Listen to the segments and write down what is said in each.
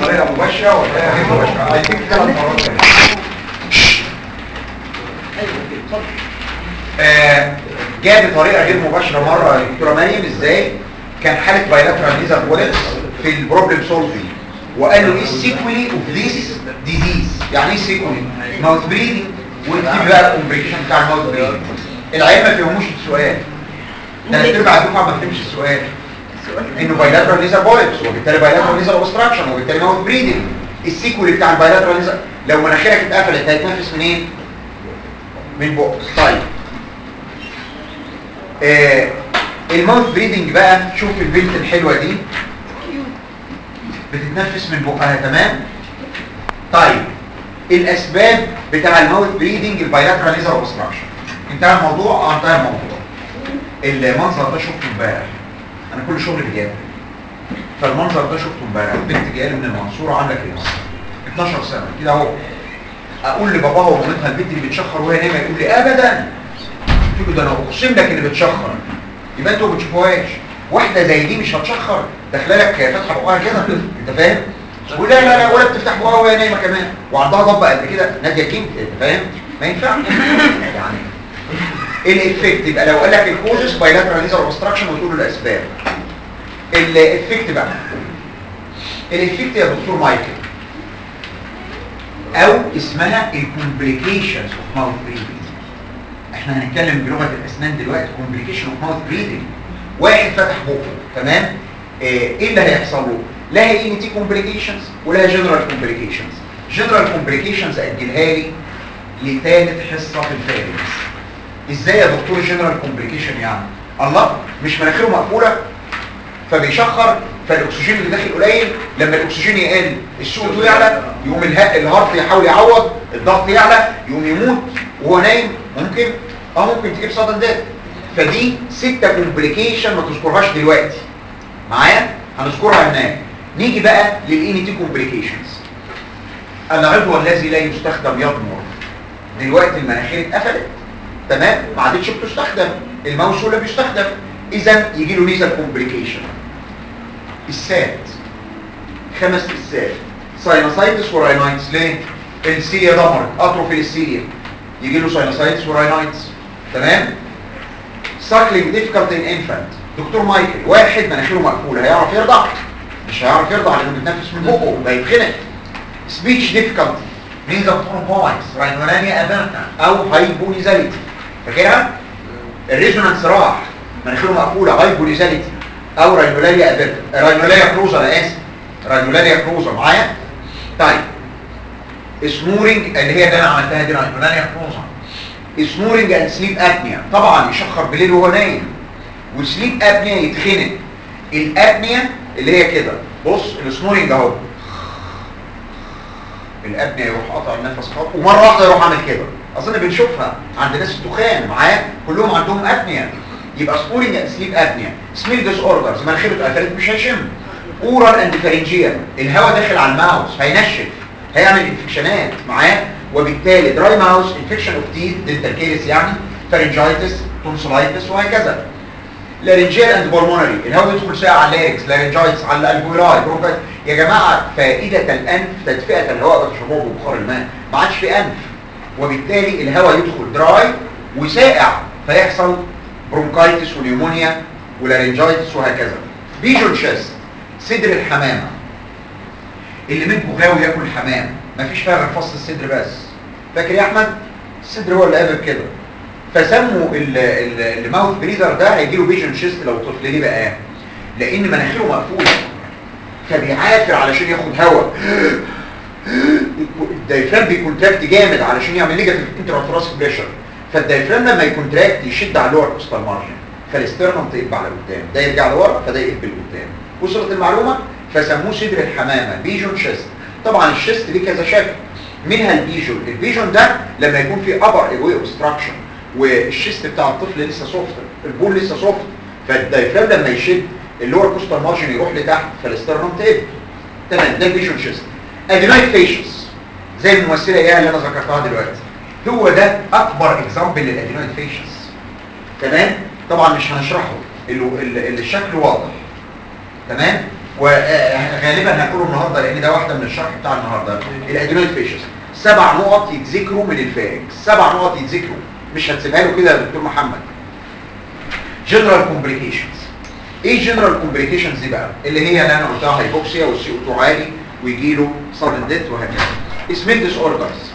بطريقه مباشره وطريقه غير مباشره هيديك ثلاث مرات كمان. آه، جاب بطريقه غير مباشره مره الدكتوره مريم ازاي كان حاله بايلاترال نيزر بوليتس في البروبلم سولفينج وقال له ايه السيكولي اوف ذيس ديزيز يعني ايه سيكولي ماوث بريدنج واكتب بقى الكومبليكيشن بتاع الماوث بريدنج العيال ما فهموش السؤال ده ثلاث ارباع الدفعه ما فهمش السؤال انه بايلاترال نيزر بوليتس وبالتالي بايلاترال نيزر اوبستراكشن وبالتالي ماوث بريدنج السيكولي بتاع البايلاترال نيزر لو مناخيرك اتقفلت هيتنفس منين من بقك طيب آه الماوث بريدنج بقى شوف البنت الحلوه دي بتتنفس من بقها تمام طيب الاسباب بتاع الماوث بريدنج البايلاترال نيزر اوبستراكشن انتهى الموضوع اه انتهى الموضوع المنظر ده شفته امبارح انا كل شغلي بجد فالمنظر ده شفته امبارح بنت جايه لي من المنصوره عامله كده 12 سنه كده اهو اقول لباباها ومامتها البنت اللي بتشخر وهي نايمه يقول لي ابدا قلت له ده انا اقسم لك اللي بتشخر يبقى انتوا ما بتشوفوهاش واحده زي دي مش هتشخر داخله لك فاتحه بقها كده انت فاهم ولا لا لا ولا بتفتح بقها وهي نايمه كمان وعندها ضبه قد كده ناديه كينج انت فاهم ما ينفعش يعني الافكت يبقى لو قال لك الكوزس بايلاترال ليزر اوبستراكشن وتقول له الاسباب الافكت بقى الافكت يا دكتور مايكل او اسمها الكومبليكيشنز اوف ماوث بريدنج احنا هنتكلم بلغه الاسنان دلوقتي كومبليكيشن اوف ماوث بريدنج واحد فتح بقه تمام آه، ايه اللي هيحصل له لها اي تي كومبليكيشنز ولها جنرال كومبليكيشنز جنرال كومبليكيشنز اجلها لي لثالث حصه في الفارنس ازاي يا دكتور جنرال كومبليكيشن يعني الله مش مناخيره مقفوله فبيشخر فالاكسجين اللي داخل قليل لما الاكسجين يقل السوق يعلى يقوم اله- الهارت يحاول يعوض الضغط يعلى يقوم يموت وهو نايم ممكن اه ممكن تجيب صدى دات فدي ستة كومبليكيشن ما تذكرهاش دلوقتي معايا هنذكرها هناك نيجي بقى للان تي كومبليكيشنز العضو الذي لا يستخدم يضمر دلوقتي المناخير اتقفلت تمام ما عادتش بتستخدم الماوس ولا بيستخدم اذا يجي له نيزل كومبليكيشن السات خمس السات ساينوسايتس وراينايتس ليه السيليا ضمرت اتروفي السيليا يجي له ساينوسايتس وراينايتس تمام ساكلينج ديفيكالت ان انفانت دكتور مايكل واحد مناخيره مقفوله هيعرف يرضع مش هيعرف يرضع لانه بيتنفس من بقه ده يتخنق سبيتش ديفيكالتي نيزل ترومبويتس راينولانيا ابرتا او هايبونيزاليتي فاكرها الريزونانس راح مناخيره مقفوله هايبونيزاليتي او راينولاريا ابرتا راينولاريا كروزا انا اسف راينولاريا كروزا معايا طيب سنورنج اللي هي اللي انا عملتها دي راينولاريا كروزا سنورنج اند سليب ابنيا طبعا يشخر بالليل وهو نايم وسليب ابنيا يتخنق الابنيا اللي هي كده بص السنورنج اهو الابنيا يروح قطع النفس خالص ومره واحده يروح عامل كده اظن بنشوفها عند ناس الدخان معايا كلهم عندهم ابنيا يبقى سنورنج اند سليب ابنيا سميل ديس اوردرز مناخيره اتقفلت مش هيشم اورال اند فارنجيال الهواء داخل على الماوس هينشف هيعمل انفكشنات معاه وبالتالي دراي ماوس انفكشن اوف تيث دنتال كيرس يعني فارنجايتس تونسلايتس وهكذا لارنجيال اند بولمونري الهواء يدخل ساعة على اللارنكس لارنجايتس على الالفولاي برونكايت يا جماعه فائده الانف تدفئه الهواء بتشربوه ببخار الماء ما عادش في انف وبالتالي الهواء يدخل دراي وسائع فيحصل برونكايتس ونيومونيا ولارنجايتس وهكذا بيجون شيست صدر الحمامه اللي منكم غاوي ياكل حمام مفيش فيها غير فصل الصدر بس فاكر يا احمد الصدر هو اللي قابل كده فسموا ال- ال- الماوث بريدر ده هيجي له فيجن شيست لو طفل ليه بقى لان مناخيره مقفوله فبيعافر علشان ياخد هواء الدايفرام بيكونتراكت جامد علشان يعمل نيجاتيف انتراتراسيك بريشر فالدايفرام لما يكونتراكت يشد على اللور كوستال مارجن فالاسترنم تقب على قدام ده يرجع لورا فده يقب لقدام وصلت المعلومه فسموه صدر الحمامه بيجون شيست طبعا الشيست ليه كذا شكل منها البيجون البيجون ده لما يكون في ابر ايوي اوبستراكشن والشيست بتاع الطفل لسه سوفت البول لسه سوفت فالدايفرام لما يشد اللور كوستال مارجن يروح لتحت فالاسترنم تقب تمام ده البيجون شيست ادينويد فيشس زي الممثله ايه اللي انا ذكرتها دلوقتي هو ده اكبر اكزامبل للادينويد فيشس تمام طبعا مش هنشرحه ال- ال- ال- الشكل واضح تمام وغالبا هنقوله النهارده لان ده واحده من الشرح بتاع النهارده الادينويد فيشز سبع نقط يتذكروا من الفارق سبع نقط يتذكروا مش هتسيبها له كده يا دكتور محمد جنرال كومبليكيشنز ايه جنرال كومبليكيشنز دي بقى اللي هي اللي انا قلتها هايبوكسيا والسي او 2 عالي ويجي له سادن ديث وهكذا اسمين ديس اوردرز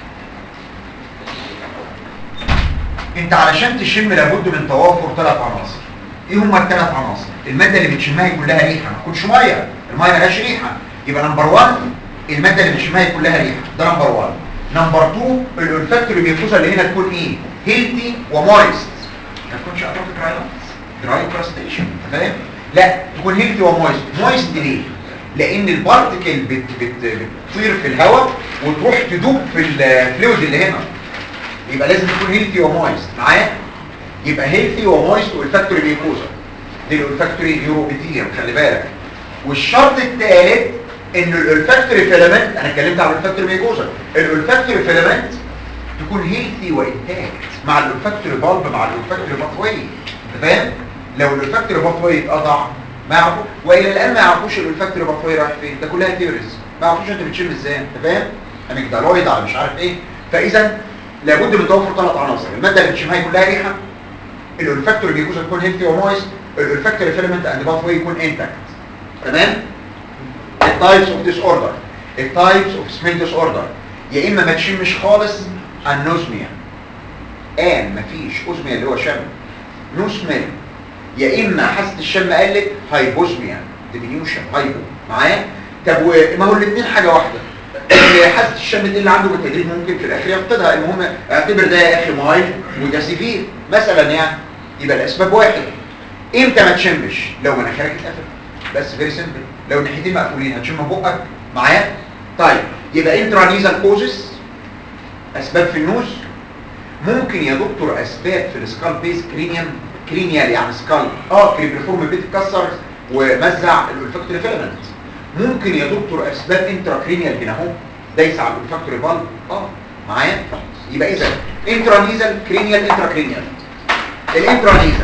انت علشان تشم لابد من توافر ثلاث عناصر ايه هما الثلاث عناصر الماده اللي بتشمها يكون لها ريحه ما تكونش ميه الميه ملهاش ريحه يبقى نمبر 1 الماده اللي بتشمها يكون لها ريحه ده نمبر 1 نمبر 2 الاولفاكتوري ميوكوزا اللي هنا تكون ايه هيلثي ومويست ما تكونش اتروفيك راينوس دراي كراستيشن انت فاهم لا تكون هيلثي ومويست مويست ليه لان البارتكل بت بت بتطير في الهواء وتروح تدوب في الفلويد اللي هنا يبقى لازم تكون هيلثي ومويست معايا يبقى هيلثي ومويست والفاكتوري ميوكوزا دي الولفاكتوري نيوروبيثيليوم خلي بالك والشرط الثالث ان الولفاكتوري فيلامنت انا اتكلمت عن الولفاكتوري ميوكوزا الولفاكتوري فيلامنت تكون هيلثي وانتاكت مع الولفاكتوري بالب مع الولفاكتوري باثوي انت فاهم لو الولفاكتوري باثوي اتقطع ما يعرفوا والى الان ما يعرفوش الولفاكتوري باثوي رايح فين ده كلها ثيوريز ما يعرفوش انت بتشم ازاي انت فاهم اميجدالويد على مش عارف ايه فاذا لابد من توفر ثلاث عناصر الماده اللي بتشمها يكون لها ريحه الولفاكتوري ميوكوزا تكون هيلثي ومويست الولفاكتوري فيلامنت اند باثوي يكون انتاكت تمام التايبس اوف ديس اوردر التايبس اوف سميل ديس اوردر يا اما ما تشمش خالص النوزميا ان مفيش اوزميا اللي هو شم نو سميل يا اما حاسه الشم قلت هايبوزميا ديمينيوشن هايبو معايا طب ما هو الاثنين حاجه واحده اللي حاسه الشم دي اللي عنده بالتدريج ممكن في الاخر يفقدها المهم اعتبر ده يا اخي مايل وده سيفير مثلا يعني يبقى الاسباب واحد امتى ما تشمش لو مناخيرك اتقفل بس فيري سمبل لو الناحيتين مقفولين هتشم بقك معايا طيب يبقى انترانيزال كوزس اسباب في النوز ممكن يا دكتور اسباب في السكال بيس كرينيوم كرينيال يعني سكال اه كريبريفورم بيتكسر ومزع الولفاكتوري فيلامنت ممكن يا دكتور اسباب انتراكرينيال هنا اهو دايس على الولفاكتوري بالب اه معايا يبقى اذا انترانيزال كرينيال انتراكرينيال الانترانيزال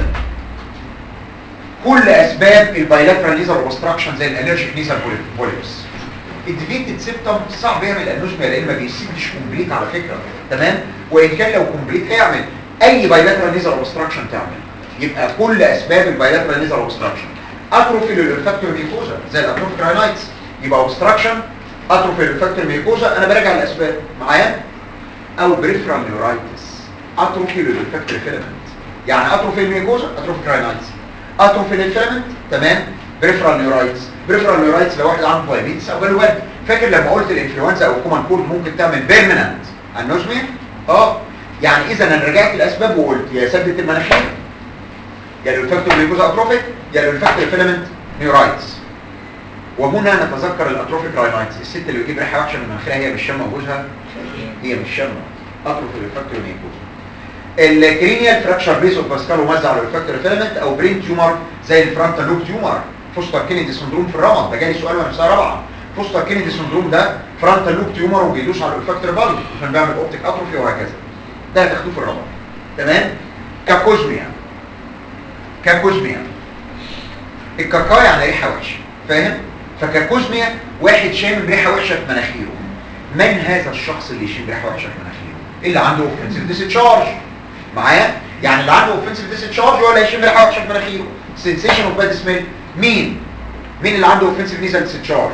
كل اسباب البايلاترال نيزل اوبستراكشن زي الالرجيك نيزل بوليبس الديفيكتد سيبتم صعب يعمل انوزميا لان ما بيسيبش كومبليت على فكره تمام وان كان لو كومبليت هيعمل اي بايلاترال نيزل اوبستراكشن تعمل يبقى كل اسباب البايلاترال نيزل اوبستراكشن اتروفي للفاكتور ميكوزا زي الاتروفيك راينايتس يبقى اوبستراكشن اتروفي للفاكتور ميكوزا انا براجع الاسباب معايا او بريفرال نيورايتس اتروفي للفاكتور فيلامنت يعني اتروفي الميكوزا اتروفيك راينايتس اتروفي للفيلامنت تمام بريفرال نيورايتس بريفرال نيورايتس لو واحد عنده دايابيتس او جاله برد فاكر لما قلت الانفلونزا او الكومان كولد ممكن تعمل بيرمننت انوزميا اه يعني اذا انا رجعت الاسباب وقلت يا سدة المناخير يا الفاكتور ميكوزا اتروفيك يا الفاكتور فيلامنت نيورايتس وهنا نتذكر الاتروفيك راينايتس الست اللي بتجيب ريحه وحشه من مناخيرها هي مش شامه وجوزها هي مش شامه اتروفي للفاكتور ميكوزا الكرينيال فراكشر بيس اوف باسكال ومزع على الفاكتور فيلامنت او برين تيومر زي الفرونتال لوب تيومر فوستر كينيدي سندروم في الرمد ده جالي سؤال وانا في سنه رابعه فوستر كينيدي سندروم ده فرونتال لوب تيومر وبيدوس على الفاكتور بالب عشان بيعمل اوبتيك اتروفي وهكذا ده هتاخدوه في الرمد تمام كاكوزميا كاكوزميا الكاكا يعني ريحه وحشه فاهم فكاكوزميا واحد شامم ريحه وحشه في مناخيره من هذا الشخص اللي يشم ريحه وحشه في مناخيره اللي عنده اوفنسيف ديسشارج معايا يعني اللي عنده اوفنسيف ديسشارج هو اللي هيشم ريحه وحشه في مناخيره سنسيشن اوف باد سميل مين مين اللي عنده اوفنسيف نيزل ديسشارج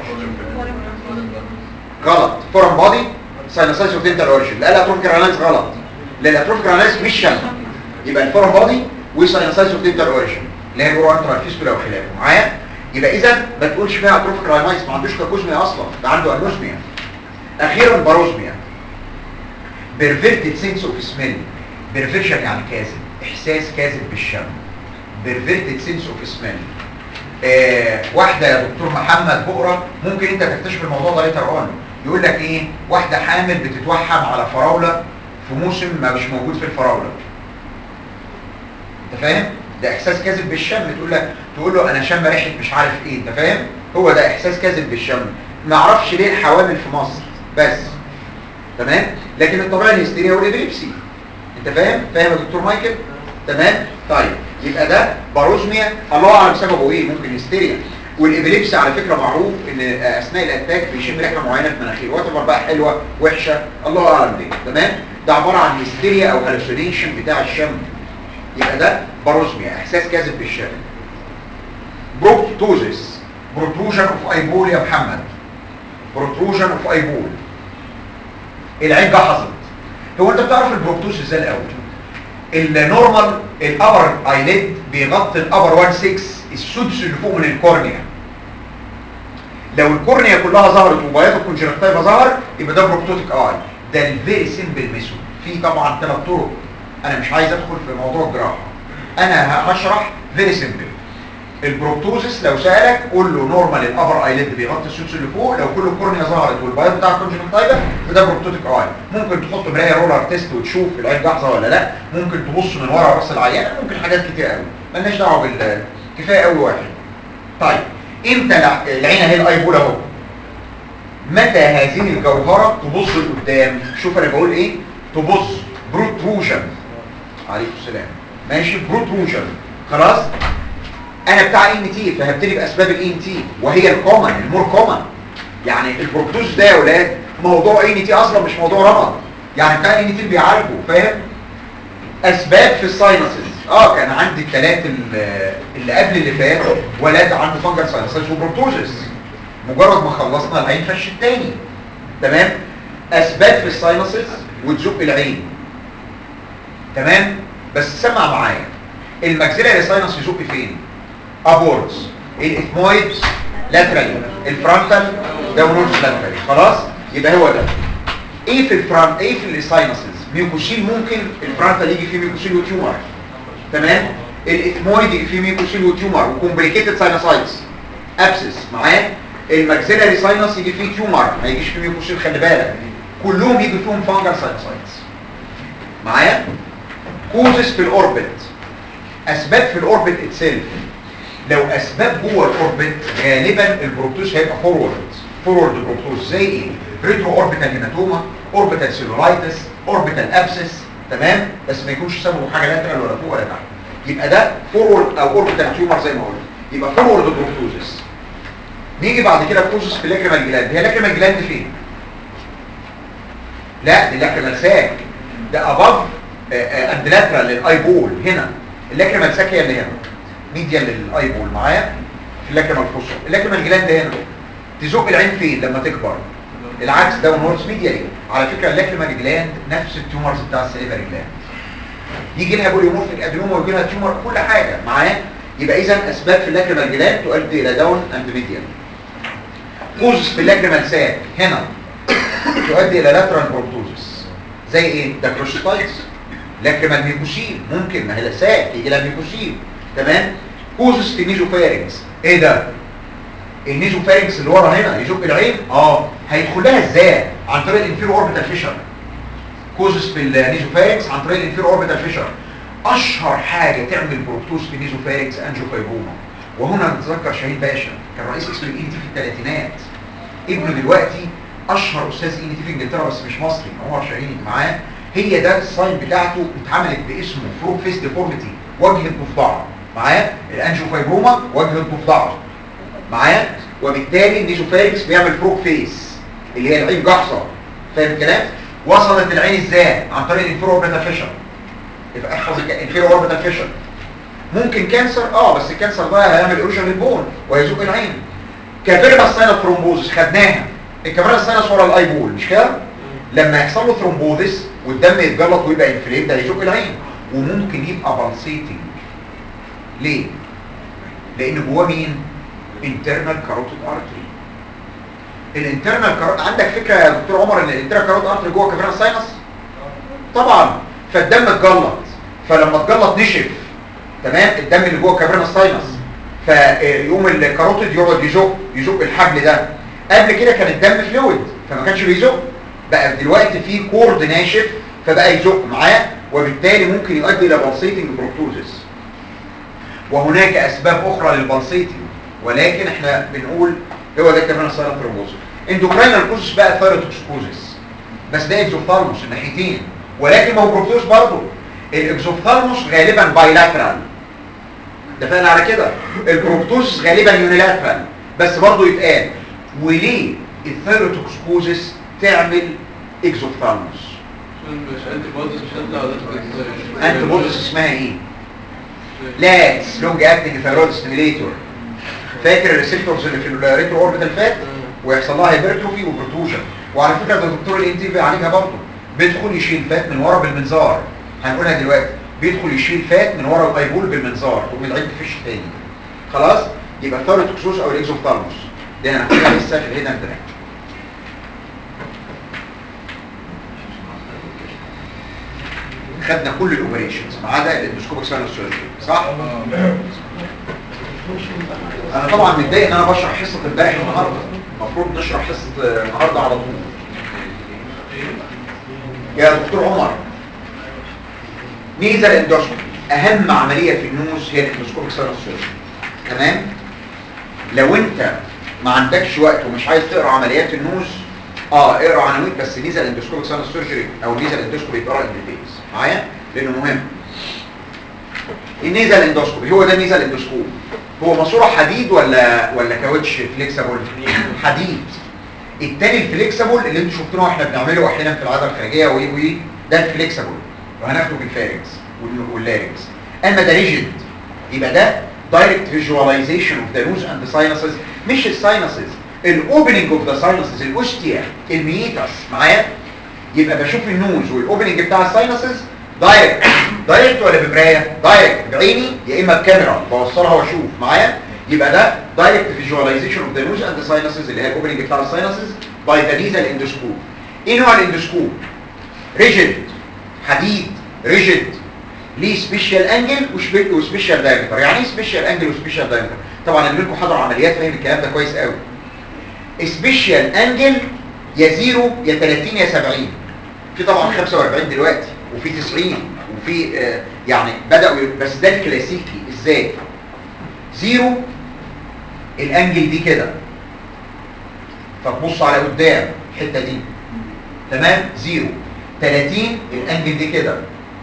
غلط فورم بادي ساينوسايتس اوف دنتال اوريجن لا الاتروفيك رانايز غلط لان الاتروفيك رانايز مش شم يبقى الفورم بادي وساينوسايتس اوف دنتال اوريجن اللي هي الورانترال فيستولا وخلافه معايا يبقى اذا ما تقولش فيها اتروفيك رانايز ما عندوش كاكوزميا اصلا ده عنده انوزميا اخيرا باروزميا بيرفيرتد سنس اوف سميل بيرفيرشن يعني كاذب احساس كاذب بالشم بيرفيرتد سنس اوف سميل واحده يا دكتور محمد بقره ممكن انت تكتشف الموضوع ده ليتر اون يقول لك ايه واحده حامل بتتوحم على فراوله في موسم ما مش موجود في الفراوله انت فاهم ده احساس كاذب بالشم تقول لك تقول له انا شم ريحه مش عارف ايه انت فاهم هو ده احساس كاذب بالشم ما اعرفش ليه الحوامل في مصر بس تمام لكن الطبيعي الهستيريا والابريبسي انت فاهم فاهم يا دكتور مايكل تمام طيب يبقى ده باروزميا الله اعلم سببه ايه ممكن هستيريا والابيليبسي على فكره معروف ان اثناء الاتاك بيشم ريحه معينه في مناخيره وات بقى حلوه وحشه الله اعلم ليه تمام ده عباره عن هيستيريا او هالوسينيشن بتاع الشم يبقى ده باروزميا احساس كاذب بالشم بروبتوزيس بروتروجن اوف ايبول يا محمد بروتروجن اوف ايبول العين جحظت هو انت بتعرف البروبتوز ازاي الاول النورمال الابر ايليد بيغطي الابر 1 6 السدس اللي فوق من الكورنيا لو الكورنيا كلها ظهرت وبياض الكونجكتيفا ظهر يبقى ده بروبتوتيك اي ده الفيري سيمبل ميثود في طبعا ثلاث طرق انا مش عايز ادخل في موضوع الجراحه انا هشرح فيري سيمبل البروبتوزس لو سالك قول له نورمال الابر ايليد بيغطي السدس اللي فوق لو كل الكورنيا ظهرت والبياض بتاع الكونجكتيفا فده بروبتوتيك اي ممكن تحط مرايه رولر تيست وتشوف العين جاهزه ولا لا ممكن تبص من ورا راس العيان ممكن حاجات كتير قوي مالناش دعوه بال كفايه قوي واحد طيب امتى الع- العين اهي الايبول اهو متى هذه الجوهره تبص لقدام شوف انا بقول ايه تبص بروتروجن عليكم السلام ماشي بروتروجن خلاص انا بتاع ان تي فهبتدي باسباب الان تي وهي الكومن المور كومن يعني البروتوز ده يا ولاد موضوع ان تي اصلا مش موضوع رمض يعني بتاع ان تي بيعالجه فاهم اسباب في الساينسز اه كان عندي الثلاث اللي قبل اللي فات ولاد عنده فانجر ساينسز وبروتوزس مجرد ما خلصنا العين فش التاني تمام اسباب في الساينسز وتزق العين تمام بس سمع معايا الماكسيلاري ساينس يزق فين ابوردز الاثمويد لاترالي الفرونتال داونورز لاترالي خلاص يبقى هو ده ايه في الفرونت ايه في الساينسز ميوكوسيل ممكن الفرونتال يجي فيه ميوكوسيل وتيومر تمام الاثمويد يجي فيه ميوكوسيل وتيومر وكومبليكيتد ساينوسايتس ابسس معايا الماكسيلاري ساينس يجي فيه تيومر ما يجيش فيه ميوكوسيل خلي بالك كلهم يجي فيهم فانجر ساينوسايتس معايا كوزس في الاوربت اسباب في الاوربت اتسيلف لو اسباب جوه الاوربت غالبا البروبتوس هيبقى فورورد فورورد بروبتوس زي ايه ريترو اوربيتال هيماتوما اوربيتال سيلولايتس اوربيتال ابسس تمام بس ما يكونش سببه حاجه لاترال ولا فوق ولا تحت يبقى ده فورورد او اوربيتال تيومر زي ما قلت يبقى فورورد بروبتوزس نيجي بعد كده كوزس في اللاكريمال جلاند هي اللاكريمال جلاند فين لا دي اللاكريمال ساك ده اباف اند لاترال للاي بول هنا اللاكريمال ساك هي اللي هنا ميديال للاي بول معايا في اللاكريمال فوسو اللاكريمال جلاند هنا تزق العين فين لما تكبر العكس داون هورس ميديالي على فكره اللاكريمال جلاند نفس التيومرز بتاع السليفري جلاند يجي لها بوليومورفيك ادينوما ويجي لها تيومر كل حاجه معايا يبقى اذا اسباب في اللاكريمال جلاند تؤدي الى داون اند ميديال كوزس في اللاكريمال ساك هنا تؤدي الى لاترال بروبتوزس زي ايه داكروشيتايتس لاكريمال ميكوسين ممكن ما هي ساك يجي لها ميكوسين تمام كوزس في نيزوفارينكس ايه ده النيزوفارينكس اللي ورا هنا يزق العين اه هيدخل لها ازاي عن طريق الانفيرو اوربيتال فيشر كوزس في النيزوفارينكس عن طريق الانفيرو اوربيتال فيشر اشهر حاجه تعمل بروبتوز في النيزوفارينكس انجيوفايبروما وهنا نتذكر شهيد باشا كان رئيس قسم الاي تي في الثلاثينات ابنه دلوقتي اشهر استاذ اي تي في انجلترا بس مش مصري عمر شاهين معاه هي ده الساين بتاعته اتعملت باسمه فروب فيس ديفورميتي وجه الضفدعه معايا الانجيوفايبروما وجه الضفدعه معايا وبالتالي النيزوفارينكس بيعمل فروب فيس اللي هي العين جحصه فاهم الكلام وصلت العين ازاي عن طريق الانفيرو اوربيتال فيشر يبقى احفظ الانفيرو اوربيتال فيشر ممكن كانسر اه بس الكانسر ده هيعمل ايروجن للبون وهيزق العين كافيرنا ساينس ثرومبوزس خدناها الكافيرنا ساينس ورا الاي بول مش كده لما يحصل له ثرومبوزس والدم يتجلط ويبقى انفليم ده هيزق العين وممكن يبقى بالسيتنج ليه لان جواه مين انترنال كاروتيد ارتري الانترنال كاروت عندك فكره يا دكتور عمر ان الانترنال كاروتيد ارتري جوه كافيرنا ساينس طبعا فالدم اتجلط فلما اتجلط نشف تمام الدم اللي جوه كافيرنا ساينس فيقوم الكاروتيد يقعد يزق يزق الحبل ده قبل كده كان الدم فلويد فما كانش بيزق بقى دلوقتي في كورد ناشف فبقى يزق معاه وبالتالي ممكن يؤدي الى بالسيتنج بروبتوزس وهناك اسباب اخرى للبالسيتنج ولكن احنا بنقول هو ده كمان السايلنت ثرومبوزس اندوكراينال كوزس بقى ثايروتوكسكوزس بس ده اكزوثالموس الناحيتين ولكن ما هو بروبتوز برضه الاكزوثالموس غالبا بايلاترال اتفقنا على كده البروبتوز غالبا يونيلاترال بس برضه يتقال وليه الثيروتوكسكوزس تعمل اكزوثالموس مش انتي بوديز مش هتطلع انت بودس اسمها ايه لاتس لونج اكتنج ثايرويد ستيميليتور فاكر الريسبتورز اللي في الريترو اوربيتال فات ويحصل لها هيبرتروفي وبروتوجن وعلى فكره ده دكتور الانتي بيعالجها برضه بيدخل يشيل فات من ورا بالمنظار هنقولها دلوقتي بيدخل يشيل فات من ورا الايبول بالمنظار تقوم العين تفش تاني خلاص يبقى الثايروتوكسوس او الاكزوثالموس دي هناخدها لسه في الهيدن تراك خدنا كل الاوبريشنز ما عدا الاندوسكوبيك ساينس سيرجري صح؟ انا طبعا متضايق ان انا بشرح حصه امبارح النهارده المفروض نشرح حصه النهارده على طول يا دكتور عمر نيزل اندوسكوبي اهم عمليه في النوز هي الاندوسكوبيك ساينس سيرجري تمام لو انت ما عندكش وقت ومش عايز تقرا عمليات النوز اه اقرا عناوين بس نيزل اندوسكوبيك ساينس سيرجري او نيزل اندوسكوبي يتقرا ان ديتيلز معايا لانه مهم النيزل اندوسكوبي هو ده النيزل اندوسكوب هو ماسوره حديد ولا ولا كاوتش فليكسبل حديد التاني الفليكسبل اللي انتوا شفتوه واحنا بنعمله احيانا في العضله الخارجيه وايه وايه ده الفليكسبل وهناخده في الفارنكس واللارنكس اما ده ريجيد يبقى ده دايركت فيجواليزيشن اوف ذا نوز اند ساينسز مش الساينسز الاوبننج اوف ذا ساينسز الاوستيا الميتاس معايا يبقى بشوف النوز والاوبننج بتاع الساينسز دايركت دايركت ولا بمرايه دايركت بعيني يا اما بكاميرا بوصلها واشوف معايا يبقى ده دايركت فيجواليزيشن اوف ذا نوز اند ساينسز اللي هي الاوبننج بتاع الساينسز باي ذا نيزل اندوسكوب ايه نوع الاندوسكوب ريجيد حديد ريجيد ليه سبيشال انجل وسبيشال دايمتر يعني ايه سبيشال انجل وسبيشال دايمتر طبعا اللي منكم حضر عمليات فاهم الكلام ده كويس قوي سبيشال انجل يا زيرو يا 30 يا 70 في طبعا 45 دلوقتي وفي 90 وفي آه يعني بدأوا بس ده الكلاسيكي ازاي زيرو الانجل دي كده فتبص على قدام الحته دي تمام زيرو 30 الانجل دي كده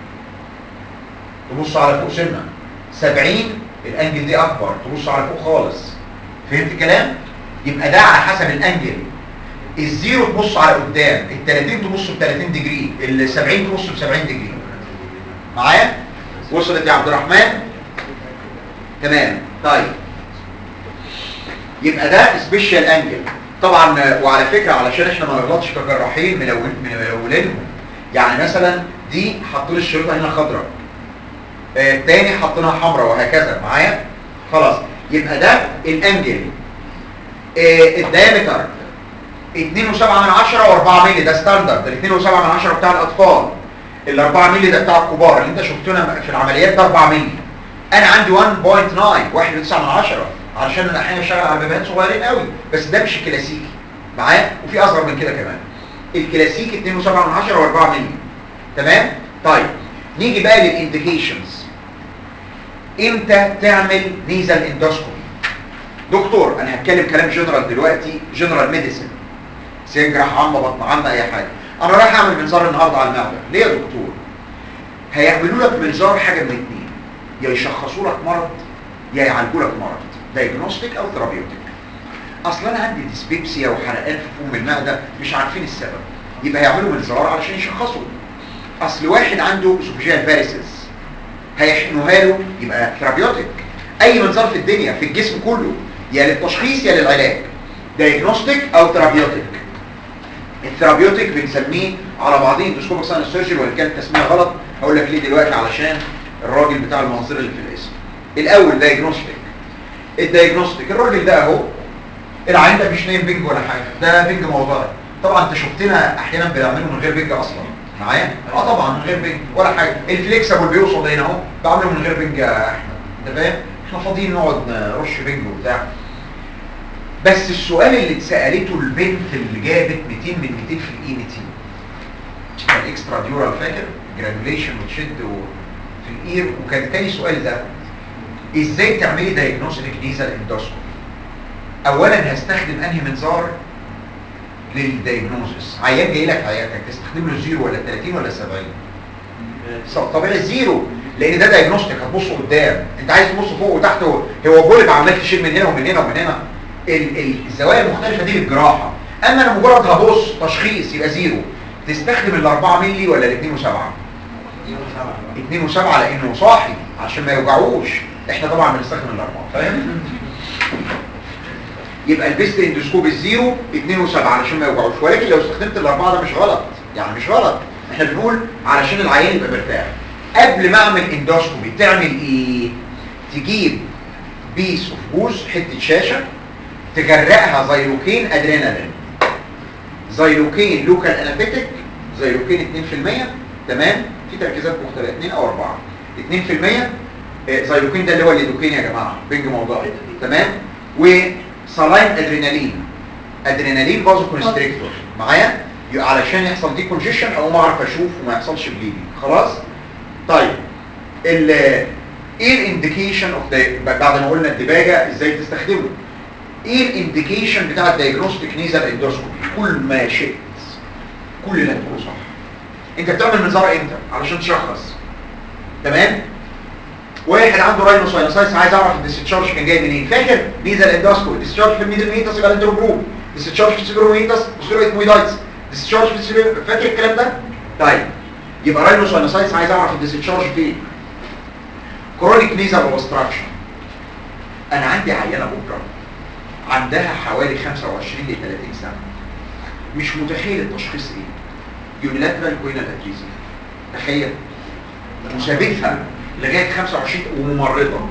تبص على فوق سنه 70 الانجل دي اكبر تبص على فوق خالص فهمت الكلام يبقى ده على حسب الانجل الزيرو تبص على قدام ال 30 تبص ب 30 ديجري ال 70 تبص ب 70 ديجري معايا وصلت يا عبد الرحمن تمام طيب يبقى ده سبيشال انجل طبعا وعلى فكره علشان احنا ما نغلطش كجراحين ملون ملونينهم يعني مثلا دي حاطين الشريطه هنا خضراء آه تاني حاطينها حمراء وهكذا معايا خلاص يبقى ده الانجل آه الدايمتر 2.7 من 10 و4 مللي ده ستاندرد ال 2.7 من 10 بتاع الاطفال ال 4 مللي ده بتاع الكبار اللي انت شفتونا في العمليات ده 4 مللي انا عندي 1.9 1.9 من 10 علشان انا احيانا بشتغل على بيبان صغيرين قوي بس ده مش الكلاسيكي معايا وفي اصغر من كده كمان الكلاسيكي 2.7 من 10 و4 مللي تمام طيب نيجي بقى للانديكيشنز امتى تعمل نيزل اندوسكوبي دكتور انا هتكلم كلام جنرال دلوقتي جنرال ميديسن سيجرح عامه بطن عامه اي حاجه انا رايح اعمل منظار النهارده على المعده ليه يا دكتور هيعملوا لك منظار حاجه من الاثنين يا يشخصوا لك مرض يا يعالجوا لك مرض دايجنوستيك او ثيرابيوتيك اصل انا عندي ديسبيبسيا وحرقان في فم المعده مش عارفين السبب يبقى هيعملوا منظار علشان يشخصوا اصل واحد عنده اسوفيجيال فاريسز هيحقنوها له يبقى ثيرابيوتيك اي منظار في الدنيا في الجسم كله يا للتشخيص يا للعلاج دايجنوستيك او ثيرابيوتيك الثيرابيوتيك بنسميه على بعضيه اندوسكوبيك ساينس سيرجري وان كانت تسميه غلط هقول لك ليه دلوقتي علشان الراجل بتاع المناظير اللي في الاسم الاول دايجنوستيك الدايجنوستيك الراجل ده اهو العين ده مش نايم بنج ولا حاجه ده بنج موضعي طبعا انت شفتنا احيانا بنعمله من غير بنج اصلا معايا اه طبعا من غير بنج ولا حاجه الفليكسبل بيوصل هنا اهو بعمله من غير بنج يا احمد انت فاهم احنا فاضيين نقعد نرش بنج وبتاع بس السؤال اللي اتسالته البنت اللي جابت 200 من 200 في الاي 200 كان اكسترا ديورال فاكر جرانوليشن وتشد و... في الاير وكان تاني سؤال ده ازاي تعملي دايجنوستيك نيزل اندوسكوبي اولا هستخدم انهي منظار للدايجنوزس عيان جاي لك عيادتك تستخدم له زيرو ولا 30 ولا 70 طبيعي الزيرو لان ده دايجنوستيك هتبص قدام انت عايز تبص فوق وتحت هو هو بولب عمال تشيل من هنا ومن هنا ومن هنا ال- ال- الزوايا المختلفه دي للجراحه اما انا مجرد هبص تشخيص يبقى زيرو تستخدم ال 4 مللي ولا ال 2 و7 2 و7 لانه صاحي عشان ما يوجعوش احنا طبعا بنستخدم الاربعه فاهم يبقى البيست اندوسكوب الزيرو 2 و7 علشان ما يوجعوش ولكن لو استخدمت الاربعه ده مش غلط يعني مش غلط احنا بنقول علشان العيان يبقى مرتاح قبل ما اعمل اندوسكوبي تعمل ايه تجيب بيس اوف بوز حته شاشه تغرقها زيلوكين ادرينالين زيلوكين لوكال انافيتك زيلوكين 2% تمام في تركيزات مختلفه 2 او 4 2% آه، زيلوكين ده اللي هو الليدوكين يا جماعه بنج موضوعي تمام وصلاين ادرينالين ادرينالين بازو كونستريكتور معايا ي- علشان يحصل دي كونجيشن او ما اعرف اشوف وما يحصلش بليدنج خلاص طيب ال ايه الانديكيشن اوف بعد ما قلنا الدباجه ازاي تستخدمه ايه الانديكيشن بتاع الدايجنوستيك نيزل اندوسكوبي كل ما شئت كل اللي هتقوله صح انت بتعمل منظار امتى علشان تشخص تمام واحد عنده راينوساينوسايتس عايز اعرف الديسشارج كان جاي منين فاكر نيزل اندوسكوبي ديسشارج في الميدل ميتاس يبقى الانتروجروب ديسشارج في السيبرو ميتاس بسيرو مويدايتس ديسشارج في السيبرو فاكر الكلام ده طيب يبقى راينوساينوسايتس عايز اعرف الديسشارج فين كرونيك نيزل اوبستراكشن انا عندي عيانه بكره عندها حوالي 25 ل 30 سنه مش متخيل التشخيص ايه يونيلاترال كوينال اتريزيا تخيل وسابتها لغايه 25 وممرضه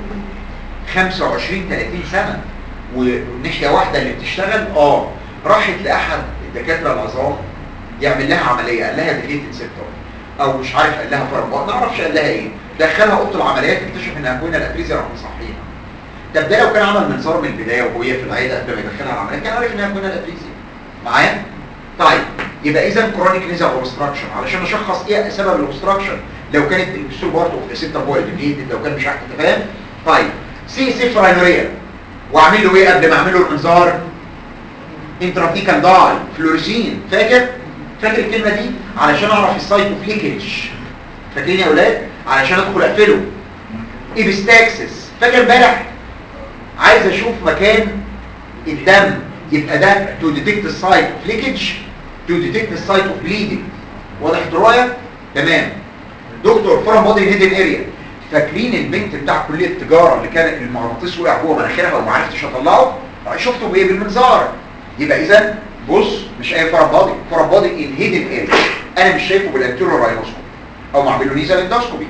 25 30 سنه وناحيه واحده اللي بتشتغل اه راحت لاحد الدكاتره العظام يعمل لها عمليه قال لها ديليتد سيبتور او مش عارف قال لها فرمبات ما اعرفش قال لها ايه دخلها اوضه العمليات اكتشف انها كوينال اتريزيا راح مصحيها طب ده لو كان عمل منظار من البدايه وهي في العياده قبل ما يدخلها العمليه كان عارف انها كوينال اتريزيا معايا طيب يبقى اذا كرونيك نيزل اوبستراكشن علشان اشخص ايه سبب الاوبستراكشن لو كانت البستول بارت اوف سيتا بويل ديليتد لو كان مش عارف انت فاهم طيب سي سي فراينوريا واعمل له ايه قبل ما اعمل له المنظار انترافيكال داي فلوريسين فاكر فاكر الكلمه دي علشان اعرف السايت اوف ليكج فاكرين يا اولاد علشان ادخل اقفله ايبستاكسس فاكر امبارح عايز اشوف مكان الدم يبقى ده تو ديتكت السايت اوف ليكج تو ديتكت السايت اوف بليدنج واضح الروايه تمام دكتور فورم بودي هيدن اريا فاكرين البنت بتاع كليه التجاره اللي كان المغناطيس وقع جوه مناخيرها وما عرفتش اطلعه شفته بايه بالمنظار يبقى اذا بص مش اي فورم بودي فورم بودي ان هيدن اريا انا مش شايفه بالانتيريور راينوسكوبي او معمل له نيزل اندوسكوبي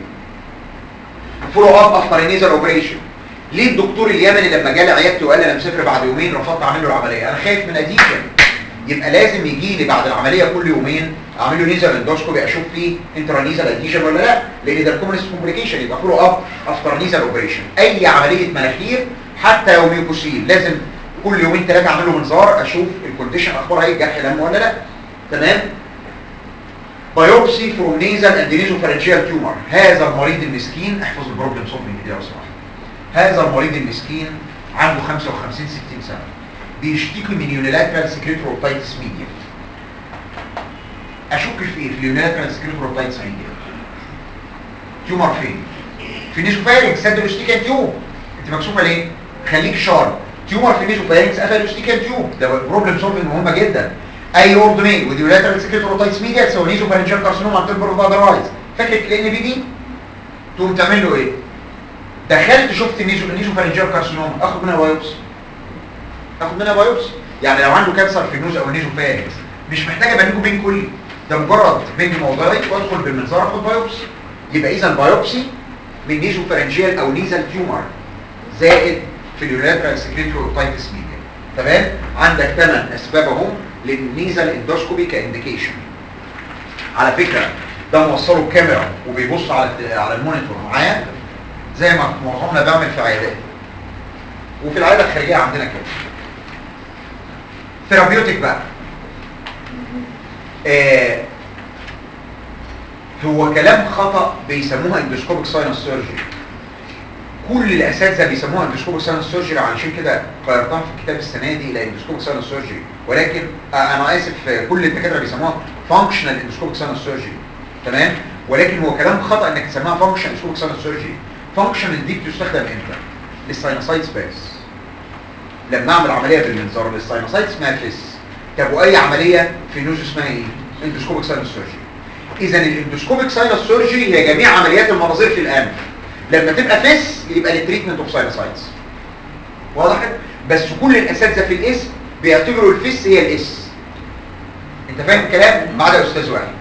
فولو اب افتر نيزل اوبريشن ليه الدكتور اليمني لما جالي عيادتي وقال لي انا مسافر بعد يومين رفضت اعمل له العمليه انا خايف من اديشن يبقى لازم يجي لي بعد العمليه كل يومين اعمل له نيزل اندوسكوبي اشوف فيه انترانيزل اديشن ولا لا لان ده الكومنست كومبليكيشن يبقى فولو اب افتر نيزل اوبريشن اي عمليه مناخير حتى لو ميوكوسيل لازم كل يومين ثلاثه اعمل له منظار اشوف الكونديشن اخبارها ايه الجرح لم ولا لا تمام بايوبسي فروم نيزل اند نيزوفارنجيال تيومر هذا المريض المسكين احفظ البروبلم سولفنج دي لو سمحت هذا المريض المسكين عنده 55 60 سنه بيشتكي من يونيلاترال سكريتوروبايتس ميديا اشك في ايه في اليونيلاترال سكريتوروبايتس ميديا تيومر فين في نيزوفارنكس سد الاستيكان تيوب انت مكسوفه ليه خليك شارب تيومر في نيزوفارنكس قفل الاستيكان تيوب ده بروبلم سولفنج مهمه جدا اي اورد ميل ودي يونيلاترال سكريتوروبايتس ميديا تساوي نيزوفارنجيال كارسينوما عند تكبر بعد رايز فاكر الان بي دي تقوم تعمل له ايه دخلت شفت النيزو النيزوفارنجيال كارسينوما اخد منها بايوبسي اخد منها بايوبسي يعني لو عنده كانسر في النوز او النيزوفارنكس مش محتاج ابقى لكم بين كلي ده مجرد بنج موضعي وادخل بالمنظار اخد بايوبسي يبقى اذا بايوبسي من نيزوفارنجيال او نيزل تيومر زائد في اليونيلاترال سكريتوروبايتس ميديا تمام عندك ثمان اسباب اهو للنيزل اندوسكوبي كانديكيشن على فكره ده موصله بكاميرا وبيبص على على المونيتور معايا زي ما معظمنا بيعمل في عيادات وفي العياده الخارجيه عندنا كده ثيرابيوتيك بقى آه هو كلام خطأ بيسموها اندوسكوبيك ساينس سيرجري كل الاساتذه بيسموها اندوسكوبيك ساينس سيرجري علشان كده غيرتها في الكتاب السنه دي الى اندوسكوبيك ساينس سيرجري ولكن آه انا اسف كل الدكاتره بيسموها فانكشنال اندوسكوبيك ساينس سيرجري تمام ولكن هو كلام خطا انك تسميها فانكشن اسمه ساينس سيرجري فانكشن دي بتستخدم امتى للساينوسايتس بس لما اعمل عمليه بالمنظار للساينوسايتس اسمها فيس طب واي عمليه في نوز اسمها ايه اندوسكوبيك ساينس سيرجري اذا الاندوسكوبيك ساينس سيرجري هي جميع عمليات المناظير في الانف لما تبقى فيس يبقى للتريتمنت اوف ساينوسايتس واضح بس كل الاساتذه في الاسم بيعتبروا الفيس هي الاس انت فاهم الكلام ما عدا استاذ واحد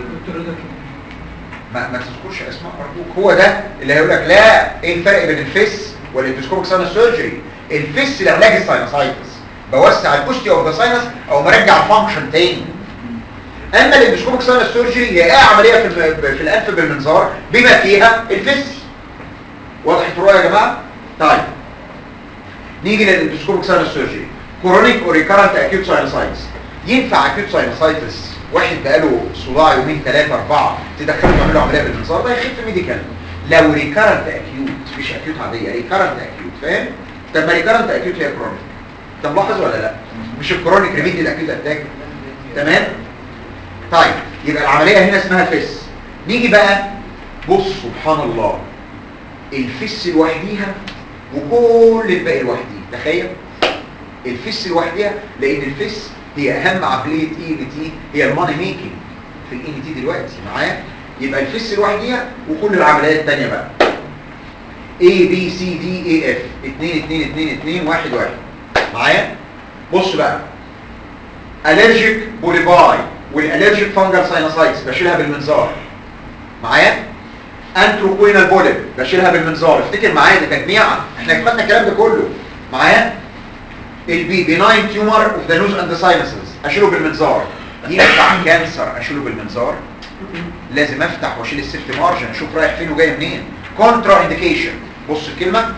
ما, ما تذكرش اسماء ارجوك هو ده اللي هيقول لك لا ايه الفرق بين الفيس والاندوسكوبيك ساينس سيرجري الفيس لعلاج الساينوسايتس بوسع الاوستي اوف ذا ساينس او مرجع الفانكشن تاني اما الاندوسكوبيك ساينس سيرجري هي ايه عمليه في الم- في الانف بالمنظار بما فيها الفيس واضح الرؤيه يا جماعه طيب نيجي للاندوسكوبيك ساينس سيرجري كورونيك او ريكارنت اكيوت ساينوسايتس ينفع اكيوت ساينوسايتس واحد بقاله صداع يومين ثلاثه اربعه تدخله تعمل له عمليه بالمنظار ده يخف ميديكال لو ريكارنت اكيوت مش اكيوت عاديه ريكارنت اكيوت فاهم طب ما ريكارنت اكيوت هي كرونيك انت ملاحظ ولا لا مش الكرونيك ريميدي الاكيوت اتاك تمام طيب يبقى العمليه هنا اسمها فيس نيجي بقى بص سبحان الله الفس لوحديها وكل الباقي لوحديه تخيل الفس لوحديها لان الفس هي اهم عقليه اي ان تي هي الماني ميكنج في الاي ان تي دلوقتي معايا يبقى الفس لوحديها وكل العمليات الثانيه بقى A B C D A F 2 2 2 2 1 1 معايا بص بقى الرجيك بوليفاي والالرجيك فانجل ساينوسايتس بشيلها بالمنظار معايا انتروكوينال بوليب بشيلها بالمنظار افتكر معايا ده تجميعا احنا خدنا الكلام ده كله معايا البي بيناين تيومر اوف ذا نوز اند ساينسز اشيله بالمنظار ينفع كانسر اشيله بالمنظار لازم افتح واشيل السيفت مارجن اشوف رايح فين وجاي منين كونترا انديكيشن بص الكلمه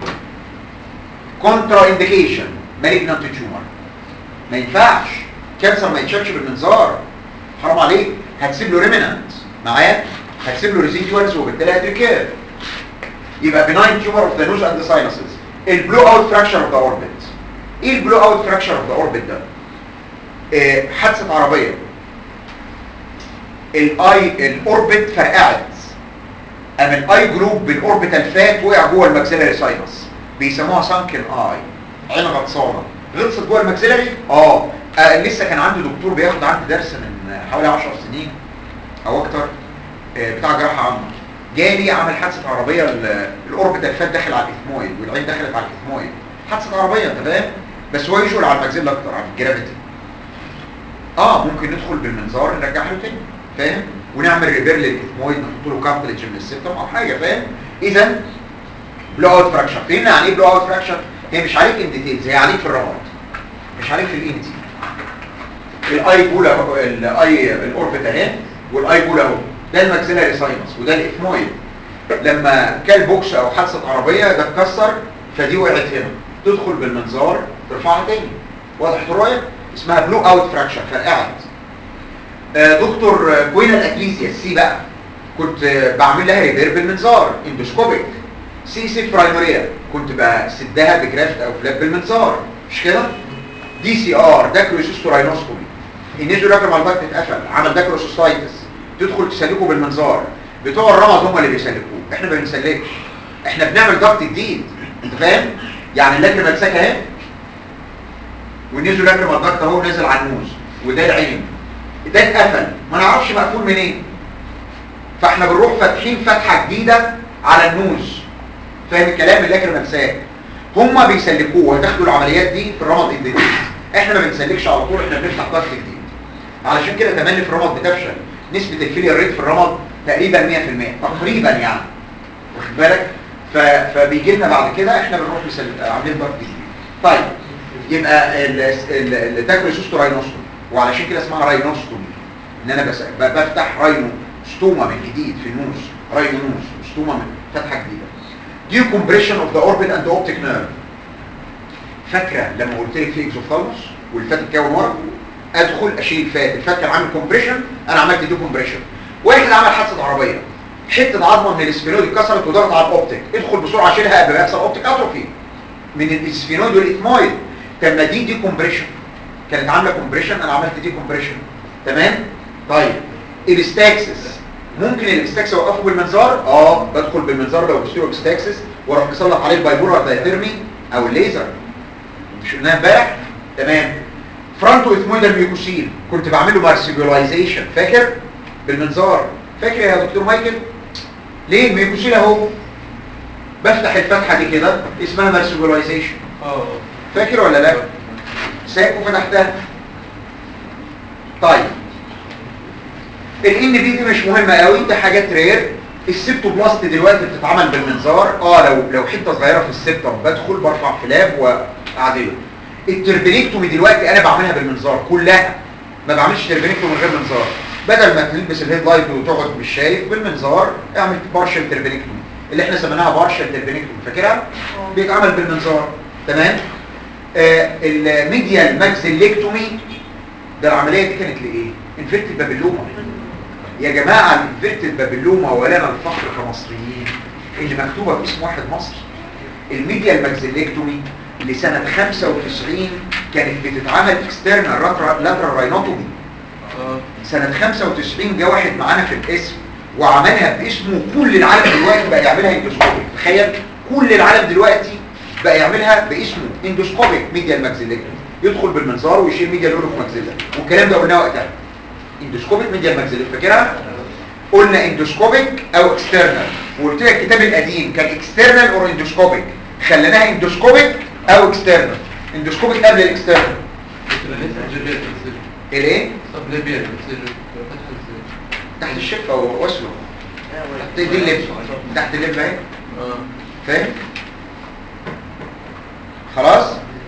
كونترا انديكيشن مالجنانت تيومر ما ينفعش كانسر ما يتشافش بالمنظار حرام عليك هتسيب له ريمنانت معايا هتسيب له ريزيدوالز وبالتالي هتريكير يبقى بناين تيومر اوف ذا نوز اند ساينسز البلو اوت فراكشر اوف ذا اوربت ايه البلو اوت فراكشر اوف ذا اوربت ده آه، حادثه عربيه الاي الاوربت فرقعت ام الاي جروب بالاوربيتال فات وقع جوه الماكسيلاري ساينس بيسموها سانكن اي عين غطسانه غطست جوه الماكسيلاري اه آه، لسه كان عندي دكتور بياخد عندي درس من حوالي 10 سنين او اكتر آه، بتاع جراحه عامه جالي عمل حادثه عربيه ال- الاوربيتال فات داخل على الاثمويد والعين دخلت على الاثمويد حادثه عربيه انت فاهم بس هو يشغل على الماكسيلا اكتر على الجرافيتي اه ممكن ندخل بالمنظار نرجعها له تاني فاهم ونعمل ريبير للاثمويد نحط له كارتلج من السيستم او حاجه فاهم اذا بلو اوت فراكشر فهمنا يعني ايه بلو اوت فراكشر هي مش عليك ان ديتيلز هي عليك في الرماد مش عليك في الان تي الاي بول اهو الاي الاوربت اهي والاي بول اهو ده الماكسيلاري ساينس وده الاثمويد لما كان بوكس او حادثه عربيه ده اتكسر فدي وقعت هنا تدخل بالمنظار ترفعها تاني واضح الرؤيه اسمها بلو اوت فراكشر فرقعت آه، دكتور آه، كوينا الاكليزيا السي بقى كنت آه، بعمل لها ريبير بالمنظار اندوسكوبيك سي سي برايمريا كنت بسدها بجرافت او فلاب بالمنظار مش كده دي سي ار داكروسيستوراينوسكومي النيزولاكرم على البطن اتقفل عمل داكروسيستايتس تدخل تسلكه بالمنظار بتوع الرمد هم اللي بيسلكوه احنا ما بنسلكش احنا بنعمل ضغط جديد انت فاهم يعني اللاكرم مساكه اهي والنيزولاكرم الضغط اهو نازل على النوز وده العين ده اتقفل ما نعرفش مقفول منين فاحنا بنروح فاتحين فتحه جديده على النوز فاهم الكلام اللاكرم مساك هم بيسلكوه هتاخدوا العمليات دي في الرمد الجديد احنا ما بنسلكش على طول احنا بنفتح ضغط جديد علشان كده تملي في الرمد بتفشل نسبة الفيلير ريت في الرمد تقريبا 100% تقريبا يعني واخد بالك ف... فبيجي لنا بعد كده احنا بنروح مسل... عاملين ضغط جديد طيب يبقى التاكروسوستو راينوستومي وعلشان كده اسمها راينوستومي ان انا بس... ب- بفتح راينو ستوما من جديد في النوز راينو نوز ستوما من فتحه جديده دي كومبريشن اوف ذا اوربت اند اوبتيك نيرف فاكره لما قلت لك في اكزوثالموس والفات اتكون ورا ادخل اشيل الفات الفات كان عامل كومبريشن انا عملت دي كومبريشن واحد عمل حادثه عربيه حته عظمه من الاسفينود اتكسرت وضغط على الاوبتيك ادخل بسرعه شيلها قبل ما يحصل اوبتيك اتروفي من الاسفينود والاثمويد طب ما دي دي كومبريشن كانت عامله كومبريشن انا عملت دي كومبريشن تمام طيب الستاكسس ممكن الابستاكس اوقفه بالمنظار اه بدخل بالمنظار لو بستيرو ابستاكسس واروح مسلط عليه البايبولار دايثيرمي او الليزر مش قلناها امبارح تمام فرونتو اثمويدال ميوكوسيل كنت بعمل له مارسيبيولايزيشن فاكر بالمنظار فاكر يا دكتور مايكل ليه الميوكوسيل اهو بفتح الفتحه دي كده اسمها مارسيبيولايزيشن اه فاكر ولا لا ساك وفتحتها طيب الان بي دي مش مهمه قوي ده حاجات رير السيبتوبلاست دلوقتي بتتعمل بالمنظار اه لو لو حته صغيره في السيبتم بدخل برفع فلاب واعدله التربينيكتومي دلوقتي انا بعملها بالمنظار كلها ما بعملش تربينيكتومي من غير منظار بدل ما تلبس الهيد لايت وتقعد مش شايف بالمنظار اعمل بارشل تربينيكتومي اللي احنا سميناها بارشل تربينيكتومي فاكرها بيتعمل بالمنظار تمام آه الميديال ماكسيلكتومي ده العمليه دي كانت لايه انفكتد بابلوما يا جماعه الانفكتد بابلوما ولنا الفخر كمصريين اللي مكتوبه باسم واحد مصري الميديال ماكسيلكتومي لسنه 95 كانت بتتعمل اكسترنال لاترال راينوتومي اه سنة 95 جه واحد معانا في القسم وعملها باسمه كل العالم دلوقتي بقى يعملها اندوسكوبيك تخيل كل العالم دلوقتي بقى يعملها باسمه اندوسكوبيك ميديال ماكسيلكتومي يدخل بالمنظار ويشيل ميديال اورف ماكسيلا والكلام ده قلناه وقتها اندوسكوبيك ميديال ماكسيلكتومي فاكرها قلنا اندوسكوبيك او اكسترنال وقلت لك الكتاب القديم كان اكسترنال اور اندوسكوبيك خليناها اندوسكوبيك او اكسترنال اندوسكوبيك قبل الاكسترنال الايه طب ليه بيت بتصير فتح ازاي تحت الشفه واسله تحت دي اللب تحت اللب اهي اه فاهم خلاص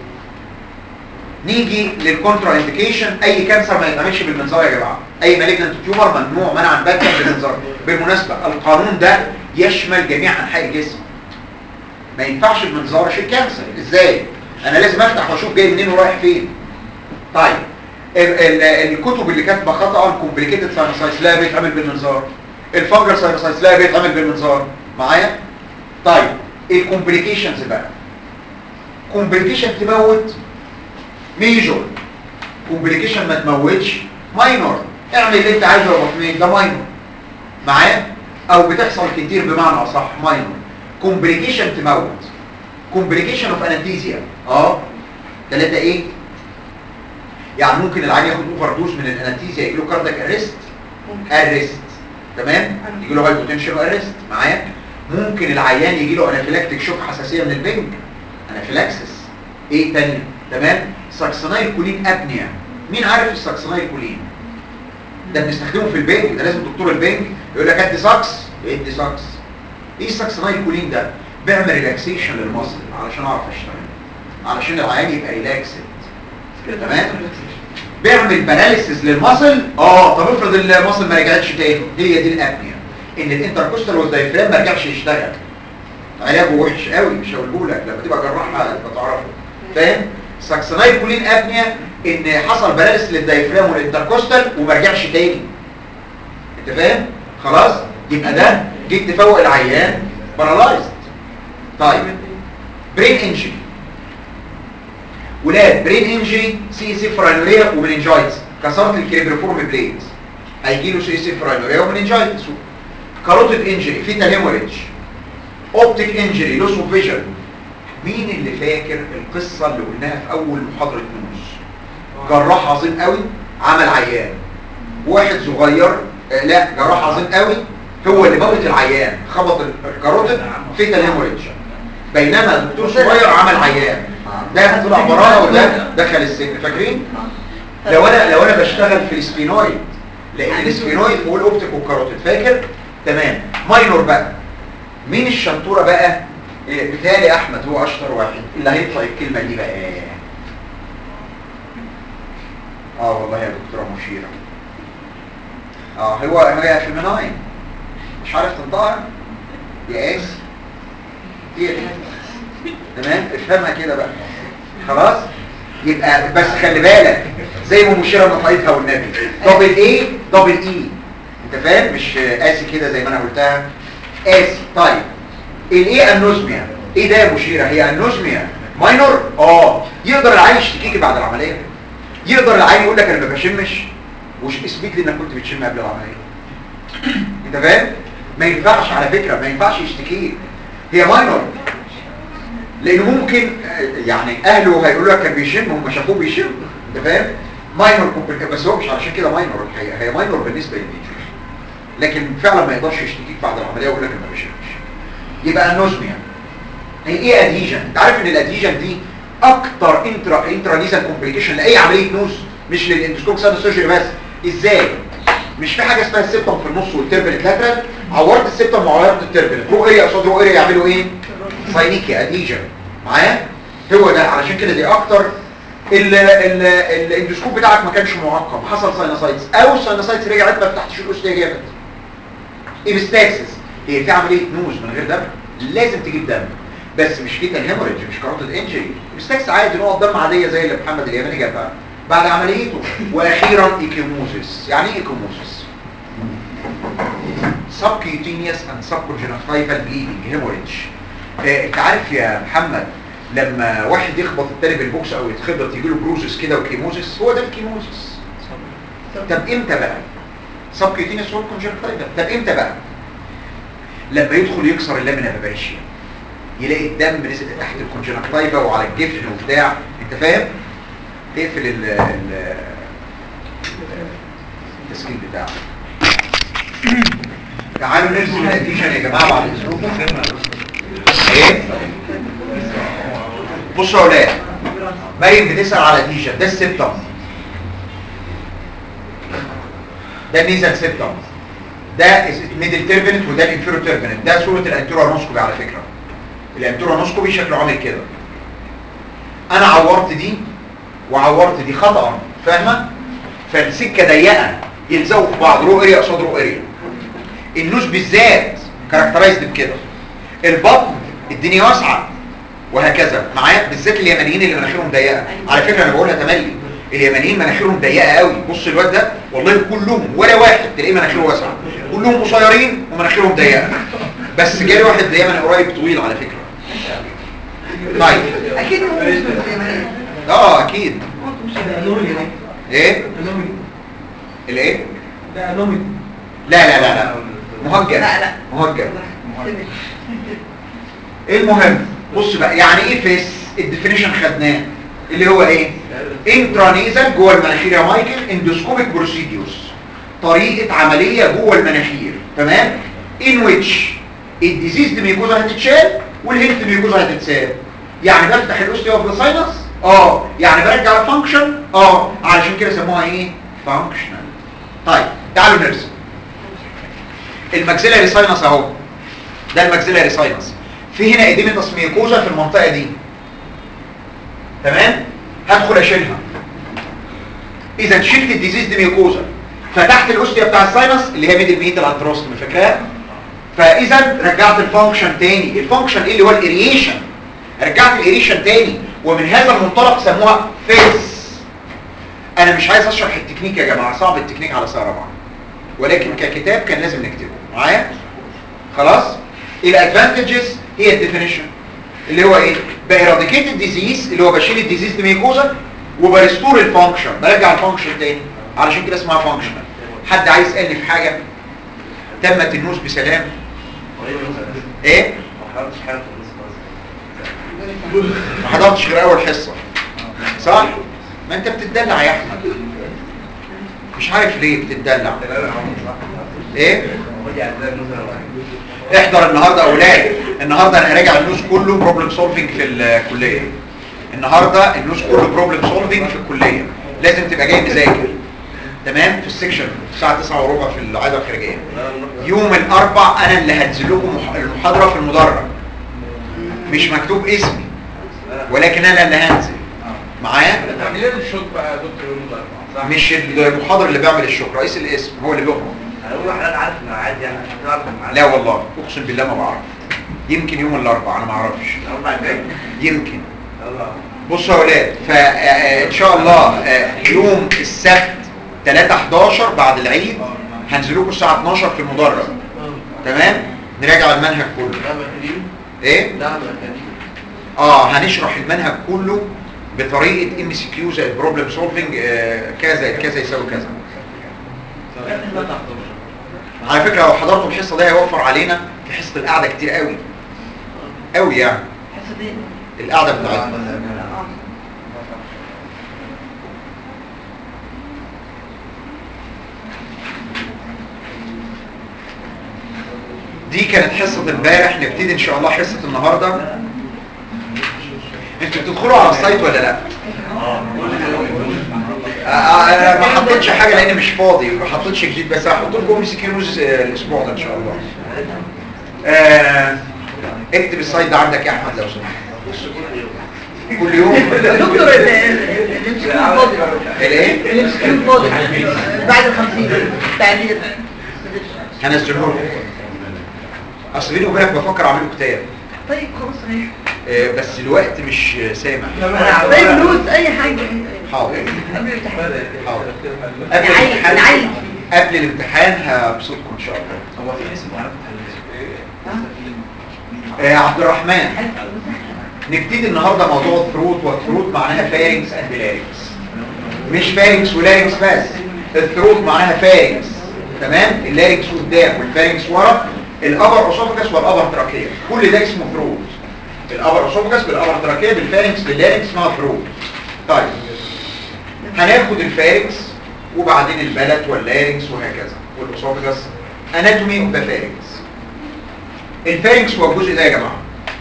نيجي للكونترا انديكيشن اي كانسر ما يتعملش بالمنظار يا جماعه اي مالجنت تيومر ممنوع منعا باتا بالمنظار بالمناسبه القانون ده يشمل جميع انحاء الجسم ما ينفعش المنظار اشيل كانسر ازاي انا لازم افتح واشوف جاي منين ورايح فين طيب ال ال الكتب اللي كاتبه خطا كومبليكيتد ساينوسايتس لا بيتعمل بالمنظار الفانجر ساينوسايتس لا بيتعمل بالمنظار معايا طيب الكومبليكيشنز بقى كومبليكيشن تموت ميجور كومبليكيشن ما تموتش ماينور اعمل اللي انت عايزه يا بطنين ده ماينور معايا او بتحصل كتير بمعنى اصح ماينور كومبليكيشن تموت كومبليكيشن اوف انستيزيا اه ثلاثه ايه يعني ممكن العيان ياخد اوفر دوز من الانستيزيا يجي له كاردياك اريست اريست تمام يجي له هاي بوتنشال اريست معايا ممكن العيان يجي له انافيلاكتيك شوك حساسيه من البنج انافيلاكسس ايه تاني تمام ساكسونايل كولين ابنيا مين عارف الساكسونايل كولين ده بنستخدمه في البنج ده لازم دكتور البنج يقول لك ادي ساكس ادي ساكس ايه الساكسونايل كولين ده بيعمل ريلاكسيشن للمصل علشان اعرف اشتغل علشان العيان يبقى ريلاكسد تمام بيعمل باراليسيس للمصل اه طب افرض المصل ما رجعتش تاني هي دي الابنيا ان الانتركوستال والدايفرام ما رجعش يشتغل علاجه وحش قوي مش هقوله لك لما تبقى جراح هتبقى تعرفه فاهم ساكسونايل كولين ابنيا ان حصل باراليس للدايفرام والانتركوستال وما رجعش تاني انت فاهم خلاص يبقى ده جيت تفوق العيان بارالايزد طيب برين انجري ولاد برين انجري سي سي فرانوريا ومننجايتس كسرت الكريبريفورم بليدز هيجي له سي سي فرانوريا ومننجايتس كاروتيد انجري فيتال هيموريدج اوبتيك انجري لوس اوف فيجن مين اللي فاكر القصه اللي قلناها في اول محاضره نوز جراح عظيم قوي عمل عيان واحد صغير آه لا جراح عظيم قوي هو اللي موت العيان خبط الكاروتيد فيتال هيموريدج بينما دكتور صغير عمل عيان ده طلع براءه وده دخل السجن فاكرين لو انا لو انا بشتغل في السفينويد لان السفينويد فوق الاوبتيك والكاروتيد فاكر تمام ماينور بقى مين الشطوره بقى إيه، بتهيألي احمد هو اشطر واحد اللي هيطلع الكلمه دي بقى اه والله يا دكتوره مشيره اه هو هي فيميناين مش عارف تنطقها يا اسي هي دي تمام افهمها كده بقى خلاص يبقى بس خلي بالك زي ما مشيره نطقتها والنبي دبل ايه دبل اي انت فاهم مش قاسي كده زي ما انا قلتها قاسي طيب الايه انوزميا ايه ده يا مشيره هي انوزميا ماينور اه يقدر العيل يشتكيكي بعد العمليه يقدر العيل يقول لك انا ما بشمش وش اثبت لي انك كنت بتشم قبل العمليه انت فاهم ما ينفعش على فكره ما ينفعش يشتكيه هي ماينور لانه ممكن آه، يعني اهله هيقولوا لك كان بيشم هم شافوه بيشم انت فاهم ماينور كومبليكيشن بس هو مش علشان كده ماينور الحقيقه هي ماينور بالنسبه للميجر لكن فعلا ما يقدرش يشتكيك بعد العمليه ويقول لك انا ما بشمش يبقى النوزميا هي ايه ادهيجن انت عارف ان الادهيجن دي اكتر انترا انترا نيزال كومبليكيشن لاي عمليه نوز مش للاندوسكوب ساينس سيرجري بس ازاي مش في حاجه اسمها السيبتم في النص والتربلت لاترال عورت السيبتم وعورت التربلت رو اريا قصاد رو اريا يعملوا ايه ساينيكي ادهيجن معايا هو ده علشان كده دي اكتر ال- ال- الاندوسكوب بتاعك ما كانش معقم حصل ساينوسايتس او الساينوسايتس رجعت ما فتحتش الاوستيا جامد ايبستاكسس هي في عمليه نوز من غير دم لازم تجيب دم بس مش فيتال هيموريدج مش كاروتيد انجري ايبستاكس عادي نقط دم عاديه زي اللي محمد اليمني جابها بعد عمليته واخيرا ايكيموزيس يعني ايه ايكيموزيس subcutaneous and subconjunctival bleeding hemorrhage آه، انت عارف يا محمد لما واحد يخبط التاني بالبوكس او يتخبط يجيله بروزس كده وكيموزيس هو ده الكيموزيس طب امتى بقى subcutaneous subconjunctival طب امتى بقى لما يدخل يكسر اللامينا بابريشيا يلاقي الدم نزل تحت الكونجنكتيفا وعلى الجفن وبتاع انت فاهم تقفل ال ال التسكين بتاعه تعالوا نرسم الاديشن يا جماعه بعد اذنكم ايه بصوا يا اولاد مريم بتسال على اديشن ده السيبتم ده النيزل سيبتم ده ميدل تيربنت وده الانفيرو تيربنت ده صوره الانتورانوسكوبي على فكره الانتورانوسكوبي شكله عامل كده انا عورت دي وعورت دي خطأ فاهمه فالسكه ضيقه يلزقوا في بعض رو اريا قصاد رو اريا النوز بالذات كاركترايزد بكده البطن الدنيا واسعه وهكذا معايا بالذات اليمنيين اللي مناخيرهم ضيقه على فكره انا بقولها تملي اليمنيين مناخيرهم ضيقه قوي بص الواد ده والله كلهم ولا واحد تلاقيه مناخيره واسعه كلهم قصيرين ومناخيرهم ضيقه بس جالي واحد يمني قريب طويل على فكره طيب اكيد هو يمني. اه اكيد ايه الايه ده انومي لا لا لا لا مهجر لا، لا. مهجر المهم بص بقى يعني ايه فيس الديفينيشن خدناه اللي هو ايه انترانيزال جوه المناخير يا مايكل اندوسكوبيك بروسيديوس طريقه عمليه جوه المناخير تمام ان ويتش الديزيز ميكوزا هتتشال والهيلث ميكوزا هتتساب يعني بفتح الاوستيو اوف ذا ساينس اه يعني برجع الفانكشن اه علشان كده سموها ايه فانكشنال طيب تعالوا نرسم الماكسيلاري ساينس اهو ده الماكسيلاري ساينس في هنا اديمتس ميكوزا في المنطقه دي تمام هدخل اشيلها اذا شلت الديزيز دي ميكوزا فتحت الاوستيا بتاع الساينس اللي هي ميدل ميتال انتروستومي فاكراها فاذا رجعت الفانكشن تاني الفانكشن ايه اللي هو الاريشن رجعت الاريشن تاني ومن هذا المنطلق سموها فيس انا مش عايز اشرح التكنيك يا جماعه صعب التكنيك على ساره ربعا ولكن ككتاب كان لازم نكتبه معايا خلاص الادفانتجز هي الديفينيشن اللي هو ايه بإراديكيت الديزيز اللي هو بشيل الديزيز دي ميكوزا وبريستور الفانكشن برجع الفانكشن تاني علشان كده اسمها فانكشنال حد عايز يسالني في حاجه تمت النوز بسلام ايه ما حضرتش غير اول حصه صح ما انت بتدلع يا احمد مش عارف ليه بتدلع ايه احضر النهارده اولاد النهارده انا هراجع النوز كله بروبلم سولفنج في الكليه النهارده النوز كله بروبلم سولفنج في الكليه لازم تبقى جاي مذاكر تمام في السكشن الساعه 9 وربع في العاده الخارجيه يوم الاربع انا اللي هنزل لكم مح- المحاضره في المدرج مش مكتوب اسمي ولكن انا اللي هنزل معايا تعمل لنا الشوط بقى يا دكتور يوم الاربعاء صح؟ مش المحاضر اللي بيعمل الشغل رئيس الاسم هو اللي بيخرج هو حضرتك عارف ان عادي يعني عشان تعرف الميعاد لا والله اقسم بالله ما بعرف يمكن يوم الاربعاء انا ما اعرفش الاربع الجاي يمكن يلا بصوا يا ولاد فان شاء الله آه، يوم السبت 3 11 بعد العيد هنزلكم الساعه 12 في المدرج تمام نراجع المنهج كله لا مكانين ايه لا مكانين اه هنشرح المنهج كله بطريقه ام سي كيو زائد بروبلم سولفنج كذا زائد كذا يساوي كذا على فكره لو حضرتوا الحصه دي هيوفر علينا في حصه القعده كتير قوي قوي يعني حصة ايه؟ القعده بتاعتنا اه دي كانت حصه امبارح نبتدي ان شاء الله حصه النهارده انتوا بتدخلوا على السايت ولا لا آه، آه، انا ما حطيتش حاجه لان مش فاضي ما حطيتش جديد بس هحط لكم ام سي كيوز الاسبوع ده ان شاء الله آه، اكتب السايت ده عندك يا احمد لو سمحت كل يوم دكتور ال- ال- الامسكيو فاضي الايه الامسكيو فاضي بعد الخمسين تعديل هنزله لكم اصل بيني وبينك بفكر اعمله كتاب طيب خلاص ماشي آه، بس الوقت مش سامح انا طيب فلوس اي حاجة حاضر قبل الامتحان حاضر قبل نعيد- الامتحان نعيد. قبل الامتحان هبسطكم ان شاء الله هو في اسم معرفة آه، عبد الرحمن نبتدي النهارده موضوع الثروت والثروت معناها فارنكس اند لارنكس مش فارنكس ولارنكس بس الثروت معناها فارنكس تمام اللارنكس قدام والفارنكس ورا الابر اسوفجس والابر تراكيه كل ده اسمه ثروت الابر اسوفجس بالابر تراكيه بالفارنكس باللارنكس اسمها ثروت طيب هناخد الفارنكس وبعدين البلت واللارنكس وهكذا والاسوفجس اناتومي اوف ذا فارنكس الفارنكس هو الجزء ده يا جماعه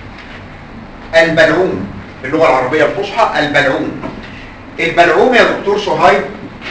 البلعوم باللغه العربيه الفصحى البلعوم البلعوم يا دكتور صهيب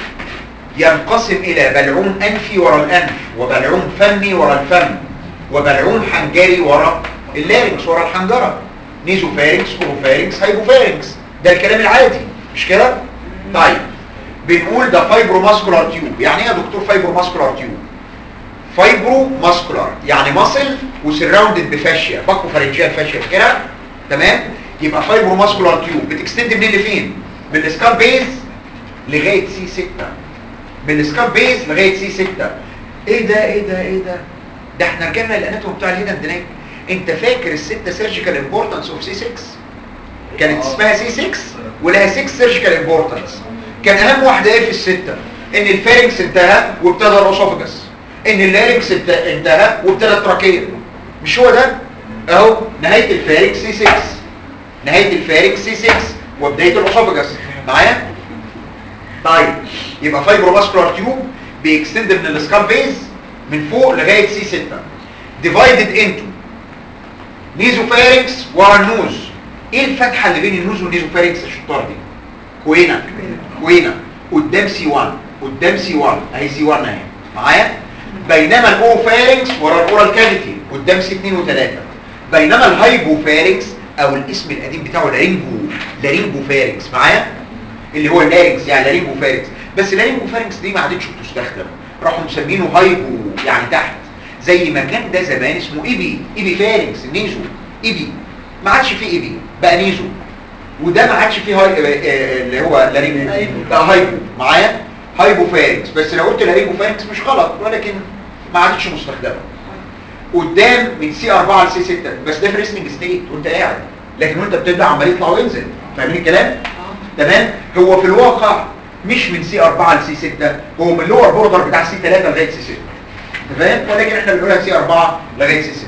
ينقسم الى بلعوم انفي ورا الانف وبلعوم فمي ورا الفم وبلعوم حنجري ورا اللارنكس ورا الحنجره نيزو فارنكس اوروفارنكس هايبوفارنكس ده الكلام العادي مش كده طيب بنقول ده فايبرو ماسكولار تيوب يعني ايه يا دكتور فايبرو ماسكولار تيوب فايبرو ماسكولار يعني ماسل وسراوندد بفاشيا باكو فارنجيال فاشيا كده تمام يبقى فايبرو ماسكولار تيوب بتكستند منين لفين من السكال بيز لغايه سي 6 من السكال بيز لغايه سي 6 ايه ده ايه ده ايه ده ده احنا رجعنا للاناتوم بتاع الهيدن دناك انت فاكر الستة سيرجيكال امبورتنس اوف سي 6 كانت اسمها سي 6 ولها 6 سيرجيكال امبورتنس كان اهم واحده ايه في السته ان الفارنكس انتهى وابتدى الاسوفجس ان اللارنكس انت- انتهى وابتدى التراكيه مش هو ده اهو نهايه الفارنكس سي 6 نهايه الفارنكس سي 6 وبدايه الاسوفجس معايا طيب يبقى فايبرو ماسكولار تيوب بيكستند من السكال بيز من فوق لغايه سي 6 ديفايدد انتو نيزوفارنكس ورا النوز ايه الفتحه اللي بين النوز والنيزوفارنكس الشطار دي كوينه كوينه قدام سي 1 قدام سي 1 اهي سي 1 اهي معايا بينما الاوروفارنكس ورا الاورال كافيتي قدام سي 2 و3 بينما الهايبوفارنكس او الاسم القديم بتاعه لارينجو لارينجو فارنكس معايا اللي هو اللارنكس يعني لارينجو فارنكس بس اللارينجو فارنكس دي ما عادتش بتستخدم راحوا مسمينه هايبو يعني تحت زي ما كان ده زمان اسمه ايبي ايبي فارنكس النيزو ايبي ما عادش فيه ايبي بقى نيزو وده ما عادش فيه هاي آه، آه، اللي هو لارينجو بقى هايبو معايا هايبو فارنكس بس لو قلت لارينجو فارنكس مش غلط ولكن ما عادتش مستخدمه قدام من سي 4 لسي 6 بس ده في ريسنج ستيت وانت قاعد لكن وانت بتبدا عمال يطلع وينزل فاهمين الكلام تمام هو في الواقع مش من سي 4 لسي 6 هو من اللور بوردر بتاع سي 3 لغايه سي 6 انت فاهم ولكن احنا بنقولها سي 4 لغايه سي 6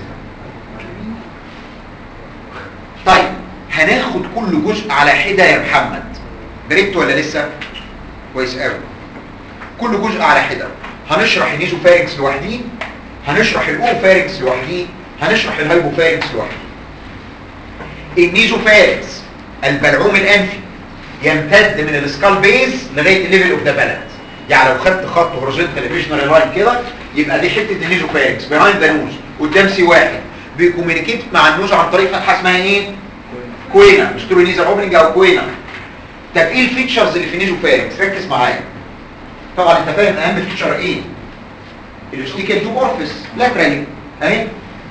طيب هناخد كل جزء على حده يا محمد بريت ولا لسه كويس قوي كل جزء على حده هنشرح النيزوفارنكس لوحديه هنشرح الاوفارنكس لوحديه هنشرح الهايبوفارنكس لوحديه النيزوفارنكس البلعوم الانفي يمتد من السكال بيز لغايه الليفل اوف ذا بالانس يعني لو خدت خط هوريزونتال فيجنال لاين كده يبقى دي حته النيزوفارنكس بيهايند ذا نوز قدام سي واحد بيكومينيكيت مع النوز عن طريق فتحه اسمها ايه كوينا ستورونيزا اوبننج او كوينا طب ايه الفيتشرز اللي في نيزوفارنكس ركز معايا طبعا انت فاهم اهم فيتشر ايه الاستيكال تو اورفيس لاترالي اهي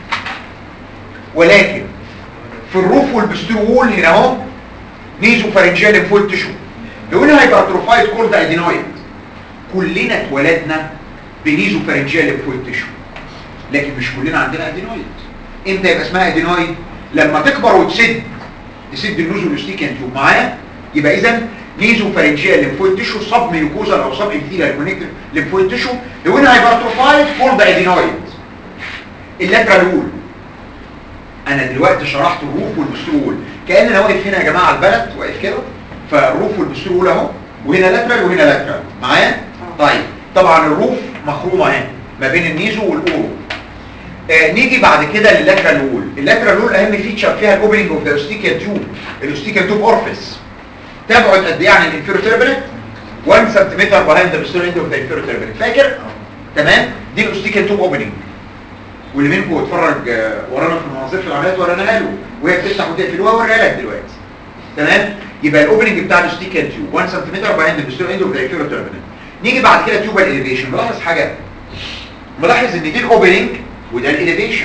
ولكن في الروف والبسترول هنا اهو نيزو فارنجيال ليمفويد تيشو لو هيبقى اتروفايد كولد ادينويد كلنا اتولدنا بنيزو فارنجيال ليمفويد تيشو لكن مش كلنا عندنا ادينويد امتى يبقى اسمها ادينويد لما تكبر وتسد تسد النوز والاستيكال تيوب معايا يبقى اذا نيزو فارنجيال ليمفويد تيشو سب ميوكوزال او سب ابثيليال كونكتيف ليمفويد تيشو لو ان هايبرتروفايد فولد ادينويد اللاترال وول انا دلوقتي شرحت الروف والبسترول كان انا واقف هنا يا جماعه على البلد واقف كده فالروف والبسترول اهو وهنا لاترال وهنا لاترال معايا طيب طبعا الروف مخرومه اهي ما بين النيزو والاورو آه نيجي بعد كده لللاترال وول اللاترال وول اهم فيتشر فيها الاوبننج اوف ذا اوستيكال تيوب الاوستيكال تيوب اورفيس تبعد قد ايه عن الانفيرو تيربنت 1 سم بيهايند ذا بسترول اند اوف ذا انفيرو تيربنت فاكر تمام دي الاوستيكال تيوب اوبننج واللي منكم اتفرج آه، ورانا في المناظر في العمليات وراناها له وهي بتفتح وتقفل وهوريها لك دلوقتي تمام يبقى الاوبننج بتاع الاوستيكال تيوب 1 سم بيهايند ذا بسترول اند اوف ذا انفيرو تيربنت نيجي بعد كده تيوبال اليفيشن ملاحظ حاجه ملاحظ ان دي الاوبننج وده الاليفيشن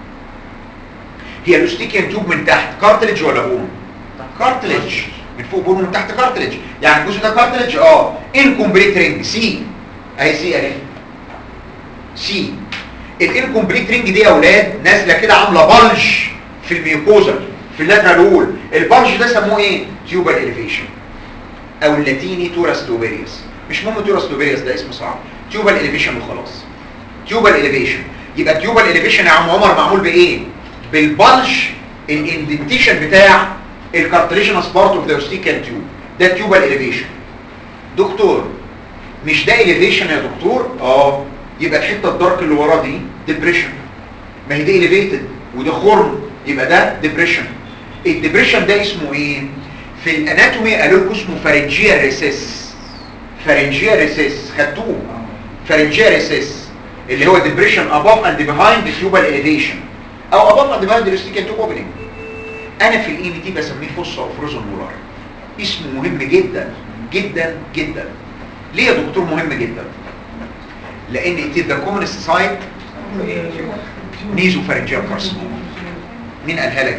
هي الاوستيكيان تيوب من تحت كارتلج ولا بون كارتلج من فوق بون ومن تحت كارتلج يعني الجزء ده كارتلج اه انكمبليت رينج سي اهي سي اهي سي الانكمبليت رينج دي يا اولاد نازله كده عامله بلج في الميوكوزا في اللاترال وول البلج ده سموه ايه تيوبال اليفيشن او اللاتيني توراس توبيريوس مش مهم توراس توبيريوس ده اسم صعب تيوبال اليفيشن وخلاص تيوبال اليفيشن يبقى تيوبال اليفيشن يا عم عمر معمول بايه بالبلج الاندنتيشن بتاع الكارتليجينس بارت اوف ذا اوستيكال تيوب ده تيوبال اليفيشن دكتور مش ده اليفيشن يا دكتور اه يبقى الحته الدارك اللي وراه دي ديبريشن ما هي دي اليفيتد وده خرم يبقى ده ديبريشن الديبريشن ده اسمه ايه في الاناتومي قالوا لكم اسمه فارنجيا ريسيس فارنجيا ريسيس خدتوه فارنجيا ريسيس اللي هو ديبريشن above and behind the tubal elevation او above and behind the ostical tube opening انا في الاي تي بسميه فصة او فروزن مولار اسمه مهم جدا جدا جدا ليه يا دكتور مهم جدا لان it is the commonest site نيزوفارنجيال كارسينوما مين قالها لك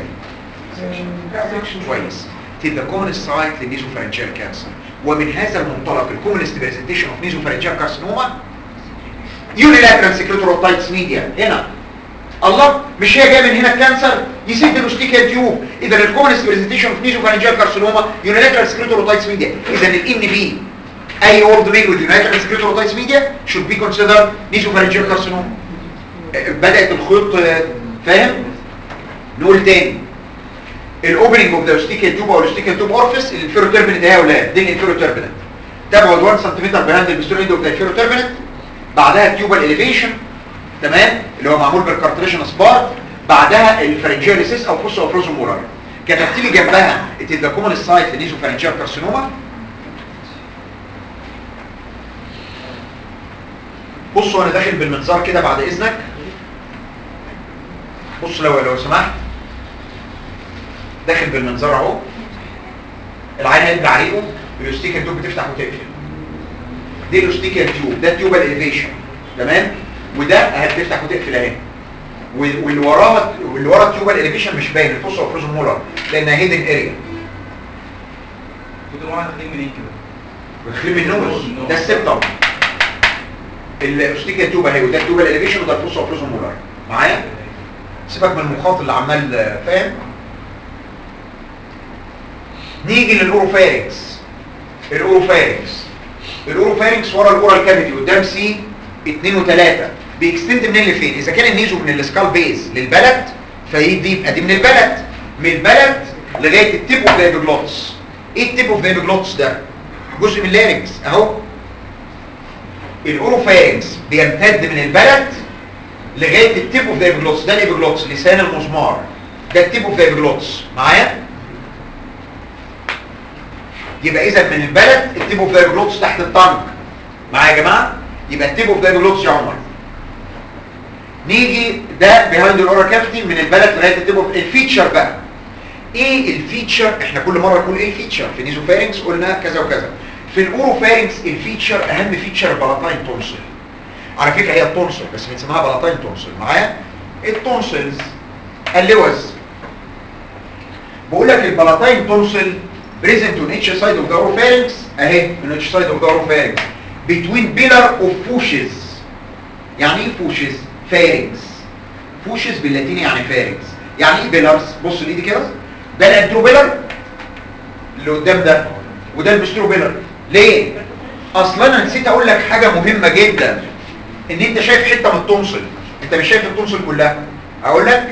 دي كويس it is the commonest site للنيزوفارنجيال كانسر ومن هذا المنطلق الكومونست برزنتيشن اوف نيزوفارنجيال كارسينوما يونيلاترال سكريتوروتايتس ميديا هنا الله مش هي جايه من هنا الكانسر يسد الاوستيكال تيوب اذا الكومنست برزنتيشن اوف نيزوفارنجيال كارسينوما يونيلاترال سكريتوروتايتس ميديا اذا الان بي اي اولد ميل with unilateral سكريتوروتايتس ميديا should be considered نيزوفارنجيال كارسينوما بدات الخيط آه، فاهم نقول تاني الاوبننج اوف ذا اوستيكال تيوب او الاوستيكال تيوب اورفيس الانفيرو تيربنت اهي يا اولاد دي الانفيرو تيربنت تبعد 1 سم بيهاند البستون اند اوف ذا انفيرو تيربنت بعدها التيوبال اليفيشن تمام اللي هو معمول بالكارتريشن سبارت بعدها الفرنجيال ريسيس او فوسو او فروزو مولار كتبت لي جنبها اتذا كومن سايت لنيزو فرنجيال كارسينوما بصوا انا داخل بالمنظار كده بعد اذنك بص لو لو سمحت داخل بالمنظار اهو العين هيبقى عليكم الاستيكر دوب بتفتح وتقفل دي الاوستيكال تيوب ده تيوبال اليفيشن تمام وده هتفتح وتقفل اهي وال- واللي وراها واللي ورا التيوبال اليفيشن مش باين الفوسا وفروزن مولر لانها هيدن اريا كنت معانا خليه منين كده بتخرب النوز ده السبتم الاوستيكال تيوب اهي وده التيوبال اليفيشن وده الفوسا وفروزن مولر معايا سيبك من المخاط اللي عمال آه، فاهم نيجي للاوروفارينكس الاوروفارينكس الاوروفارينكس ورا الاورال كافيتي قدام سي 2 و3 بيكستند منين لفين اذا كان النيزو من السكال بيز للبلد فدي يبقى دي من البلد من البلد لغايه التيب اوف ذا ايبيجلوتس ايه التيب اوف ذا ايبيجلوتس ده جزء من اللارنكس اهو الاوروفارينكس بيمتد من البلد لغايه التيب اوف ذا ايبيجلوتس ده الايبيجلوتس لسان المسمار ده التيب اوف ذا ايبيجلوتس معايا يبقى اذا من البلد التيب اوف ذا ايبيجلوتس تحت الطنج معايا يا جماعه يبقى التيب اوف ذا ايبيجلوتس يا عمر نيجي ده بيهايند الاورال كافيتي من البلد لغايه التيب اوف الفيتشر بقى ايه الفيتشر احنا كل مره نقول ايه الفيتشر في نيزوفارينكس قلنا كذا وكذا في الاوروفارينكس الفيتشر اهم فيتشر البلاتاين تونسل على فكره هي التونسل بس بنسميها بلاتاين تونسل معايا التونسلز اللوز بقول لك البلاتاين تونسل بريزنت اون اتش سايد اوف ذا اوروفارينكس اهي من اتش سايد اوف ذا اوروفارينكس بتوين بيلر اوف فوشز يعني ايه فوشز فارنكس فوشز باللاتيني يعني فارنكس يعني ايه بيلرز بص الايد كده ده الانتروبيلر اللي قدام ده وده البسترو بيلر ليه اصلا انا نسيت اقول لك حاجه مهمه جدا ان انت شايف حته من التونسل انت مش شايف التونسل كلها اقول لك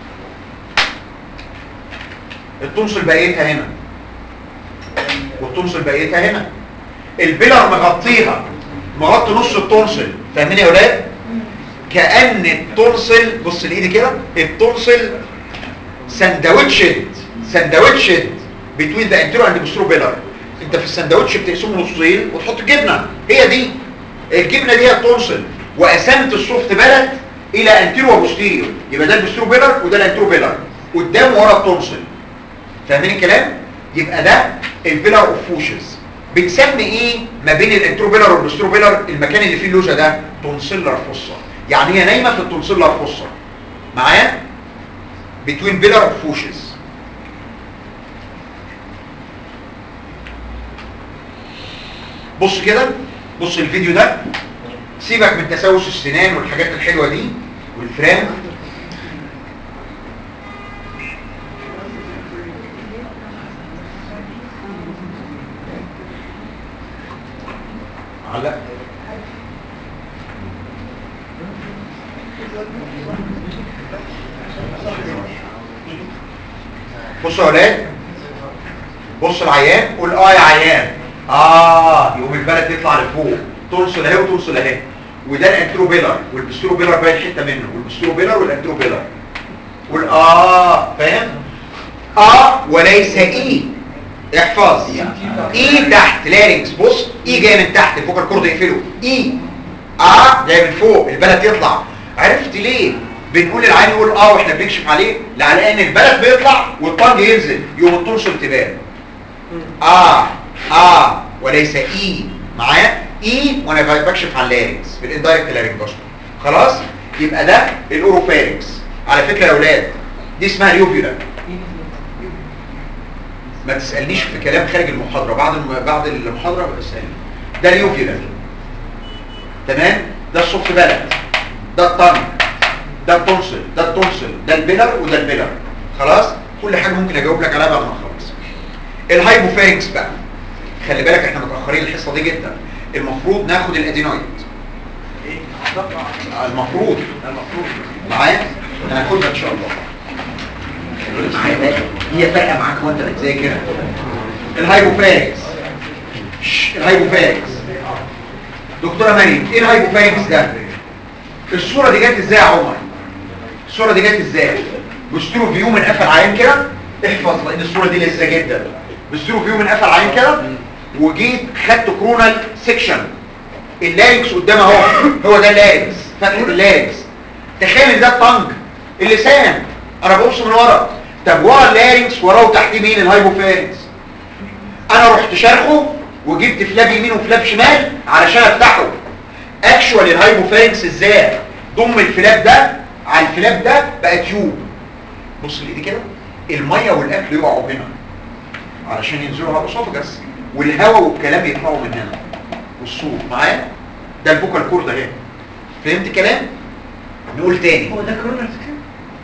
التونسل بقيتها هنا والتونسل بقيتها هنا البيلر مغطيها مغطي نص التونسل فاهمين يا ولاد كأن التونسل بص لايدي كده التونسل سندوتشد سندوتشد بتوين ذا انتيرو اند بوسترو بيلر انت في السندوتش بتقسمه نصين وتحط جبنه هي دي الجبنه دي هي التونسل وقسمت السوفت بلد الى انتيرو وبوستيريو يبقى ده البوسترو بيلر وده الانتيرو بيلر قدام ورا التونسل فاهمين الكلام يبقى ده البيلر اوف فوشز بنسمي ايه ما بين الانتروبيلر والبستروبيلر المكان اللي فيه اللوزه ده تونسيلر فوسا يعني هي نايمه في التونسيلر فوسا معايا بتوين بيلر اوف فوشز بص كده بص الفيديو ده سيبك من تسوس السنان والحاجات الحلوه دي والفرام علق بصوا يا ولاد بص العيان قول اه يا عيان اه يقوم البلد يطلع لفوق تنصل اهي وتنصل اهي وده الانتروبيلر والبستروبيلر باين حته منه والبستروبيلر والانتروبيلر قول اه فاهم اه وليس اي احفظ اي تحت لارنكس بص اي جاي من تحت الفوكال كورد يقفله اي اه جاي من فوق البلد يطلع عرفت ليه بنقول العين يقول اه واحنا بنكشف عليه على ان البلد بيطلع والطنج ينزل يوم التنصل تبان اه اه وليس اي معايا اي وانا بكشف على اللارنكس في الاندايركت لارنكس خلاص يبقى ده الاوروفارنكس على فكره يا اولاد دي اسمها اليوفيولا ما تسالنيش في كلام خارج المحاضره بعد الم... بعد المحاضره اسالني ده اليوفيولا تمام ده الصف بلد ده الطن ده التونسل ده التونسل ده البيلر وده البيلر خلاص كل حاجه ممكن اجاوب لك عليها بعد ما اخلص الهايبوفارنكس بقى خلي بالك احنا متاخرين الحصه دي جدا المفروض ناخد الادينويد ايه المفروض المفروض معايا هناخدها ان شاء الله معايا هي فارقه معاك وانت بتذاكر الهايبوفارنكس شش، الهايبوفارنكس دكتوره مريم ايه الهايبوفارنكس ده الصوره دي جت ازاي يا عمر الصوره دي جت ازاي بسترو فيو من قفل عين كده احفظ لان الصوره دي لسه جدا بسترو فيو من قفل عين كده وجيت خدت كرونال سيكشن اللارنكس قدام اهو هو ده اللارنكس فتحه اللارنكس تخيل ان ده الطنج اللسان انا ببص من ورا طب ورا اللارنكس وراه وتحتيه مين الهايبوفارنكس انا رحت شارخه وجبت فلاب يمين وفلاب شمال علشان افتحه اكشوال الهايبوفارنكس ازاي ضم الفلاب ده على الفلاب ده بقى تيوب بص لايدي كده الميه والاكل يقعوا هنا علشان ينزلوا على الاسوفجس والهواء والكلام يطلعوا من هنا والصوت معايا ده الفوكال كورد اهي فهمت الكلام نقول تاني هو ده كورونا سكين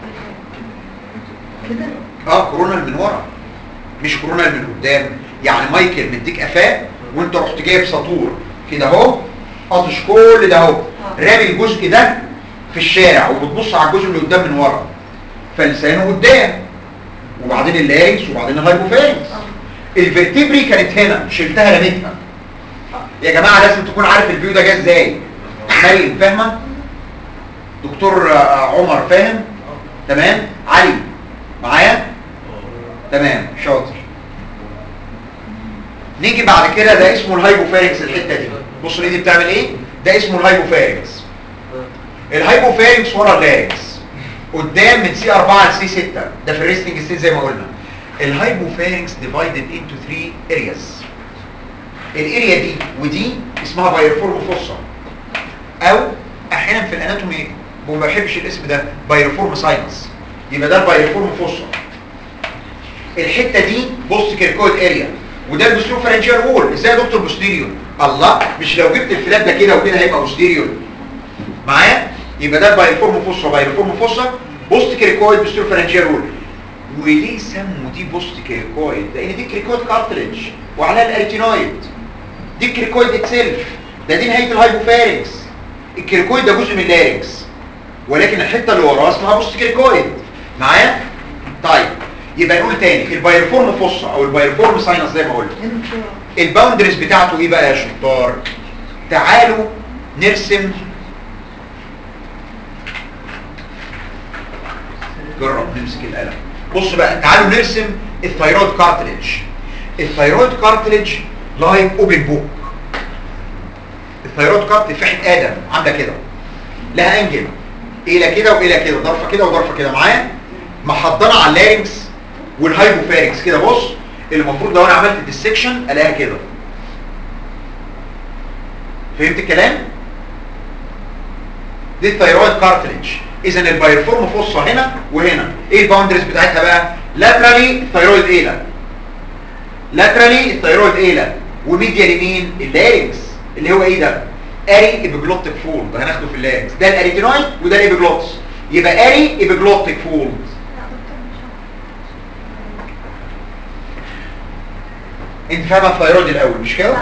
كده اه كورونال من ورا مش كورونال من قدام يعني مايكل مديك قفاه وانت رحت جايب سطور كده اهو قاطش كل ده اهو رامي الجزء ده في الشارع وبتبص على الجزء اللي قدام من ورا فلسانه قدام وبعدين اللارنكس وبعدين الهايبوفارنكس الفرتبري كانت هنا شلتها رميتها يا جماعه لازم تكون عارف الفيو ده جه ازاي مريم فاهمه دكتور آه، عمر فاهم تمام علي معايا تمام شاطر نيجي بعد كده ده اسمه الهايبوفارنكس الحته دي بص دي بتعمل ايه ده اسمه الهايبوفارنكس الهايبوفارنكس ورا اللارنكس قدام من سي 4 لسي 6 ده في الريستنج ستيت زي ما قلنا الهايبوفارنكس ديفايدد انتو 3 ارياز الاريا دي ودي اسمها بايرفورم فوسا او احيانا في الاناتومي ما بحبش الاسم ده بايرفورم ساينس يبقى ده البايرفورم فوسا الحته دي بوست كيركويد اريا وده البوستيريو فارنجيال وول ازاي يا دكتور بوستيريو الله مش لو جبت الفلاب ده كده وكده هيبقى بوستيريو معايا يبقى ده البايرفورم فوسا بايرفورم فوسا بوست كيركويد بوستيريو فارنجيال وول وليه سموا دي بوست كيركويد لان دي كيركويد كارتريج وعلى الاريتينويد دي الكريكويد اتسلف ده دي نهايه الهايبوفارينكس الكريكويد ده جزء من اللارينكس ولكن الحته اللي وراه اسمها بوست كريكويد معايا طيب يبقى نقول تاني البايرفورم فوسا او البايرفورم ساينس زي ما قلت الباوندريز بتاعته ايه بقى يا شطار تعالوا نرسم جرب نمسك القلم بص بقى تعالوا نرسم الثيرويد كارتليج الثيرويد كارتليج لايك اوبن بوك الثيرويد كارتليج في حته ادم عامله كده لها انجل الى كده والى كده ضرفه كده وضرفه كده معايا محضنه على اللارynx والهايبوفارينكس كده بص اللي المفروض لو انا عملت ديسكشن الاقيها كده فهمت الكلام دي الثيرويد كارتليج اذا البايرفورم فوسا هنا وهنا ايه الباوندريز بتاعتها بقى لاترالي الثيرويد ايلا لاترالي الثيرويد ايلا وميديا لمين اللارينكس اللي هو ايه ده اري ايبيجلوتيك فولد هناخده في اللارينكس ده الاريتينويد وده الايبيجلوتس يبقى اري ايبيجلوتيك فولد انت فاهمه الثيرويد الاول مش كده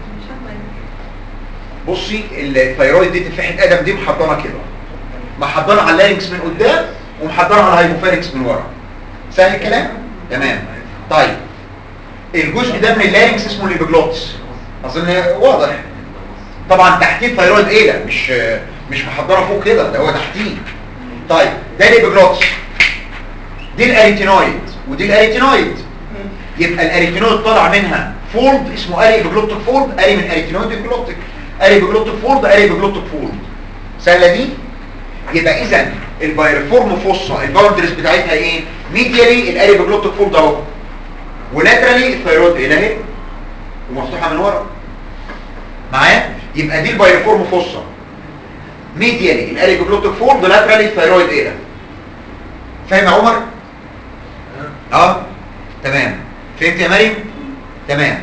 بصي الثيرويد دي تفاحه ادم دي محضنه كده محضنه على اللارينكس من قدام ومحضنه على الهايبوفارينكس من ورا سهل الكلام تمام طيب الجزء ده من اللارينكس اسمه الابيجلوتس اظن واضح طبعا تحتيه الثيرويد ايه مش مش محضره فوق كده ده هو تحتيه طيب ده الابيجلوتس دي الاريتينويد ودي الاريتينويد يبقى الاريتينويد طالع منها فولد اسمه اري ابيجلوتيك فولد اري من اريتينويد ابيجلوتيك اري ابيجلوتيك فولد اري ابيجلوتيك فولد سهله دي يبقى اذا البايرفورم فوسا الباوندريز بتاعتها ايه ميديالي الاري ابيجلوتيك فولد اهو ولاترالي الثيرويد ايه اهي ومفتوحه من ورا معايا يبقى دي البايرفورم فوسا ميديالي الاري ابيجلوتيك فولد ولاترالي الثيرويد ايه فاهم يا عمر اه تمام فهمت يا مريم تمام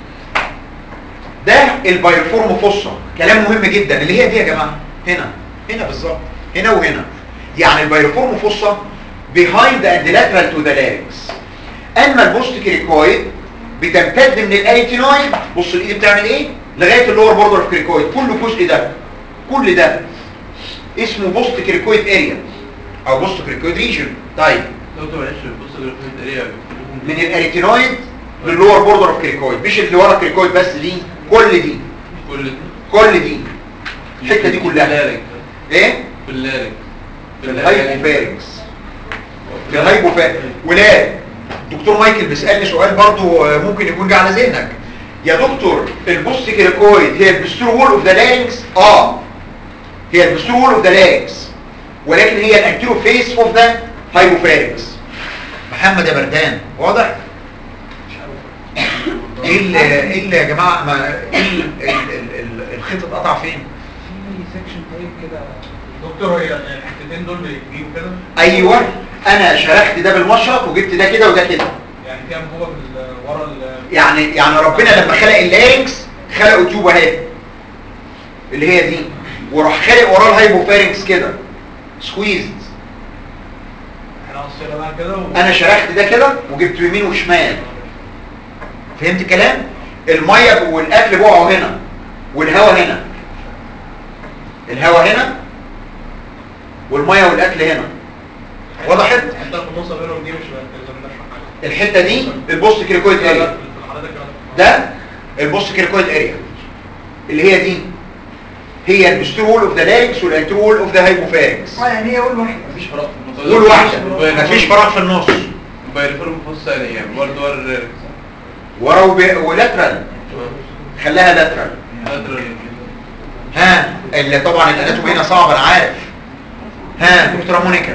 ده البايرفورم فوسا كلام مهم جدا اللي هي دي يا جماعه هنا هنا بالظبط هنا وهنا يعني البايرفورم فوسا behind and lateral to the larynx اما البوست كريكويد بتمتد من الاريتينويد بص الايد بتعمل ايه لغايه اللور بوردر اوف كريكويد كل الجزء ده كل ده اسمه بوست كريكويد اريا او بوست كريكويد ريجن طيب دكتور معلش بص الجرافيك اريا من الاريتينويد للور بوردر اوف كريكويد مش اللي ورا الكريكويد بس دي كل دي كل دي كل دي الحته دي كلها اللارك ايه في اللارك في الهايبوفارينكس في الهايبوفارينكس ولاد دكتور مايكل بيسالني سؤال برضو آه، ممكن يكون جه على ذهنك يا دكتور البوست كريكويد هي البستور وول اوف ذا لارينكس اه هي البستور وول اوف ذا لارينكس ولكن هي الانتيرو فيس اوف ذا هايبوفارينكس محمد يا بردان واضح ايه ال- ايه اللي يا جماعه ما ايه ال- ال- ال- ال- الخيط اتقطع فين في سكشن طيب كده دكتور هي الحتتين دول بيجيبوا كده ايوه انا شرحت ده بالمشرط وجبت ده كده وده كده يعني فيها جوه بال- ورا ال يعني يعني ربنا لما خلق اللارينكس خلقه تيوب اهي اللي هي دي وراح خلق وراه الهايبوفارينكس كده سكويزد احنا قصينا بقى كده و... انا شرحت ده كده وجبت يمين وشمال فهمت الكلام الميه والاكل بقعوا هنا والهواء هنا الهواء هنا والميه والاكل هنا وضحت الحته في النص بينهم دي مش لازم نشرح حاجه الحته دي البوست كريكويد لا لا اريا في حضرتك كده ده البوست كريكويد اريا اللي هي دي هي البستور وول اوف ذا لارينكس والانترو وول اوف ذا هايبوفارينكس اه يعني هي اول واحده مفيش فراغ في النص وول واحده مفيش فراغ في النص بايرفورم فوس يعني برضه ورا الريركس ورا وب- ولاترال خلاها لاترال لاترال ها اللي طبعا الاناتومي هنا صعب انا عارف ها دكتوره مونيكا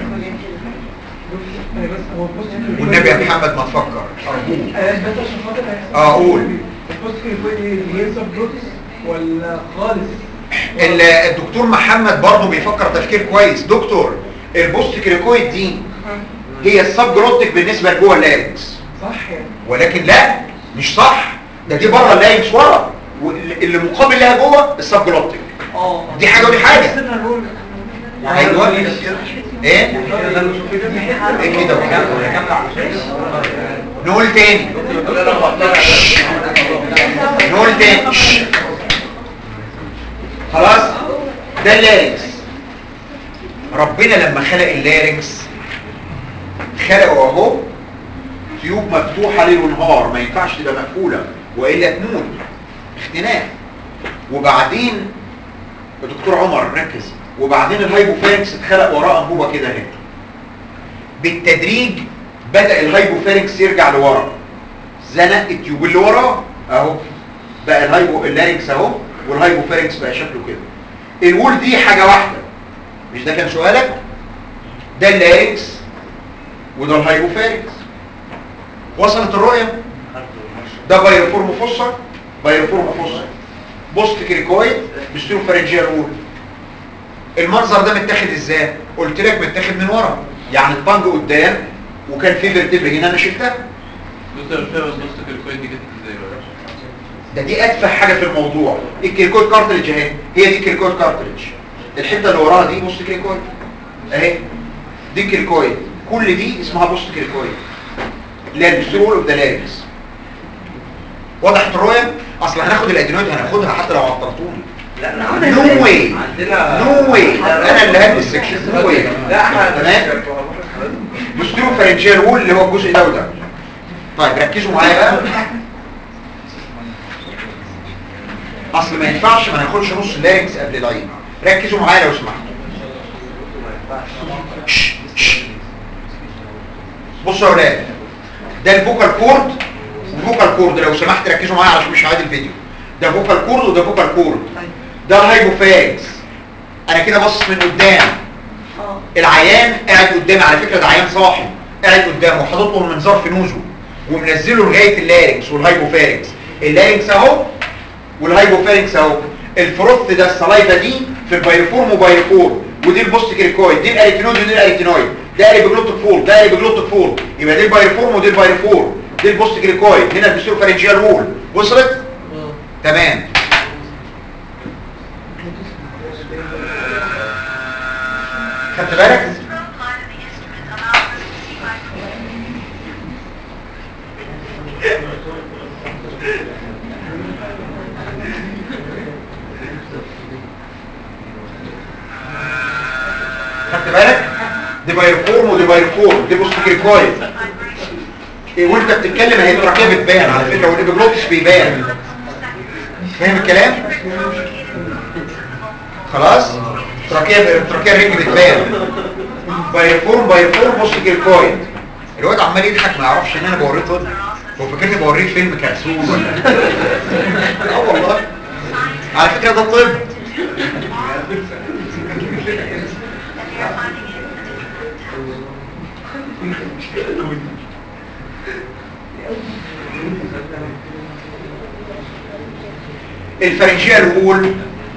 بس هو البوست والنبي يا محمد ما تفكر ارجوك بس عشان خاطر هيحصل اه قول البوست كريكويد ايه اللي هي سب بروتس ولا خالص ال- الدكتور محمد برضه بيفكر تفكير كويس دكتور البوست كريكويد دي هي السب جلوتيك بالنسبه لجوه اللارينكس صح يعني ولكن لا مش صح ده دي بره اللارينكس ورا واللي مقابل لها جوه السب جلوتيك اه دي حاجه ودي حاجه سيبنا نقول ايوه ايه يعني ايه كده وكده نقول تاني انا مقتنع نقول تاني خلاص ده اللارنكس ربنا لما خلق اللارنكس خلقه اهو تيوب مفتوحه ليل ونهار ما ينفعش تبقى مقفوله والا تموت اختناق وبعدين الدكتور عمر ركز وبعدين الهايبوفارنكس اتخلق وراه انبوبه كده اهي بالتدريج بدا الهايبوفارنكس يرجع لورا زنق التيوب اللي وراه اهو بقى الهايبو اللارنكس اهو والهايبوفارنكس بقى شكله كده الوول دي حاجه واحده مش ده كان سؤالك ده اللارنكس وده الهايبوفارنكس وصلت الرؤيه ده بايرفورم فوسا بايرفورم فوسا بوست كريكويد بستيرو فارنجيال وول المنظر ده متاخد ازاي قلت لك متاخد من ورا يعني الطنج قدام وكان في فيرتبري هنا انا شلتها دكتور مش فاهم البوست كيركويد دي جت ازاي بقى ده دي اتفه حاجه في الموضوع الكريكويد كارتريج اهي هي دي الكريكويد كارتريج الحته اللي وراها دي بوست كريكويد اهي دي كريكويد كل دي اسمها بوست كريكويد اللي هي البسترول اوف ذا لاريكس وضحت الرؤيه اصل هناخد الادينويد هناخدها حتى لو عطلتوني لا لا نو واي عندنا نو واي انا اللي هدي السكشن نو واي لا احنا تمام بسترو فارنجيال وول اللي هو الجزء ده وده طيب ركزوا معايا بقى اصل ما ينفعش ما ناخدش نص اللارنكس قبل العين ركزوا معايا لو سمحتوا شش، شش. بصوا يا اولاد ده الفوكال كورد والفوكال كورد لو سمحت ركزوا معايا عشان مش هعيد الفيديو ده فوكال كورد وده فوكال كورد ده الهايبوفارنكس انا كده باصص من قدام اه العيان قاعد قدامي على فكره ده عيان صاحي قاعد قدامه وحاطط له المنظار في نوزه ومنزله لغايه اللارنكس والهايبوفارنكس اللارنكس اهو والهايبوفارنكس اهو الفروث ده الصلايفه دي في البايرفورم وبايرفورم ودي البوست كريكويد دي الاريتينويد ودي الاريتينويد ده البيجلوتيك فول ده البيجلوتيك فول يبقى دي البايرفورم ودي البايرفورم دي البوست كريكويد هنا البيسترو فارنجيال وول وصلت تمام خدت بالك خدت بالك دي بايرفورم ودي بايرفورم دي بوست كريكويد إيه وانت بتتكلم هي التراكيه بتبان على فكره والابيجلوتس بيبان فاهم الكلام خلاص تراكيه التراكيه الرجل بتبان بايرفورم بايرفورم بوست كريكويد الواد عمال يضحك ما يعرفش ان انا بوريه طب هو فاكرني بوريه فيلم كرتون ولا اه والله على فكره ده طب الفرنجيال وول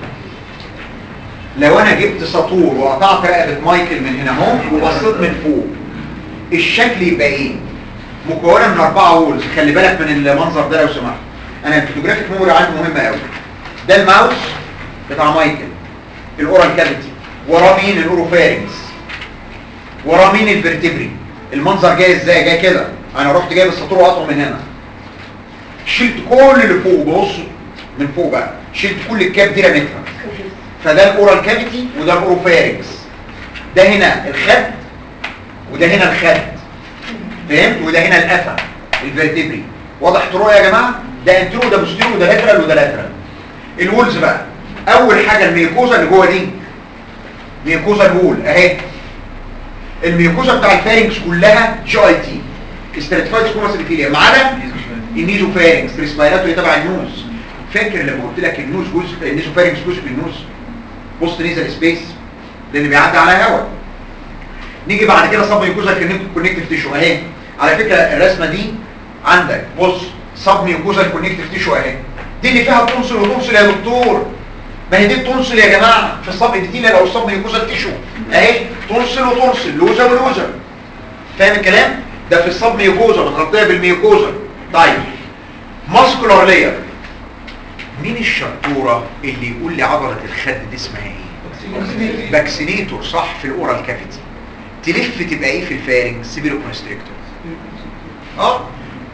لو انا جبت سطور وقطعت رقبه مايكل من هنا اهو وبصيت من فوق الشكل يبقى ايه مكونه من اربعه وولز خلي بالك من المنظر ده لو سمحت انا الفوتوجرافيك ميموري عندي مهمه قوي ده الماوس بتاع مايكل الاورال كافيتي وراه مين الاوروفارينكس وراه مين الفرتبري المنظر جاي ازاي جاي كده انا رحت جايب السطور وقطعه من هنا شلت كل اللي فوق بص من فوق بقى شلت كل الكاب دي رميتها فده الاورال كافيتي وده الاوروفارينكس ده هنا الخد وده هنا الخد فهمت وده هنا القفا الفرتبري وضحت الرؤيه يا جماعه ده انترو وده بوستيرو وده لاترال وده لاترال الولز بقى اول حاجه الميكوزا اللي جوه دي ميكوزا الوول اهي الميكوزا بتاع الفارنكس كلها جي اي تي استراتيفايد سكوماس ابيثيليا ما عدا النيزو فارنكس ريسبيراتوري تبع النوز فاكر لما قلت لك النوز جزء النيزو فارنكس جزء من النوز بوست نيزل سبيس لان بيعدي على هواء نيجي بعد كده صب ميكوزا كونكتيف تيشو اهي على فكره الرسمه دي عندك بص صب ميكوزا كونكتيف تيشو اهي دي اللي فيها تونسل وتونسل يا دكتور ما هي دي التونسل يا جماعه في الصب ابيثيليا لو الصب ميكوزا تيشو اهي تونسل وتونسل لوزه ولوزه فاهم الكلام ده في الصب ميكوزا متغطيه بالميكوزا طيب ماسكولار لاير مين الشطوره اللي يقول لي عضله الخد دي اسمها ايه باكسينيتور صح في الاورال كافيتي تلف تبقى ايه في الفارنج سيبيرو كونستريكتور اه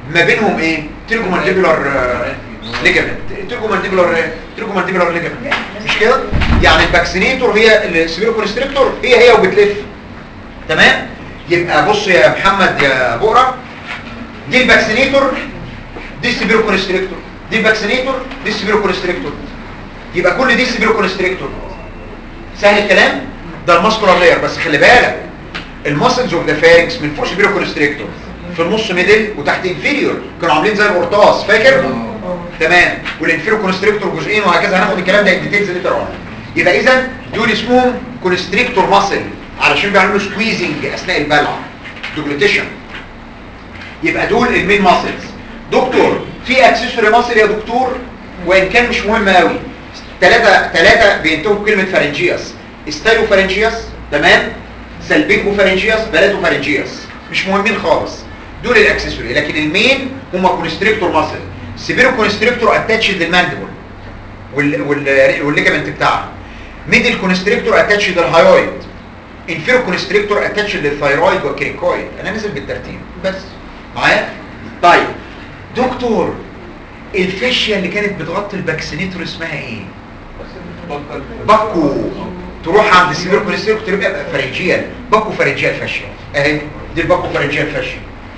ما بينهم ايه تريجومانديبولار ليجامنت تريجومانديبولار تريجومانديبولار ليجامنت مش كده يعني الفاكسينيتور هي السبيرو كونستريكتور هي هي وبتلف تمام يبقى بص يا محمد يا بقرة دي الفاكسينيتور دي السبيرو كونستريكتور دي الفاكسينيتور دي السبيرو كونستريكتور يبقى كل دي سبيرو كونستريكتور سهل الكلام ده الماسكولار لاير بس خلي بالك الماسلز اوف ذا فارنكس من فوق سبيرو كونستريكتور في النص ميدل وتحت انفيريور كانوا عاملين زي القرطاس فاكر تمام والانفيريور كونستريكتور جزئين وهكذا هناخد الكلام ده الديتيلز اللي اون يبقى اذا دول اسمهم كونستريكتور ماسل علشان بيعملوا سكويزنج اثناء البلع دوجليتيشن يبقى دول المين ماسلز دكتور في اكسسوري ماسل يا دكتور وان كان مش مهم قوي ثلاثه ثلاثه بينتهوا بكلمه فارنجياس ستايلو فارنجياس تمام سلبينجو فارنجياس بلاتو فارنجياس مش مهمين خالص دول الاكسسوري لكن المين هم كونستريكتور ماسل سيبيرو كونستريكتور اتاتشد للماندبل وال وال والليجامنت بتاعها ميدل كونستريكتور اتاتشد للهايويد انفيرو كونستريكتور اتاتشد للثايرويد والكريكويد انا نزل بالترتيب بس معايا طيب دكتور الفاشيه اللي كانت بتغطي الباكسينيتور اسمها ايه باكو تروح عند السيبيرو كونستريكتور يبقى فرنجيال باكو فرنجيال فاشيه اهي دي الباكو فرنجيال فاشيه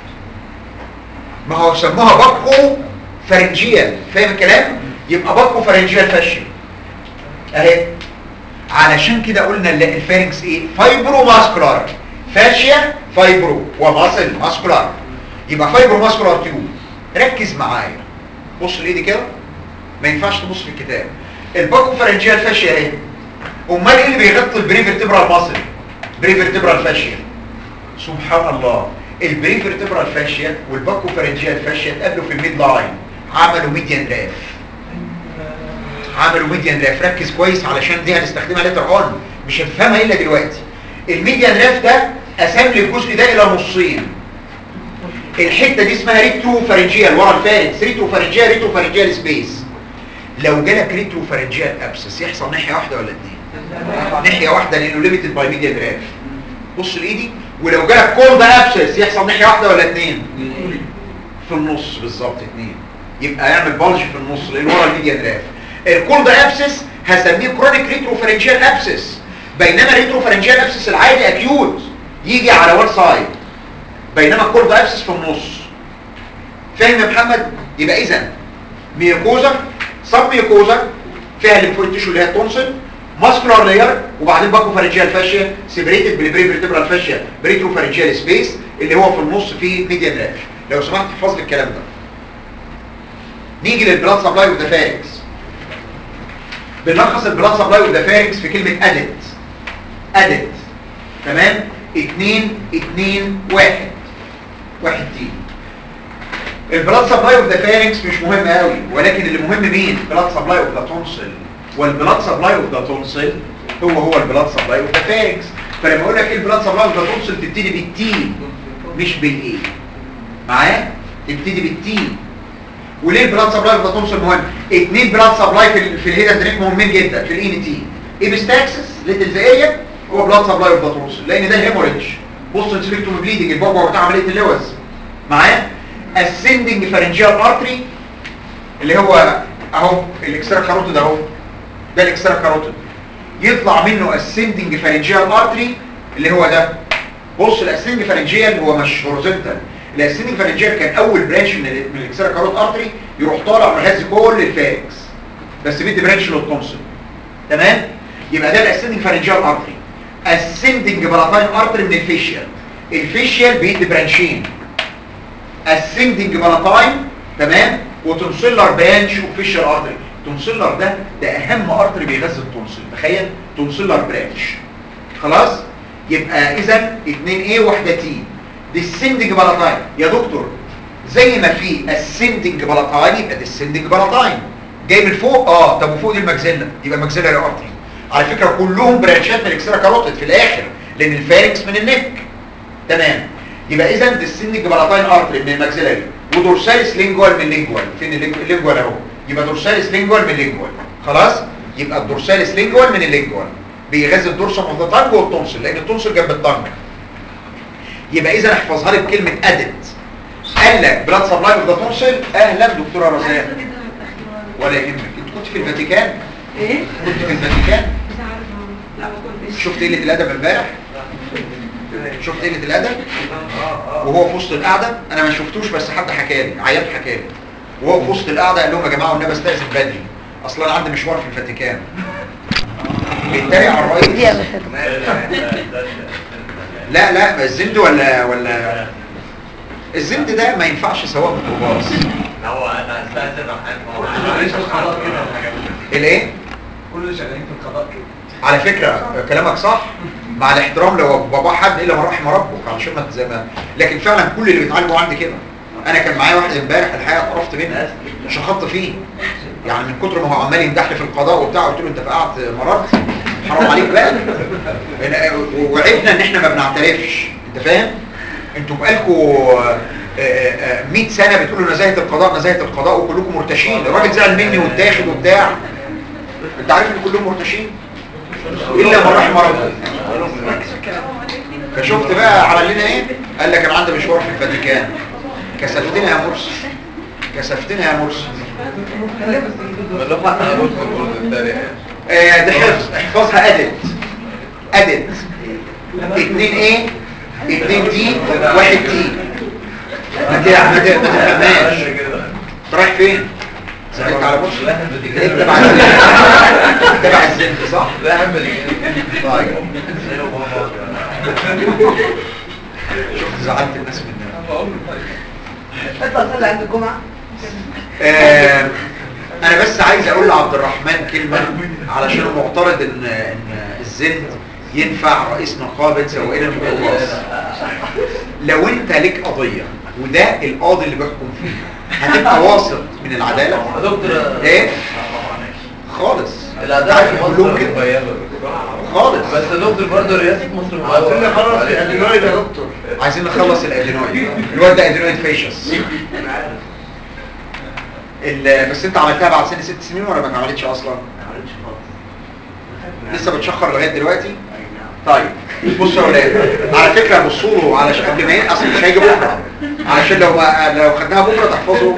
ما هو سموها باكو فرنجيال فاهم الكلام يبقى باكو فرنجيال فاشيه اهي علشان كده قلنا ال- الفارنكس ايه فايبرو ماسكولار فاشيا فايبرو وماسل ماسكولار يبقى فايبرو ماسكولار تيوب ركز معايا بص لايدي كده ما ينفعش تبص في الكتاب الباكو فرنجيال فاشيا اهي امال ايه اللي بيغطي البريفرتبرال ماسل بريفرتبرال فاشيا سبحان الله البريفرتبرال فاشيا والباكو فرنجيال فاشيا اتقابلوا في الميد لاين عملوا ميديان راف عملوا ميديان راف ركز كويس علشان دي هنستخدمها ليتر اون مش هتفهمها الا دلوقتي الميديان راف ده قسم لي الجزء ده الى نصين الحته دي اسمها ريترو فارنجيال ورا الفارنكس ريترو فارنجيال ريترو فارنجيال سبيس لو جالك ريترو فارنجيال ابسس يحصل ناحيه واحده ولا اتنين ناحيه واحده لانه ليميتد باي ميديان راف بص لايدي ولو جالك كولد ابسس يحصل ناحيه واحده ولا اتنين في النص بالظبط اتنين يبقى يعمل بلج في النص لان ورا الميديان راف الكولد ابسس هسميه كرونيك ريترو فارنجيال ابسس بينما ريترو فارنجيال ابسس العادي اكيوت يجي على وان سايد بينما الكولد ابسس في النص فاهم يا محمد يبقى اذا ميوكوزا سب ميوكوزا فيها الليمفويد تيشو اللي هي التونسل ماسكولار لاير وبعدين باكو فارنجيال فاشيا سيبريتد بالبريفرتبرال فاشيا بريترو فارنجيال سبيس اللي هو في النص فيه ميديان راف لو سمحت احفظ لي الكلام ده نيجي للبلاد سبلاي اوف ذا فارنكس بنلخص البلاد سبلاي اوف ذا فارنكس في كلمه ادت ادت تمام 2 2 1 1 دي البلاد سبلاي اوف ذا فارنكس مش مهم قوي ولكن اللي مهم مين بلاد سبلاي اوف ذا تونسل والبلاد سبلاي اوف ذا تونسل هو هو البلاد سبلاي اوف ذا فارنكس فلما اقول لك ايه البلاد سبلاي اوف ذا تونسل تبتدي بالتي مش بالايه معايا تبتدي بالتي وليه البلاد سبلاي اوف ذا تونسل مهم اثنين بلاد سبلاي في ال- في الهيدا دريك مهمين جدا في الان تي ايبستاكسس ليتل اريا هو بلاد سبلاي اوف ذا تونسل لان ده الهيموريدج بص انسبكتوم بليدنج البابا بتاع عمليه اللوز معايا ascending pharyngeal artery اللي هو اهو الاكسترا كاروتيد اهو ده الاكسترا كاروتيد يطلع منه ascending pharyngeal artery اللي هو ده بص الاسندنج فارنجيال هو مش هوريزونتال الاسندنج فارنجيال كان اول برانش من ال- من الاكسترا كاروت ارتري يروح طالع مغذي كل الفارنكس بس بيدي برانش للتونسل تمام يبقى ده الاسندنج فارنجيال ارتري اسندنج بلاتاين ارتري من الفيشيال الفيشيال بيدي برانشين ascending بلاتاين تمام وتونسيلر برانش وفيشال ارتري تونسيلر ده ده اهم ارتري بيغذي التونسل تخيل تونسيلر برانش خلاص يبقى اذا 2 a واحده تي descending بلاتاين يا دكتور زي ما في ascending بلاتاين يبقى descending بلاتاين جاي من فوق اه طب وفوق دي المجزله يبقى مجزله ارتري على فكره كلهم برانشات من الاكسترا كاروتيد في الاخر لان الفارنكس من النك تمام يبقى اذا السن جبلاتاين ارتري من الماكسيلاري ودورساليس لينجوال من لينجوال فين اللينج- اللينجوال اهو يبقى دورساليس لينجوال من لينجوال خلاص يبقى الدورساليس لينجوال من اللينجوال بيغذي الدورسم اوف ذا تانج والتونسل لان التونسل جنب التانج يبقى اذا احفظها لي بكلمه ادت قال لك بلاد سبلاي اوف ذا تونسل اهلا دكتوره رزان ولا يهمك انت كنت في الفاتيكان ايه؟ كنت في الفاتيكان مش عارفه لا ما كنتش شفت قله الادب امبارح شفت قله الادب وهو في وسط القعده انا ما شفتوش بس حد حكى لي عيال حكى لي وهو في وسط القعده قال لهم يا جماعه والنبي استاذن بدري اصلا انا عندي مشوار في الفاتيكان بيتريق على الرئيس لا لا الزند ولا ولا الزند ده ما ينفعش سواق ميكروباص هو انا استاذن معلش القضاء كده الايه كل اللي شغالين في القضاء كده على فكرة كلامك صح مع الاحترام لو بابا حد الا من رحم ربك علشان ما زي ما لكن فعلا كل اللي بيتعالجوا عندي كده انا كان معايا واحد امبارح الحقيقه اتقرفت منه شخطت فيه يعني من كتر ما هو عمال يمدح لي في القضاء وبتاع قلت له انت فقعت مررت حرام عليك بقى أنا- وعيبنا ان احنا ما بنعترفش انت فاهم انتوا بقالكوا 100 سنه بتقولوا نزاهه القضاء نزاهه القضاء وكلكم مرتشين الراجل زعل مني واتاخد وبتاع انت عارف ان كلهم مرتشين الا من رحم ربك فشفت بقى عمل لنا ايه قال لك انا عندي مشوار في الفاتيكان كسفتنا يا مرسي كسفتنا يا مرسي ولا حق ارد برضه الثاني آه ده حفظ احفظها ادت ادت اتنين ايه اتنين دي واحد دي ما ت- ما ت- ما تفهمهاش انت رايح فين سألت على مرسي انت تبع الزند تبع الزند صح لا اعمل طيب شفت زعلت الناس مننا اطلع صلي عند الجمعه آه، انا بس عايز اقول لعبد الرحمن كلمة علشان معترض ان ان الزند ينفع رئيس نقابة سواقين الميكروباص لو انت ليك قضية وده القاضي اللي بيحكم فيه هتبقى واثق من العدالة يا دكتور ايه خالص الاداء عارف في كلهم مصر كده مغيبه خالص بس يا دكتور برضه رئاسه مصر عايزين مغيبه نخلص الادينويد يا دكتور عايزين نخلص الادينويد الواد ده ادينويد فيشس ال- بس انت عملتها بعد سن ست سنين ولا ما اتعملتش اصلا لسه بتشخر لغايه دلوقتي طيب بصوا يا ولاد على فكره بصوا له علشان قبل ما ي- اصل مش هيجي بكره علشان لو ما لو خدناها بكره تحفظوا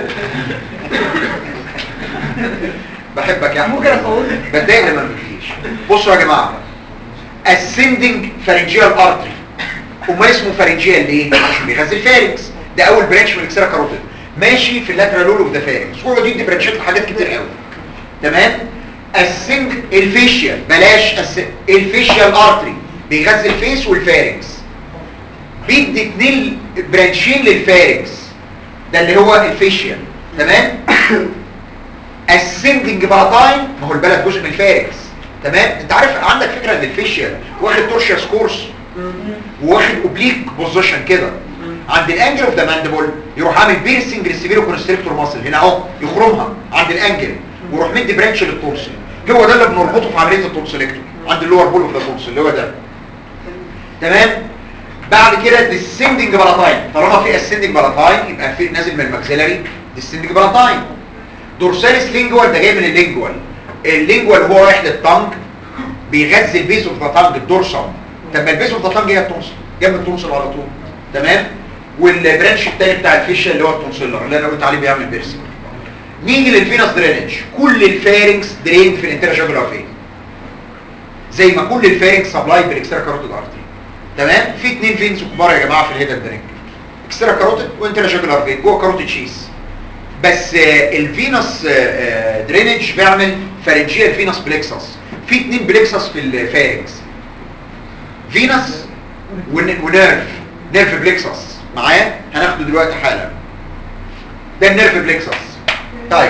بحبك يا احمد ممكن اصوتك بتضايق لما ما بتجيش بصوا يا جماعه ascending pharyngeal artery امال اسمه pharyngeal ليه عشان بيغذي الفارنكس ده اول برانش من الاكسترا كاروتيد ماشي في اللاترال لول اوف ذا فارنكس ويقعد يدي برانشات لحاجات كتير قوي تمام السنج الفيشيال بلاش الس... الفيشيال ارتري بيغذي الفيس والفارنكس بيدي اتنين برانشين للفارنكس ده اللي هو الفيشيال تمام السندنج بالاتاين ما هو البلد جزء من الفارنكس تمام انت عارف عندك فكره ان الفيشيال واخد تورشيوس كورس واخد اوبليك بوزيشن كده عند الانجل اوف ذا ماندبل يروح عامل بيرسنج للسيفيرو كونستريكتور ماسل هنا اهو يخرمها عند الانجل ويروح مدي برانش للتورسل هو ده اللي بنربطه في عمليه التورسلكتور عند اللور بول اوف ذا تورسل اللي هو ده تمام بعد كده ديسندنج بالاتاين طالما في اسندنج بالاتاين يبقى في نازل من الماكسيلاري ديسندنج بالاتاين دورساليس لينجوال ده جاي من اللينجوال اللينجوال هو رايح للتانج بيغذي البيز اوف ذا تانج الدورسال طب ما البيز اوف ذا تانج هي التونسل جنب التونسل على طول تمام والبرانش التاني بتاع الفيشل اللي هو التونسيلر اللي انا قلت عليه بيعمل بيرسنج نيجي للفينس درينج كل الفارنكس دريند في الانترجاجولار فين زي ما كل الفارنكس سبلاي بالاكسترا كاروتيد ارتري تمام في اتنين فينز كبار يا جماعه في الهيدر درينج اكسترا كاروتيد وانترجاجولار فين جوه كاروتيد شيس بس آه، الفينس آه، آه، درينج بيعمل فارنجيال فينس بليكسس في اتنين بليكسس في الفارنكس فينس ون- ونيرف نيرف بليكسس معايا هناخده دلوقتي حالا ده النيرف بليكسس طيب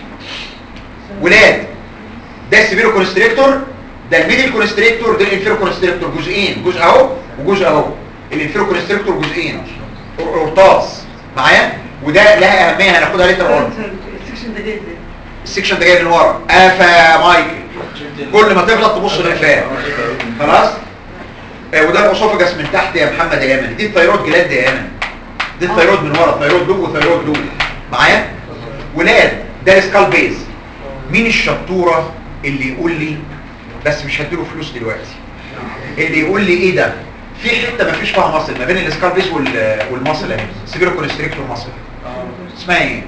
ولاد ده السيفيرو كونستريكتور ده الميدل كونستريكتور ده الانفيرو كونستريكتور جزئين جزء اهو وجزء اهو الانفيرو كونستريكتور جزئين قرطاس معايا وده لها اهميه هناخدها ليتر اون السكشن ده جاي ازاي؟ السكشن ده جاي من ورا قفا مايكل كل ما تغلط تبص لقفاه خلاص آه وده الاسوفجس من تحت يا محمد يا يمن دي الثيرويد جلاند يا يمن دي الثيرويد من ورا ثيرويد لوب وثيرويد لوب معايا ولاد ده السكال بيز مين الشطوره اللي يقول لي بس مش هديله فلوس دلوقتي اللي يقول لي ايه ده في حته ما فيش فيها مصل ما بين السكال بيس وال والمصل اهي سيبيرو كونستريكتور مصل اسمها ايه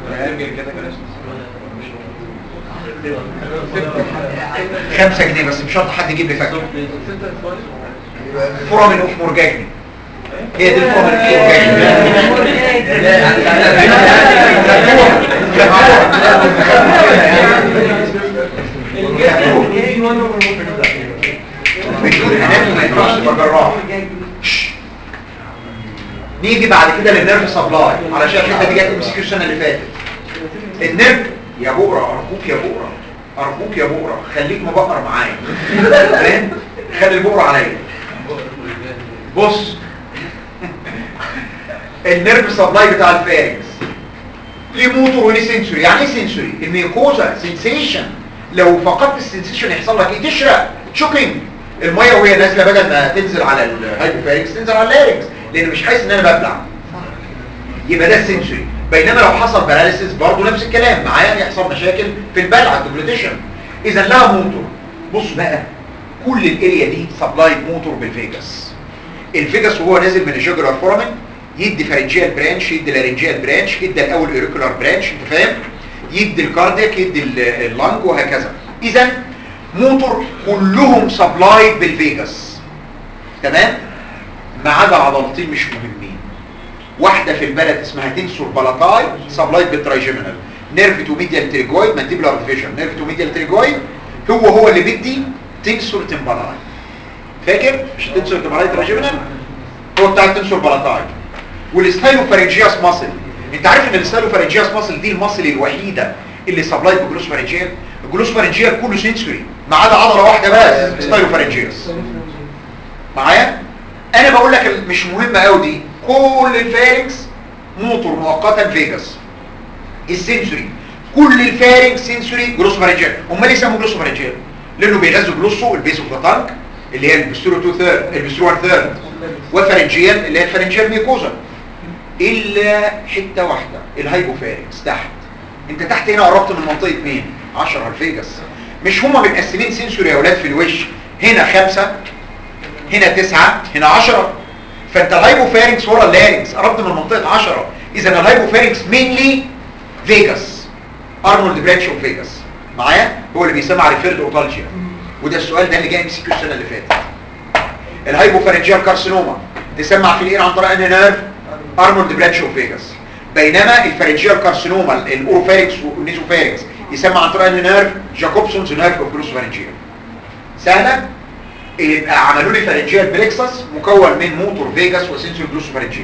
خمسة جنيه بس مش شرط حد يجيب لي فاكهه فرامل اوف مورجاجني هي دي الفرامل اوف بدون اناتومي ما ينفعش تبقى جراح شش. نيجي بعد كده للنيرف سبلاي علشان الحته دي جت ام سي كيو السنه اللي فاتت النيرف يا بقرة ارجوك يا بقرة ارجوك يا بقرة خليك مبقر معايا فاهم خلي البقرة عليا بص النيرف سبلاي بتاع الفارنكس ليه موتور وليه سنسوري يعني ايه سنسوري الميوكوزا سنسيشن لو فقدت السنسيشن يحصل لك ايه تشرق تشوكينج الميه وهي نازله بدل ما تنزل على الهايبوفارنكس تنزل على اللارنكس لان مش حاسس ان انا ببلع يبقى ده السنسوري بينما لو حصل باراليسيس برضه نفس الكلام معايا يحصل مشاكل في البلع الدوبليتيشن اذا لها موتور بص بقى كل الاريا دي سبلايد موتور بالفيجاس الفيجاس وهو نازل من الجوجرال فورامين يدي فارنجيال برانش يدي لارنجيال برانش يدي الاول اوريكولار برانش انت فاهم يدي الكاردياك يدي ال- اللنج وهكذا اذا موتور كلهم سبلايد بالفيجاس تمام ما عدا عضلتين مش مهمين واحدة في البلد اسمها تنسور بالاتاي سبلايد بالترايجيمينال نيرف تو ميديال تريجويد مانتيبولار ديفيجن نيرف تو ميديال تريجويد هو هو اللي بيدي تنسور تمبالاي فاكر مش تنسور تمبالاي ترايجيمينال هو بتاع التنسور بالاتاي والستايلوفارنجياس ماسل انت عارف ان الستايلوفارنجياس ماسل دي الماسل الوحيده اللي سبلايد بالجلوسفارنجيال الجلوسفارنجيال كله سنسوري ما عدا عضله واحده بس ستايلوفارنجياس معايا انا بقول لك ال- مش مهمه قوي دي كل الفارنكس موتور مؤقتا فيجاس السنسوري كل الفارنكس سنسوري جلوسوفارنجيال امال ليه سموه جلوسوفارنجيال لانه بيغذوا جلوسو البيس اوف ذا تانك اللي هي البسترو 2 ثيرد البسترو 1 ثيرد والفارنجيال اللي هي الفارنجيال ميكوزا الا حته واحده الهايبوفارنكس تحت انت تحت هنا قربت من منطقه مين 10 الفيجاس مش هما متقسمين سنسوري يا اولاد في الوش هنا خمسة هنا تسعة هنا عشرة فانت الهايبوفارنكس ورا اللارنكس قربت من منطقة عشرة اذا الهايبوفارنكس مينلي فيجاس ارنولد برانش اوف فيجاس معايا هو اللي بيسمى ريفيرد اوتالجيا وده السؤال ده اللي جاي ام سي كيو السنه اللي فاتت الهايبوفارنجيال كارسينوما تسمع في الاير عن طريق انهي نيرف ارنولد برانش اوف فيجاس بينما الفارنجيال كارسينوما الاوروفارنكس والنيزوفارنكس يسمى عن طريق انهي نيرف جاكوبسونز نيرف اوف جلوسوفارنجيال سهله يبقى عملوا لي فارنجيال بليكسس مكون من موتور فيجاس وسنسور جلوسوفارنجيال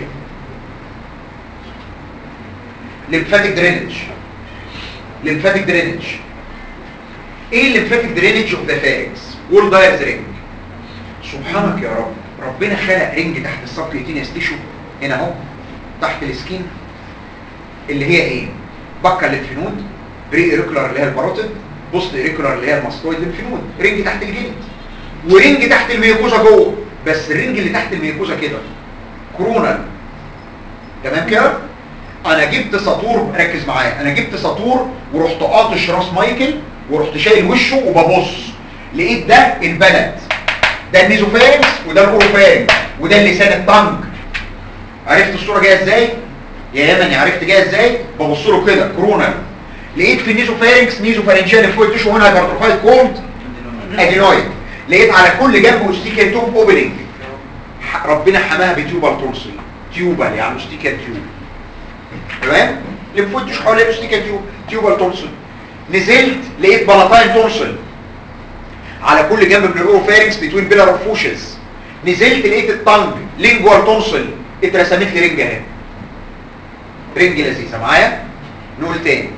ليمفاتيك درينج ليمفاتيك درينج ايه الليمفاتيك درينج اوف ذا فارنكس وول دايرز رينج سبحانك يا رب ربنا خلق رينج تحت السبكيوتينيوس تيشو هنا اهو تحت السكين اللي هي ايه بكا الليمفنود بري ايريكولار اللي هي الباروتيد بوست ايريكولار اللي هي الماستويد ليمفنود رينج تحت الجلد ورينج تحت الميوكوزا جوه بس الرينج اللي تحت الميوكوزا كده كورونال تمام كده انا جبت ساطور ركز معايا انا جبت ساطور ورحت قاطش راس مايكل ورحت شايل وشه وببص لقيت ده البلد ده النيزوفارنكس وده الاوروفارنكس وده اللسان الطنج عرفت الصوره جايه ازاي يا يمني عرفت جايه ازاي ببص له كده كورونال لقيت في النيزوفارنكس نيزوفارنجيال فوق تيشو هنا هايبرتروفايد كولد ادينويد لقيت على كل جنب اوستيكال توب اوبننج ربنا حماها بتيوبال تونسل تيوبال يعني اوستيكال تيوب تمام لمفوتش حوالين اوستيكال تيوب تيوبال تونسل نزلت لقيت بلاتاين تونسل على كل جنب من الاوروفارنكس بتوين بيلر اوف فوشز نزلت لقيت الطنج لينجوال تونسل اترسمت لي رنج اهي رنج لذيذه معايا نقول تاني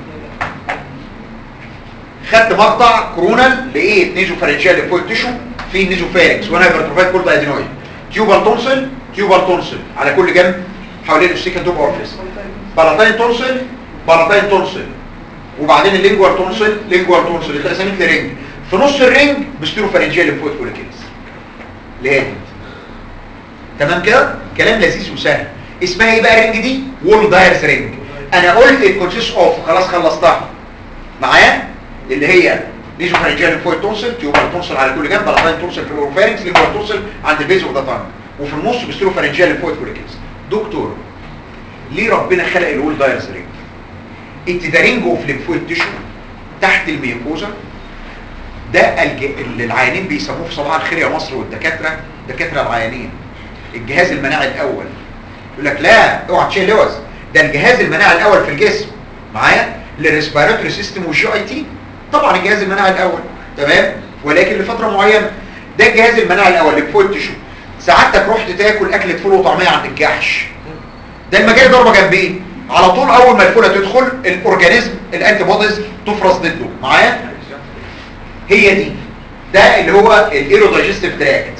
خدت مقطع كرونال لقيت نيزو فارنجيال فوق تيشو في نيزو فارنكس وانا هايبرتروفايد كولد ادينويد تيوبال تونسل تيوبال تونسل على كل جنب حوالين السيكا توب اورفيس بلاتاين تونسل بلاتاين تونسل وبعدين اللينجوال تونسل لينجوال تونسل اترسمت لي رنج في نص الرنج بستيرو فارنجيال فوق كوليكيلز اللي هي دي. تمام كده كلام لذيذ وسهل اسمها ايه بقى الرنج دي وول دايرز رينج انا قلت الكونسيس اوف خلاص خلصتها معايا اللي هي نيزو فارنجيال فوق التونسل تيوبال تونسل على كل جنب بلاتاين تونسل في الاوروفارنكس لينجوال تونسل عند البيز اوف ذا تانج وفي النص بيسترو فارنجيال ليمفويد فوليكلز دكتور ليه ربنا خلق الول دايرز رينج انت ده رينج اوف ليمفويد تيشو تحت الميوكوزا ده الج... اللي العيانين بيسموه في صباح الخير يا مصر والدكاتره دكاتره العيانين الجهاز المناعي الاول يقول لك لا اوعى تشيل لوز ده الجهاز المناعي الاول في الجسم معايا للريسبيراتوري سيستم والجي اي تي طبعا الجهاز المناعي الاول تمام ولكن لفتره معينه ده الجهاز المناعي الاول للفول تيشو سعادتك رحت تاكل اكله فول وطعميه عند الجحش ده المجال ضربه جنبيه على طول اول ما الفوله تدخل الاورجانيزم الانتي بوديز تفرز ضده معايا هي دي ده اللي هو الايرو دايجستيف تراكت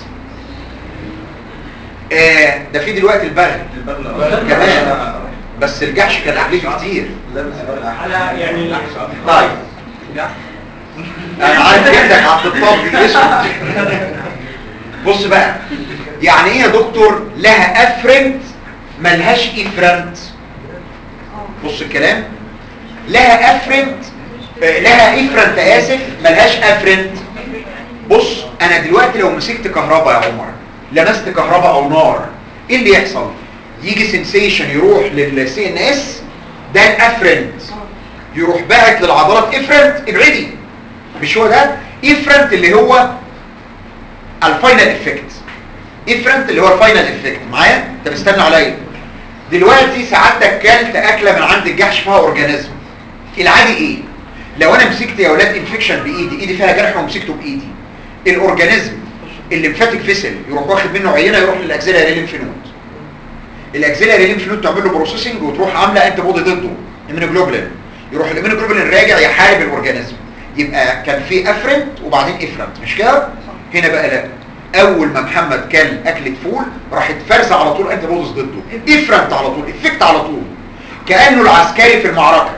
آه ده في دلوقتي البغل كمان بس الجحش كان قبليه كتير على يعني طيب انا عارف جدك عبد الطب اسود بص بقى يعني ايه يا دكتور لها افرنت ملهاش افرنت بص الكلام لها افرنت آه، لها افرنت اسف ملهاش افرنت بص انا دلوقتي لو مسكت كهرباء يا عمر لمست كهرباء او نار ايه اللي يحصل يجي سنسيشن يروح للسي ان اس ده الافرنت يروح باعت للعضلات افرنت ابعدي مش هو ده افرنت اللي هو الفاينل افكت افرنت اللي هو الفاينل افكت معايا انت مستني عليا دلوقتي سعادتك كلت اكله من عند الجحش فيها اورجانيزم العادي ايه لو انا مسكت يا اولاد انفكشن بايدي ايدي فيها جرح ومسكته بايدي الاورجانيزم الليمفاتيك فيسل يروح واخد منه عينه يروح للاكسيلاري ليمف نود الاكسيلاري ليمف نود تعمل له بروسيسنج وتروح عامله انتي بودي ضده امينوجلوبولين يروح الامينوجلوبولين راجع يحارب الاورجانيزم يبقى كان في افرنت وبعدين افرنت مش كده هنا بقى لا اول ما محمد كان اكله فول راحت فارزه على طول انتي بوديز ضده افرنت على طول افكت على طول كانه العسكري في المعركه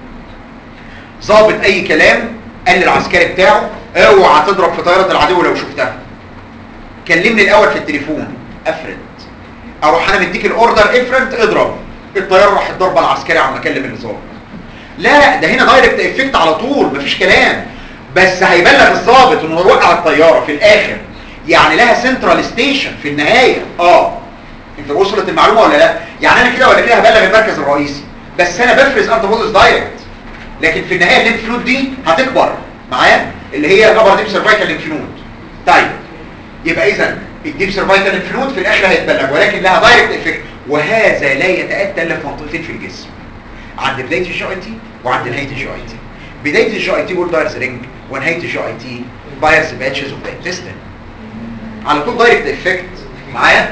ظابط اي كلام قال للعسكري بتاعه اوعى تضرب في طياره العدو لو شفتها كلمني الاول في التليفون افرنت اروح انا مديك الاوردر افرنت اضرب الطياره راحت ضربه العسكري عم اكلم النظام لا ده هنا دايركت افكت على طول مفيش كلام بس هيبلغ الضابط انه يوقع الطياره في الاخر يعني لها سنترال ستيشن في النهايه اه انت وصلت المعلومه ولا لا يعني انا كده ولا كده هبلغ المركز الرئيسي بس انا بفرز انت بودز دايركت لكن في النهايه الليمف نود دي هتكبر معايا اللي هي الابر ديب سيرفايكال ليمف نود طيب يبقى اذا الديب سيرفايكال ليمف نود في الاخر هيتبلغ ولكن لها دايركت افكت وهذا لا يتاتى الا في منطقتين في الجسم عند بدايه الجي اي تي وعند نهايه الجي اي تي بدايه الجي اي تي وول دايرز رينج ونهايه الجي اي تي بايرز باتشز اوف ذا انتستين على طول دايركت افكت معايا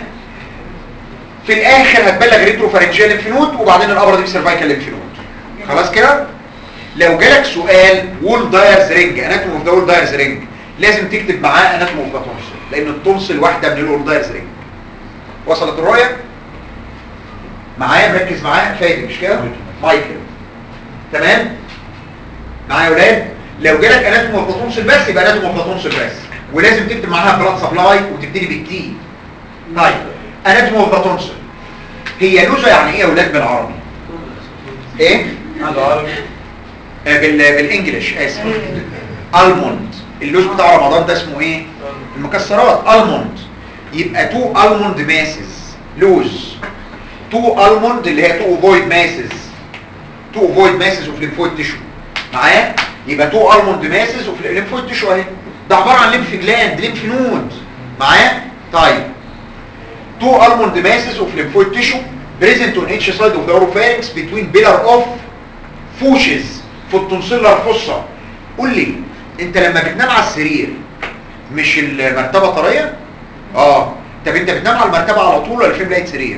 في الاخر هتبلغ ريترو فارنجيال ليمف نود وبعدين الابر ديب سيرفايكال ليمف نود خلاص كده لو جالك سؤال وول دايرز رينج اناتوم اوف ذا وول دايرز رينج لازم تكتب معاه اناتوم اوف ذا تونسل لان التونسل واحده من الوول دايرز رينج وصلت الرؤيه معايا مركز معايا فايد مش كده مايكل تمام معايا يا ولاد لو جالك اناتوم اوف ذا تونسل بس يبقى اناتوم اوف ذا تونسل بس ولازم تكتب معاها بلاد سبلاي وتبتدي بالتي طيب اناتوم اوف ذا تونسل هي لوزه يعني ايه يا ولاد بالعربي ايه العربي آه، بال بالانجلش اسف الموند اللوز بتاع رمضان ده اسمه ايه المكسرات الموند يبقى تو الموند ماسز لوز تو الموند اللي هي تو اوفويد ماسز تو اوفويد ماسز اوف ليمفويد تيشو معايا يبقى تو الموند ماسز اوف ليمفويد تيشو اهي ده عباره عن ليمف جلاند ليمف نود معايا طيب two almond masses of lymphoid tissue present on each side of the oropharynx between pillar of فوشز في التونسيلر فصة قول لي انت لما بتنام على السرير مش المرتبة طرية اه طب انت بتنام على المرتبة على طول ولا في ملاية سرير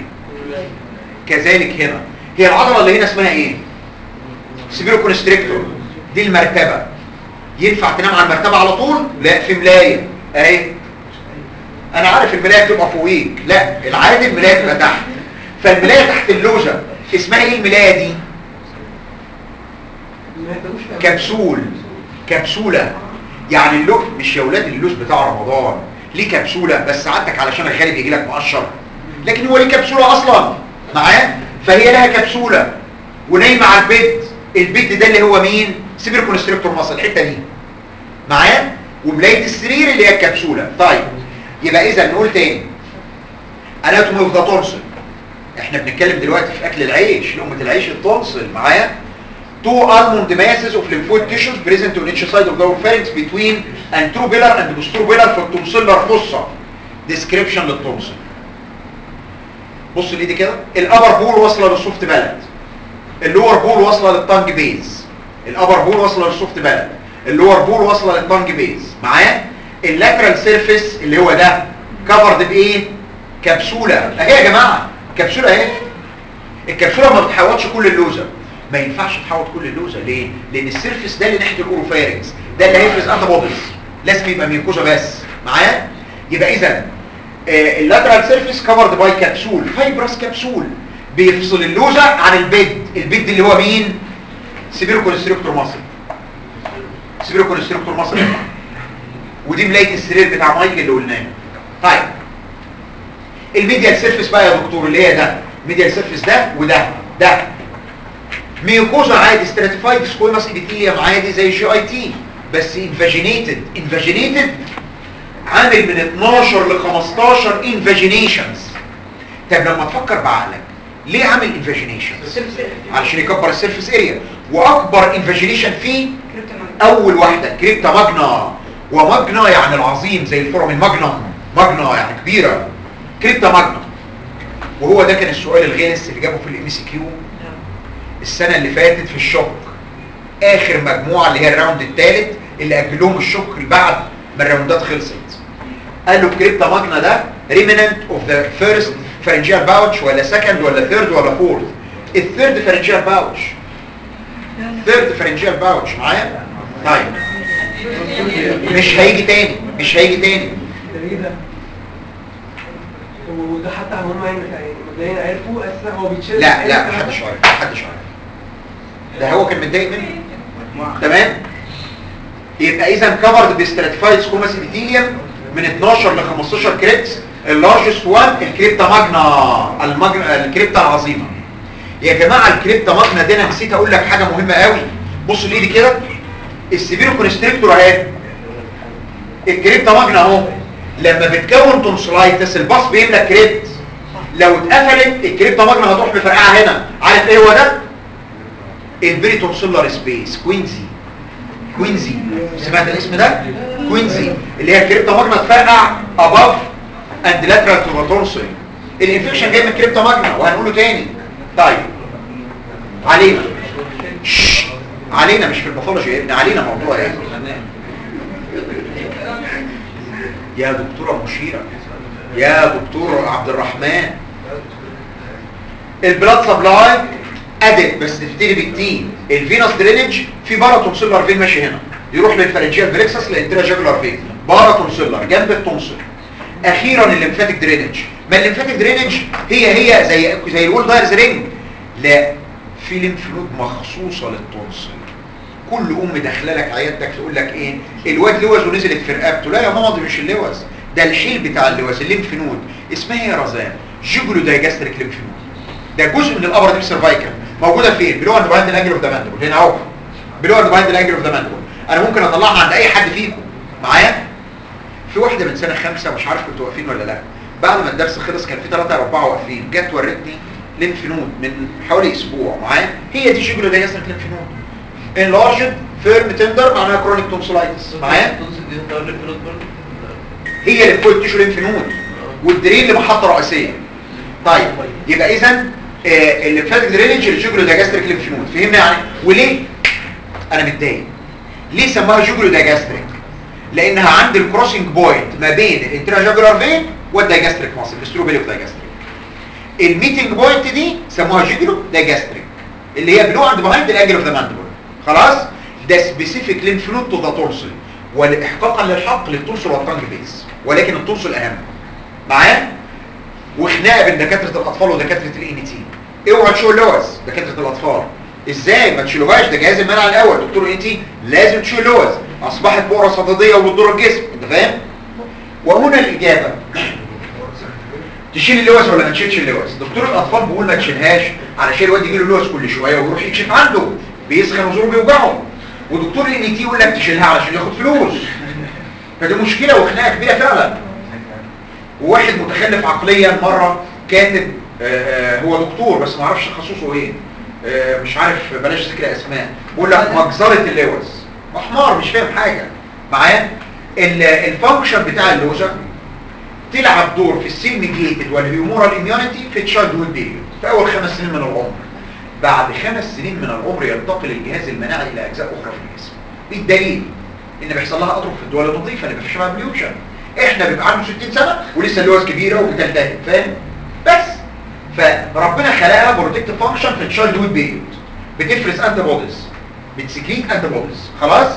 كذلك هنا هي العضلة اللي هنا اسمها ايه سبيرو كونستريكتور دي المرتبة ينفع تنام على المرتبة على طول لا في ملاية اهي انا عارف الملاية بتبقى فوقيك لا العادي الملاية بتبقى تحت فالملاية تحت اللوزة اسمها ايه الملاية دي كبسول كبسولة يعني اللوز مش يا ولاد اللوز بتاع رمضان ليه كبسولة بس سعادتك علشان الغالب يجي لك مقشر لكن هو ليه كبسولة اصلا معاه فهي لها كبسولة ونايمة على البيت البيت ده اللي هو مين سيبر كونستريكتور مصر الحتة دي معاه وملاية السرير اللي هي الكبسولة طيب يبقى اذا نقول تاني اناتومي اوف ذا تونسل احنا بنتكلم دلوقتي في اكل العيش لقمه العيش التونسل معايا two almond masses of lymphoid tissues present on each side of the pharynx between anterobillar and posterior في التونسيلر fossa description للتونسل بص الايدي كده الابر بول واصله للسوفت بلد اللور بول واصله للتانج بيز الابر بول واصله للسوفت بلد اللور بول واصله للتانج بيز معايا اللاترال سيرفيس اللي هو ده كفرد بايه كبسوله اهي يا جماعه كبسوله اهي الكبسوله ما بتحوطش كل اللوزه ما ينفعش تحوط كل اللوزه ليه لان السيرفيس ده اللي ناحيه الاوروفارينكس ده اللي هيفرز انتي بوديز لازم يبقى ميوكوزا بس معايا يبقى اذا اللاترال سيرفيس كفرد باي كبسول فايبرس كبسول بيفصل اللوزه عن البيد البيد اللي هو مين سيبيرو كونستريكتور ماسل سيبيرو كونستريكتور ماسل ودي ملايه السرير بتاع مايكل اللي قلناه طيب الميديال سيرفيس بقى يا دكتور اللي هي ده ميديال سيرفيس ده وده ده ميوكوزا عادي ستراتيفايد سكويماس ابيثيليوم عادي زي الجي اي تي بس انفاجينيتد انفاجينيتد عامل من 12 ل 15 انفاجينيشنز طب لما تفكر بعقلك ليه عامل انفاجينيشنز علشان يكبر السيرفيس اريا واكبر انفاجينيشن فيه اول واحده كريبتا ماجنا وماجنا يعني العظيم زي الفورامين ماجنم ماجنا يعني كبيره كريبتا ماجنا وهو ده كان السؤال الغلس اللي جابه في الام سي كيو السنه اللي فاتت في الشق اخر مجموعه اللي هي الراوند الثالث اللي اجلوهم الشق بعد ما الراوندات خلصت قالوا كريبتا ماجنا ده ريمننت اوف ذا فيرست فارنجيال باوتش ولا سكند ولا ثيرد ولا فورث الثيرد فارنجيال باوتش ثيرد فارنجيال باوتش معايا طيب مش هيجي تاني مش هيجي تاني ايه ده وده حتى هم يعني مبدئيا عرفوا اساسا هو بيتشيل لا لا محدش عارف محدش عارف ده هو كان متضايق منه تمام يبقى اذا كفرد بستراتيفايد سكوماس ابيثيليوم من 12 ل 15 كريبس اللارجست وان الكريبتا ماجنا المجنا الكريبتا العظيمه يا جماعه الكريبتا ماجنا دي انا نسيت اقول لك حاجه مهمه قوي بص لايدي كده السيفيرو كونستريكتور اهي الكريبتا ماجنا اهو لما بتكون تونسلايتس الباص بيملى كريبت لو اتقفلت الكريبتا ماجنا هتروح مفرقعه هنا عارف ايه هو ده البري تونسيلر سبيس كوينزي كوينزي سمعت الاسم ده كوينزي اللي هي الكريبتا ماجنا تفرقع اباف اند لاترال تو تونسل الانفكشن جاي من الكريبتا ماجنا وهنقوله تاني طيب علينا شش. علينا مش في الباثولوجي يا ابني علينا موضوع ايه يا دكتوره مشيره يا دكتور عبد الرحمن البلاد سبلاي ادت بس تبتدي بالتي الفينوس درينج في بارا تونسيلر فين ماشي هنا يروح للفرنجيال بريكسس للانترا جاجولار فين بارا تونسيلر جنب التونسل اخيرا الليمفاتيك درينج ما الليمفاتيك درينج هي هي زي زي الول دايرز رينج لا في ليمف نود مخصوصه للتونسل كل ام داخله لك عيادتك تقول لك ايه الواد لوز ونزلت في رقبته لا يا ماما دي مش اللوز ده الحيل بتاع اللوز الليمف نود اسمها ايه يا رزان جيجولو دايجاستريك ليمف نود ده جزء من الابر ديب سيرفايكال موجوده فين بلو اند بايند الانجل اوف ذا ماندبل هنا اهو بلو اند بايند الانجل اوف ذا ماندبل انا ممكن اطلعها عند اي حد فيكم معايا في واحده من سنه خمسة مش عارف كنتوا واقفين ولا لا بعد ما الدرس خلص كان في ثلاثة أربعة واقفين جت ورتني ليمف نود من حوالي اسبوع معايا هي دي جيجولو دايجاستريك ليمف نود enlarged فيرم تندر معناها كرونيك تونسلايتس معايا تونسل دي انت قلت فلوس برضه هي اللي فوق التيشو ليمف نود والدرين لمحطه رئيسيه طيب يبقى اذا الليمفاتيك درينج الجوجلو داجاستريك ليمف نود فهمنا يعني وليه انا متضايق ليه سموها جوجلو داجاستريك لانها عند الكروسنج بوينت ما بين الانترا جاجولار فين والدايجاستريك ماسل الاستروبيلي اوف دايجاستريك الميتنج بوينت دي سموها جوجلو دايجاستريك اللي هي بلو اند بيهايند الانجل اوف ذا ماندبل خلاص ده سبيسيفيك ليمف نود تو ذا تونسل واحقاقا للحق للتونسل والتانج بيس ولكن التونسل اهم معايا وخناقه بين دكاتره الاطفال ودكاتره الاي تي اوعى تشيل لوز دكاتره الاطفال ازاي ما تشيلوهاش ده جهاز المنع الاول دكتور اي تي لازم تشيل لوز اصبحت بؤره صدديه وبتضر الجسم انت فاهم وهنا الاجابه تشيل اللوز ولا ما تشيلش اللوز دكتور الاطفال بيقول ما تشيلهاش علشان الواد يجي له لوز كل شويه ويروح يكشف عنده بيسخن وزوره بيوجعه ودكتور الاي تي يقول لك تشيلها علشان ياخد فلوس فدي مشكله وخناقه كبيره فعلا وواحد متخلف عقليا مره كاتب آه، آه، هو دكتور بس ما اعرفش تخصصه ايه آه، مش عارف بلاش ذكر اسماء بيقول لك مجزره اللوز حمار مش فاهم حاجه معايا ال- الفانكشن بتاع اللوزه تلعب دور في السيل ميديتد والهيومورال اميونيتي في تشايلد هود بيريود في اول خمس سنين من العمر بعد خمس سنين من العمر ينتقل الجهاز المناعي الى اجزاء اخرى في الجسم بالدليل ان بيحصل لها اضرب في الدول النظيفه اللي مفيش فيها بليوشن احنا بيبقى عنده 60 سنه ولسه اللوز كبيره وبتلتهب فاهم بس فربنا خلقها بروتكتيف فانكشن في تشايلد هود بيريود بتفرز انتي بوديز بتسكريت انتي بوديز خلاص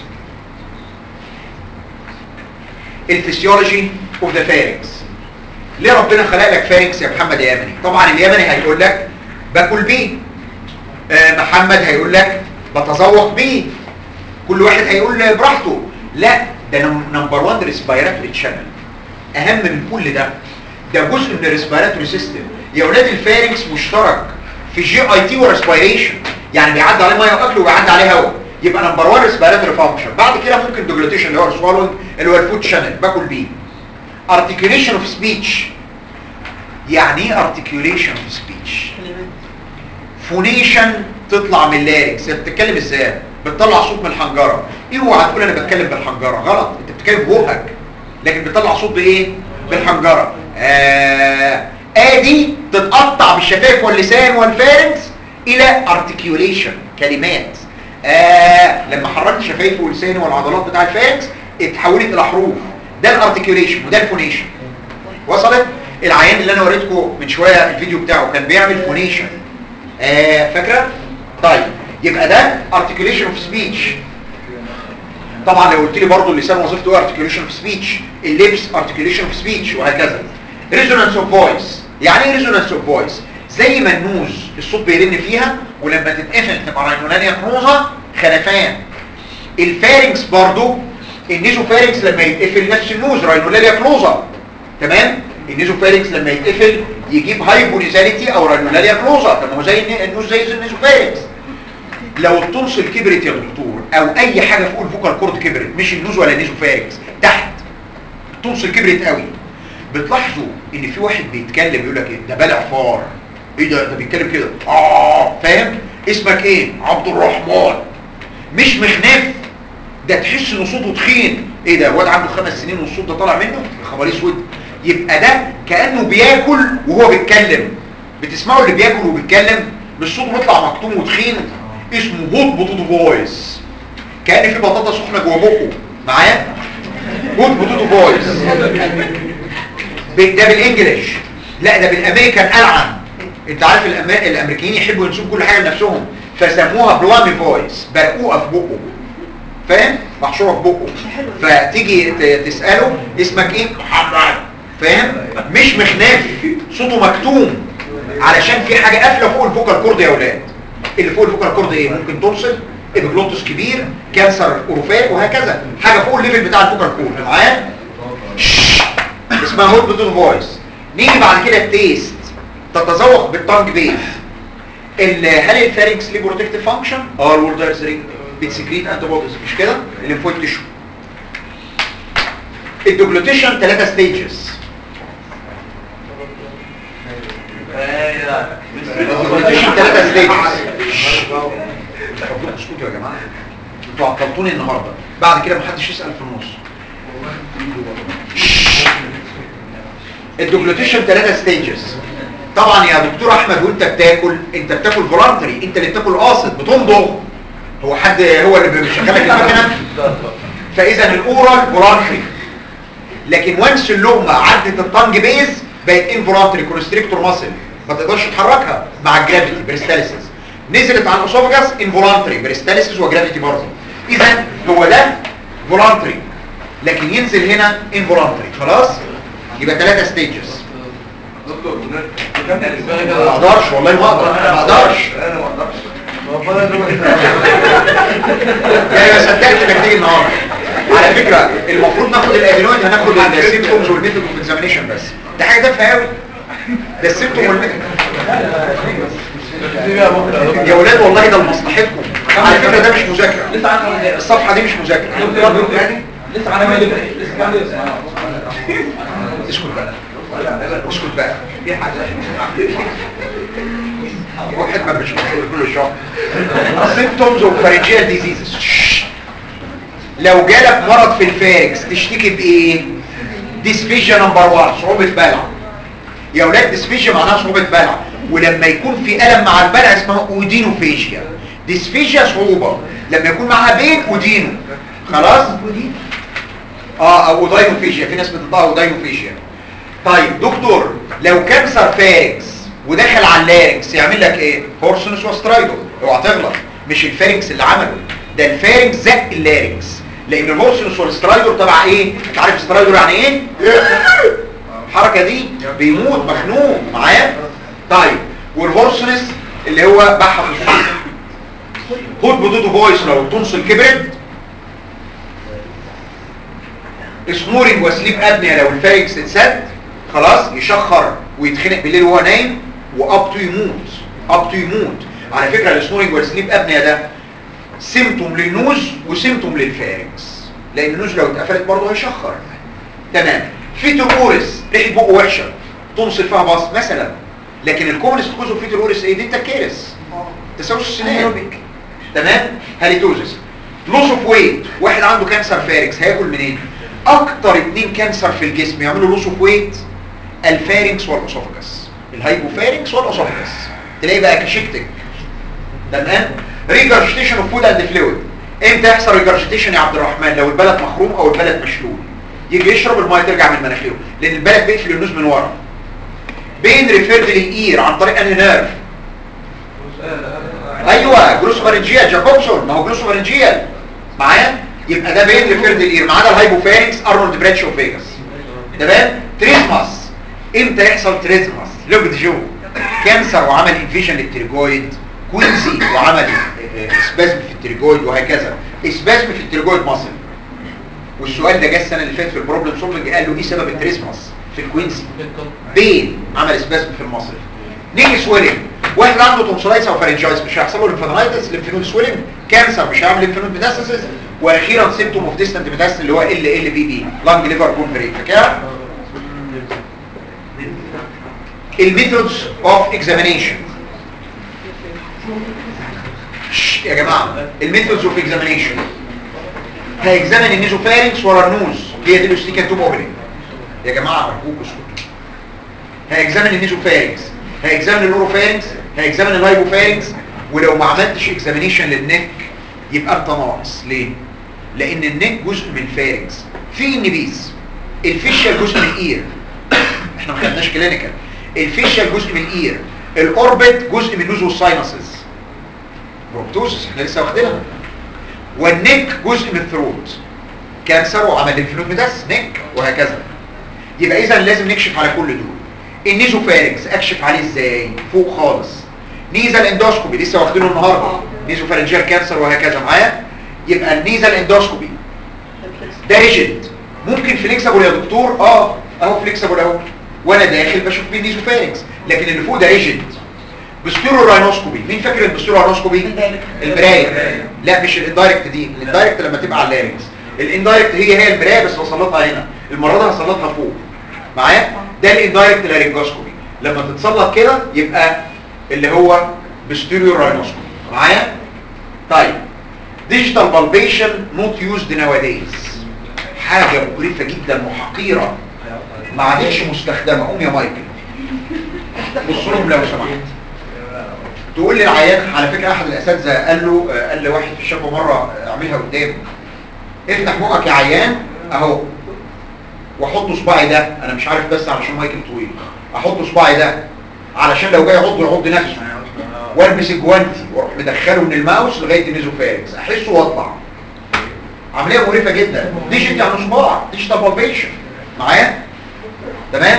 الفسيولوجي اوف ذا فارنكس ليه ربنا خلق لك فارنكس يا محمد يا يمني طبعا اليمني هيقول لك باكل بيه آه محمد هيقول لك بتذوق بيه كل واحد هيقول براحته لا ده نمبر 1 ريسبيراتوري تشانل اهم من كل ده ده جزء من الريسبيراتوري سيستم يا اولاد الفارنكس مشترك في جي اي تي وريسبيريشن يعني بيعدي عليه ميه واكل وبيعدي عليه هواء يبقى نمبر 1 ريسبيراتوري فانكشن بعد كده ممكن دوجلوتيشن اللي هو السوالونج اللي هو الفود شانل باكل بيه articulation of speech يعني ايه articulation of speech فونيشن تطلع من اللاركس انت بتتكلم ازاي بتطلع صوت من الحنجره اوعى تقول انا بتكلم بالحنجره غلط انت بتتكلم ببقك لكن بتطلع صوت بايه بالحنجره آه ادي تتقطع بالشفايف واللسان والفارنكس الى articulation كلمات آه لما حركت شفايفي ولساني والعضلات بتاع الفارنكس اتحولت الى حروف ده الارتكيوليشن وده الفونيشن وصلت العيان اللي انا وريتكم من شويه الفيديو بتاعه كان بيعمل فونيشن آه فاكره طيب يبقى ده articulation of speech طبعا لو قلت لي برضه اللسان وظيفته ايه articulation of speech اللبس articulation of speech وهكذا resonance of voice يعني ايه resonance of voice زي ما النوز الصوت بيرن فيها ولما تتقفل تبقى راينولانيا كروزا خلفان الفارنكس برضه النيزوفارنكس لما يتقفل نفس النوز راينولانيا كلوزا تمام النيزوفارنكس لما يتقفل يجيب هايبونيزاليتي او راينولانيا كلوزا طب ما هو زي الن- النوز زي النيزوفارنكس لو التونسل كبرت يا دكتور او اي حاجه فوق الفوكال كورد كبرت مش النوز ولا النيزوفارنكس تحت التونسل كبرت قوي بتلاحظوا ان في واحد بيتكلم يقول لك ايه ده بلع فار ايه ده ده بيتكلم كده اه فاهم اسمك ايه عبد الرحمن مش مخنف ده تحس ان صوته تخين ايه ده واد عنده خمس سنين والصوت ده طالع منه يا خبر اسود يبقى ده كانه بياكل وهو بيتكلم بتسمعوا اللي بياكل وبيتكلم مش صوته بيطلع مكتوم وتخين اسمه هوت بوتوتو فويس كان في بطاطا سخنه جوه بقه معايا هوت بوتوتو فويس ب- ده بالانجلش لا ده بالامريكان العن انت عارف الأما- الامريكيين يحبوا ينسبوا كل حاجه لنفسهم فسموها بلامي فويس برقوقه في بقه فاهم محشوره في بقه فتيجي ت- تساله اسمك ايه محمد فاهم مش مخناف صوته مكتوم علشان في حاجه قافله فوق الفوكال كورد يا اولاد اللي فوق الفوكال كورد ايه ممكن تنصل ابيجلوتس كبير كانسر اوروفات وهكذا حاجه فوق الليفل بتاع الفوكال كورد معايا اسمها هوت بوتون فويس نيجي بعد كده التيست تتذوق بالتانج بيز ال- هل الفارنكس ليه بروتكتيف فانكشن اه الوردرز رينج بتسكريت انتي بوديز مش كده الليمفويد تيشو الدوجلوتيشن ثلاثة ستيجز الدوجلوتيشن ثلاثة ستيجز فضلكم اسكتوا يا جماعه انتوا عطلتوني النهارده بعد كده محدش يسال في النص الدوجلوتيشن ثلاثة ستيجز طبعا يا دكتور احمد وانت بتاكل انت بتاكل فولنتري انت اللي بتاكل قاصد بتمضغ هو حد هو اللي بيشغلك المكنه فاذا الاورال فولنتري لكن وانس اللقمه عدت الطنج بيز بقت انفولنتري كونستريكتور ماسل ما تقدرش تحركها مع الجرافيتي بريستاليسيس نزلت على الاسوفجاس انفولنتري بريستاليسيس وجرافيتي برضه اذا هو ده فولنتري لكن ينزل هنا انفولنتري خلاص يبقى ثلاثة ستيجز دكتور ما اقدرش والله ما اقدر ما اقدرش انا ما اقدرش يعني ما صدقت انك تيجي النهارده على فكره المفروض ناخد الادينويد هناخد السيمبتومز والميثود اوف اكزامينيشن بس ده حاجه تافهه قوي ده السيمبتوم والميثود يا ولاد والله ده لمصلحتكم على فكره ده مش مذاكره الصفحه دي مش مذاكره لسه معانا مالك لسه معانا اسكت بقى اسكت بقى في حاجه واحد ما بيشوفش كل شهر symptoms of pharyngeal diseases شش. لو جالك مرض في الفاركس تشتكي بايه ديسفيجيا نمبر 1 صعوبه بلع يا اولاد ديسفيجيا معناها صعوبه بلع ولما يكون في الم مع البلع اسمها اودينوفيجيا ديسفيجيا صعوبه لما يكون معاها بين اودينو خلاص اه او اودينوفيجيا في ناس بتنطقها اودينوفيجيا طيب دكتور لو كانسر فاركس ودخل على اللارنكس يعمل لك ايه هورسونس وسترايدو اوعى تغلط مش الفارنكس اللي عمله ده الفارنكس زق اللارنكس لان الهورسونس والسترايدور تبع ايه انت عارف سترايدور يعني ايه الحركه دي بيموت مخنوق معايا طيب والهورسونس اللي هو بحث الصوت خد بطوطه فويس لو التونسل كبرت سنورنج وسليب ابنيا لو الفارنكس اتسد خلاص يشخر ويتخنق بالليل وهو نايم واب تو يموت اب تو يموت على فكره السنورنج والسليب ابنيا ده سيمتوم للنوز وسيمتوم للفارنكس لان النوز لو اتقفلت برضه هيشخر تمام في ترورس ريحه بقه وحشه تنصل فيها باص مثلا لكن الكومنست كوز اوف فيتورورس ايه دي التركيرس تسوس السنان تمام هاليتوزس لوس اوف ويت واحد عنده كانسر فارنكس هياكل منين اكتر اتنين كانسر في الجسم يعملوا لوس اوف ويت الفارنكس والاسوفجس الهايبوفارنكس والاسوفجس تلاقي بقى كشكتك تمام ريجرجيتيشن اوف فود اند فلويد امتى يحصل ريجرجيتيشن يا عبد الرحمن لو البلد مخروم او البلد مشلول يجي يشرب الميه ترجع من مناخيره لان البلد بيقفل النوز من ورا بين ريفيرد للاير عن طريق انهي نيرف ايوه جلوسوفارنجيال جاكوبسون ما هو جلوسوفارنجيال معايا يبقى ده بين ريفيرد للاير ما عدا الهايبوفارنكس ارنولد بريتش اوف فيجاس تمام تريزماس امتى يحصل تريزماس لوك دي جو كانسر وعمل انفيجن للتريجويد كوينزي وعمل اسبازم في التريجويد وهكذا اسبازم في التريجويد ماسل والسؤال ده جه السنه اللي فاتت في البروبلم سولفنج قال له ايه سبب التريزماس في الكوينزي بين عمل اسبازم في المصل نيجي سويلنج واحد عنده تونسلايتس او فارنجايتس مش هيحصل له ليمفادينايتس ليمفنود سويلنج كانسر مش هيعمل ليمفنود ميتاستاسيس واخيرا سيمتوم اوف ديستنت ميتاستاسيس اللي هو ال ال بي بي لانج ليفر بون بريك فاكرها الميثودز اوف اكزامينيشن يا جماعه الميثودز اوف اكزامينيشن هيكزامن النيزوفارنكس ورا النوز هي دي الاستيكا توب اوبننج يا جماعه ارجوكوا اسكتوا هيكزامن النيزوفارنكس هيكزامن الاوروفارنكس هيكزامن الهايبوفارنكس ولو ما عملتش اكزامينيشن للنك يبقى انت ناقص ليه لان النك جزء من الفارنكس في النبيس الفيشيال جزء من الاير احنا ما خدناش كلينيكال الفيشيال جزء من الاير الاوربت جزء من نوز والساينسز بروبتوسس احنا لسه واخدينها والنك جزء من الثروت كانسر وعمل ليمفنود ميتاس نك وهكذا يبقى اذا لازم نكشف على كل دول النيزوفارنكس اكشف عليه ازاي فوق خالص نيزل اندوسكوبي لسه واخدينه النهارده نيزوفارنجيال كانسر وهكذا معايا يبقى النيزل اندوسكوبي ده ريجيد ممكن فليكسبل يا دكتور اه اهو فليكسبل اهو وانا داخل بشوف بيه نيزوفارنكس لكن اللي فوق ده ريجيد بستيرو راينوسكوبي مين فاكر البستيرو راينوسكوبي المرايه لا مش الاندايركت دي الاندايركت لما تبقى على اللارنكس الاندايركت هي هي المرايه بس بسلطها هنا المره دي هسلطها فوق معايا ده الاندايركت لارنجوسكوبي لما تتسلط كده يبقى اللي هو بستيريو راينوسكوبي معايا طيب ديجيتال بالبيشن نوت يوزد نواديز حاجه مقرفه جدا وحقيره ما عادتش مستخدمه قوم يا مايكل بص لهم لو سمحت تقول للعيان على فكره احد الاساتذه قال له آه، قال لواحد في الشفه مره آه، اعملها قدامه افتح بقك يا عيان اهو واحط صباعي ده انا مش عارف بس علشان مايكل طويل احط صباعي ده علشان لو جاي يعض يعض نفسه والبس الجوانتي واروح مدخله من الماوس لغايه النيزوفارنكس احسه واطلع عمليه مقرفه جدا ديجيت يعني صباع ديجيتال بالبيشن معايا تمام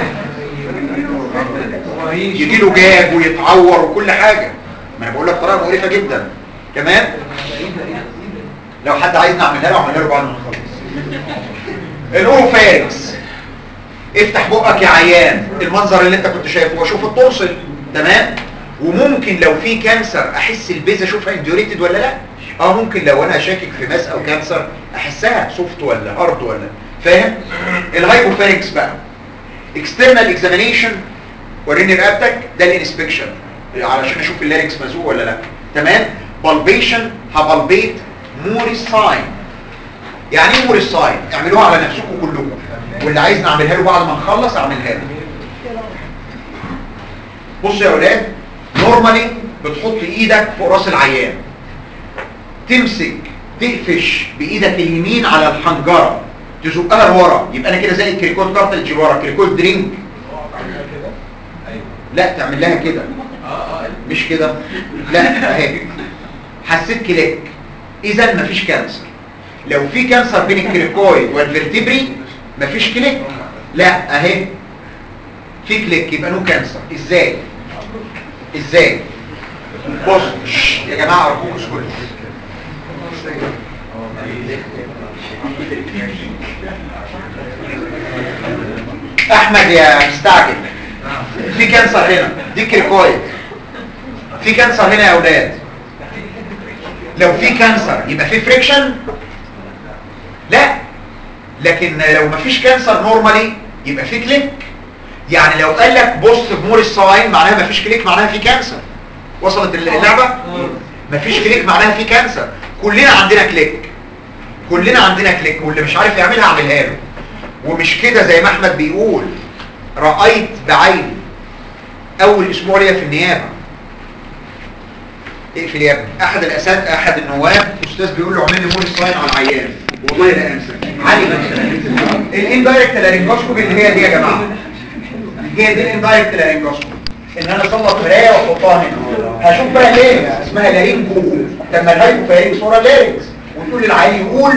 يجي له جاب ويتعور وكل حاجه ما انا بقول لك طريقه مقرفه جدا تمام لو حد عايزني اعملها له اعملها له بعد ما نخلص الاوروفارنكس افتح بقك يا عيان المنظر اللي انت كنت شايفه واشوف التوصل تمام وممكن لو في كانسر احس البيز اشوفها انديوريتد ولا لا اه ممكن لو انا شاكك في ماس او كانسر احسها سوفت ولا هارد ولا فاهم الهايبوفارنكس بقى اكسترنال اكزامينيشن وريني رقبتك ده الانسبكشن علشان اشوف اللاركس مزوق ولا لا تمام بالبيشن هبلبيت موريس ساين يعني ايه موريس ساين اعملوها على نفسكم كلكم واللي عايز نعملها له بعد ما نخلص اعملها له بص يا اولاد نورمالي بتحط ايدك فوق راس العيان تمسك تقفش بايدك اليمين على الحنجره تزقها لورا يبقى انا كده زي الكريكوت كارتلج ورا كريكوت درينج لا تعمل لها كده مش كده لا اهي حسيت كليك اذا مفيش كانسر لو في كانسر بين الكريكويد والفرتبري مفيش كليك لا اهي في كليك يبقى نو كانسر ازاي ازاي بص شش، يا جماعه ارجوكم اسكتوا احمد يا مستعجل في كانسر هنا دي كريكويد في كانسر هنا يا اولاد لو في كانسر يبقى في فريكشن لا لكن لو مفيش كانسر نورمالي يبقى في كليك يعني لو قال لك بص بمور الساين معناها مفيش كليك معناها في كانسر وصلت اللعبه مفيش كليك معناها في كانسر كلنا عندنا كليك كلنا عندنا كليك واللي مش عارف يعملها اعملها له ومش كده زي ما احمد بيقول رأيت بعيني اول اسبوع ليا في النيابه اقفل يا ابني احد الاساتذه احد النواب استاذ بيقول له اعمل لي مول ساين على العيان والله لا انسى علي الاندايركت لارنجوسكوبي اللي هي دي يا جماعه هي دي الاندايركت لارنجوسكوبي ان انا اسلط مرايه واحطها هنا هشوف بقى ليه اسمها لارينجو لما الهايبو فارينكس ورا اللارنكس وتقول للعيان يقول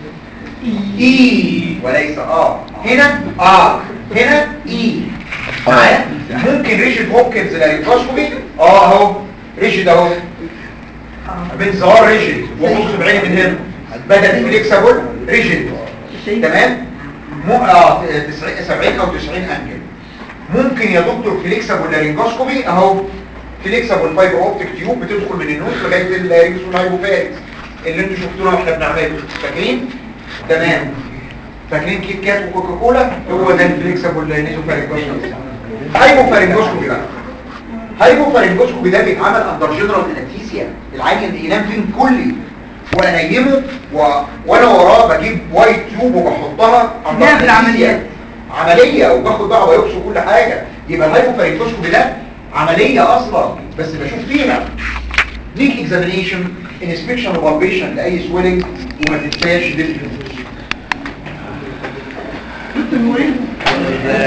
اي وليس اه هنا اه هنا اي معايا ممكن ريشد هوبكنز لارنجوسكوبي اه اهو ريشد اهو بنظهار ريجيد وبص بعيني من هنا بدل فليكسبل ريجيد تمام مو اه 90 70 او 90 انجل ممكن يا دكتور فليكسبل لارنجوسكوبي اهو فليكسبل فايبر اوبتيك تيوب بتدخل من النوز لغايه اللارنجس والهايبوفارينكس اللي انتوا شفتونا واحنا بنعمله فاكرين تمام فاكرين كيت كات وكوكا كولا هو ده الفليكسبل لارنجوسكوبي هايبوفارينجوسكوبي بقى هايبوفارينجوسكوبي ده بيتعمل اندر جنرال انستيزيا العيان ينام فين كلي وانيمه و... وانا وراه بجيب وايت تيوب وبحطها under نعمل anesthesia. عمليات. عمليه وباخد بقى ويبص كل حاجه يبقى الهايبوفارينجوسكوبي ده عمليه اصلا بس بشوف فيها ليك اكزامينيشن انسبكشن وبالبيشن لاي سويلنج وما تنساش ديفينيشن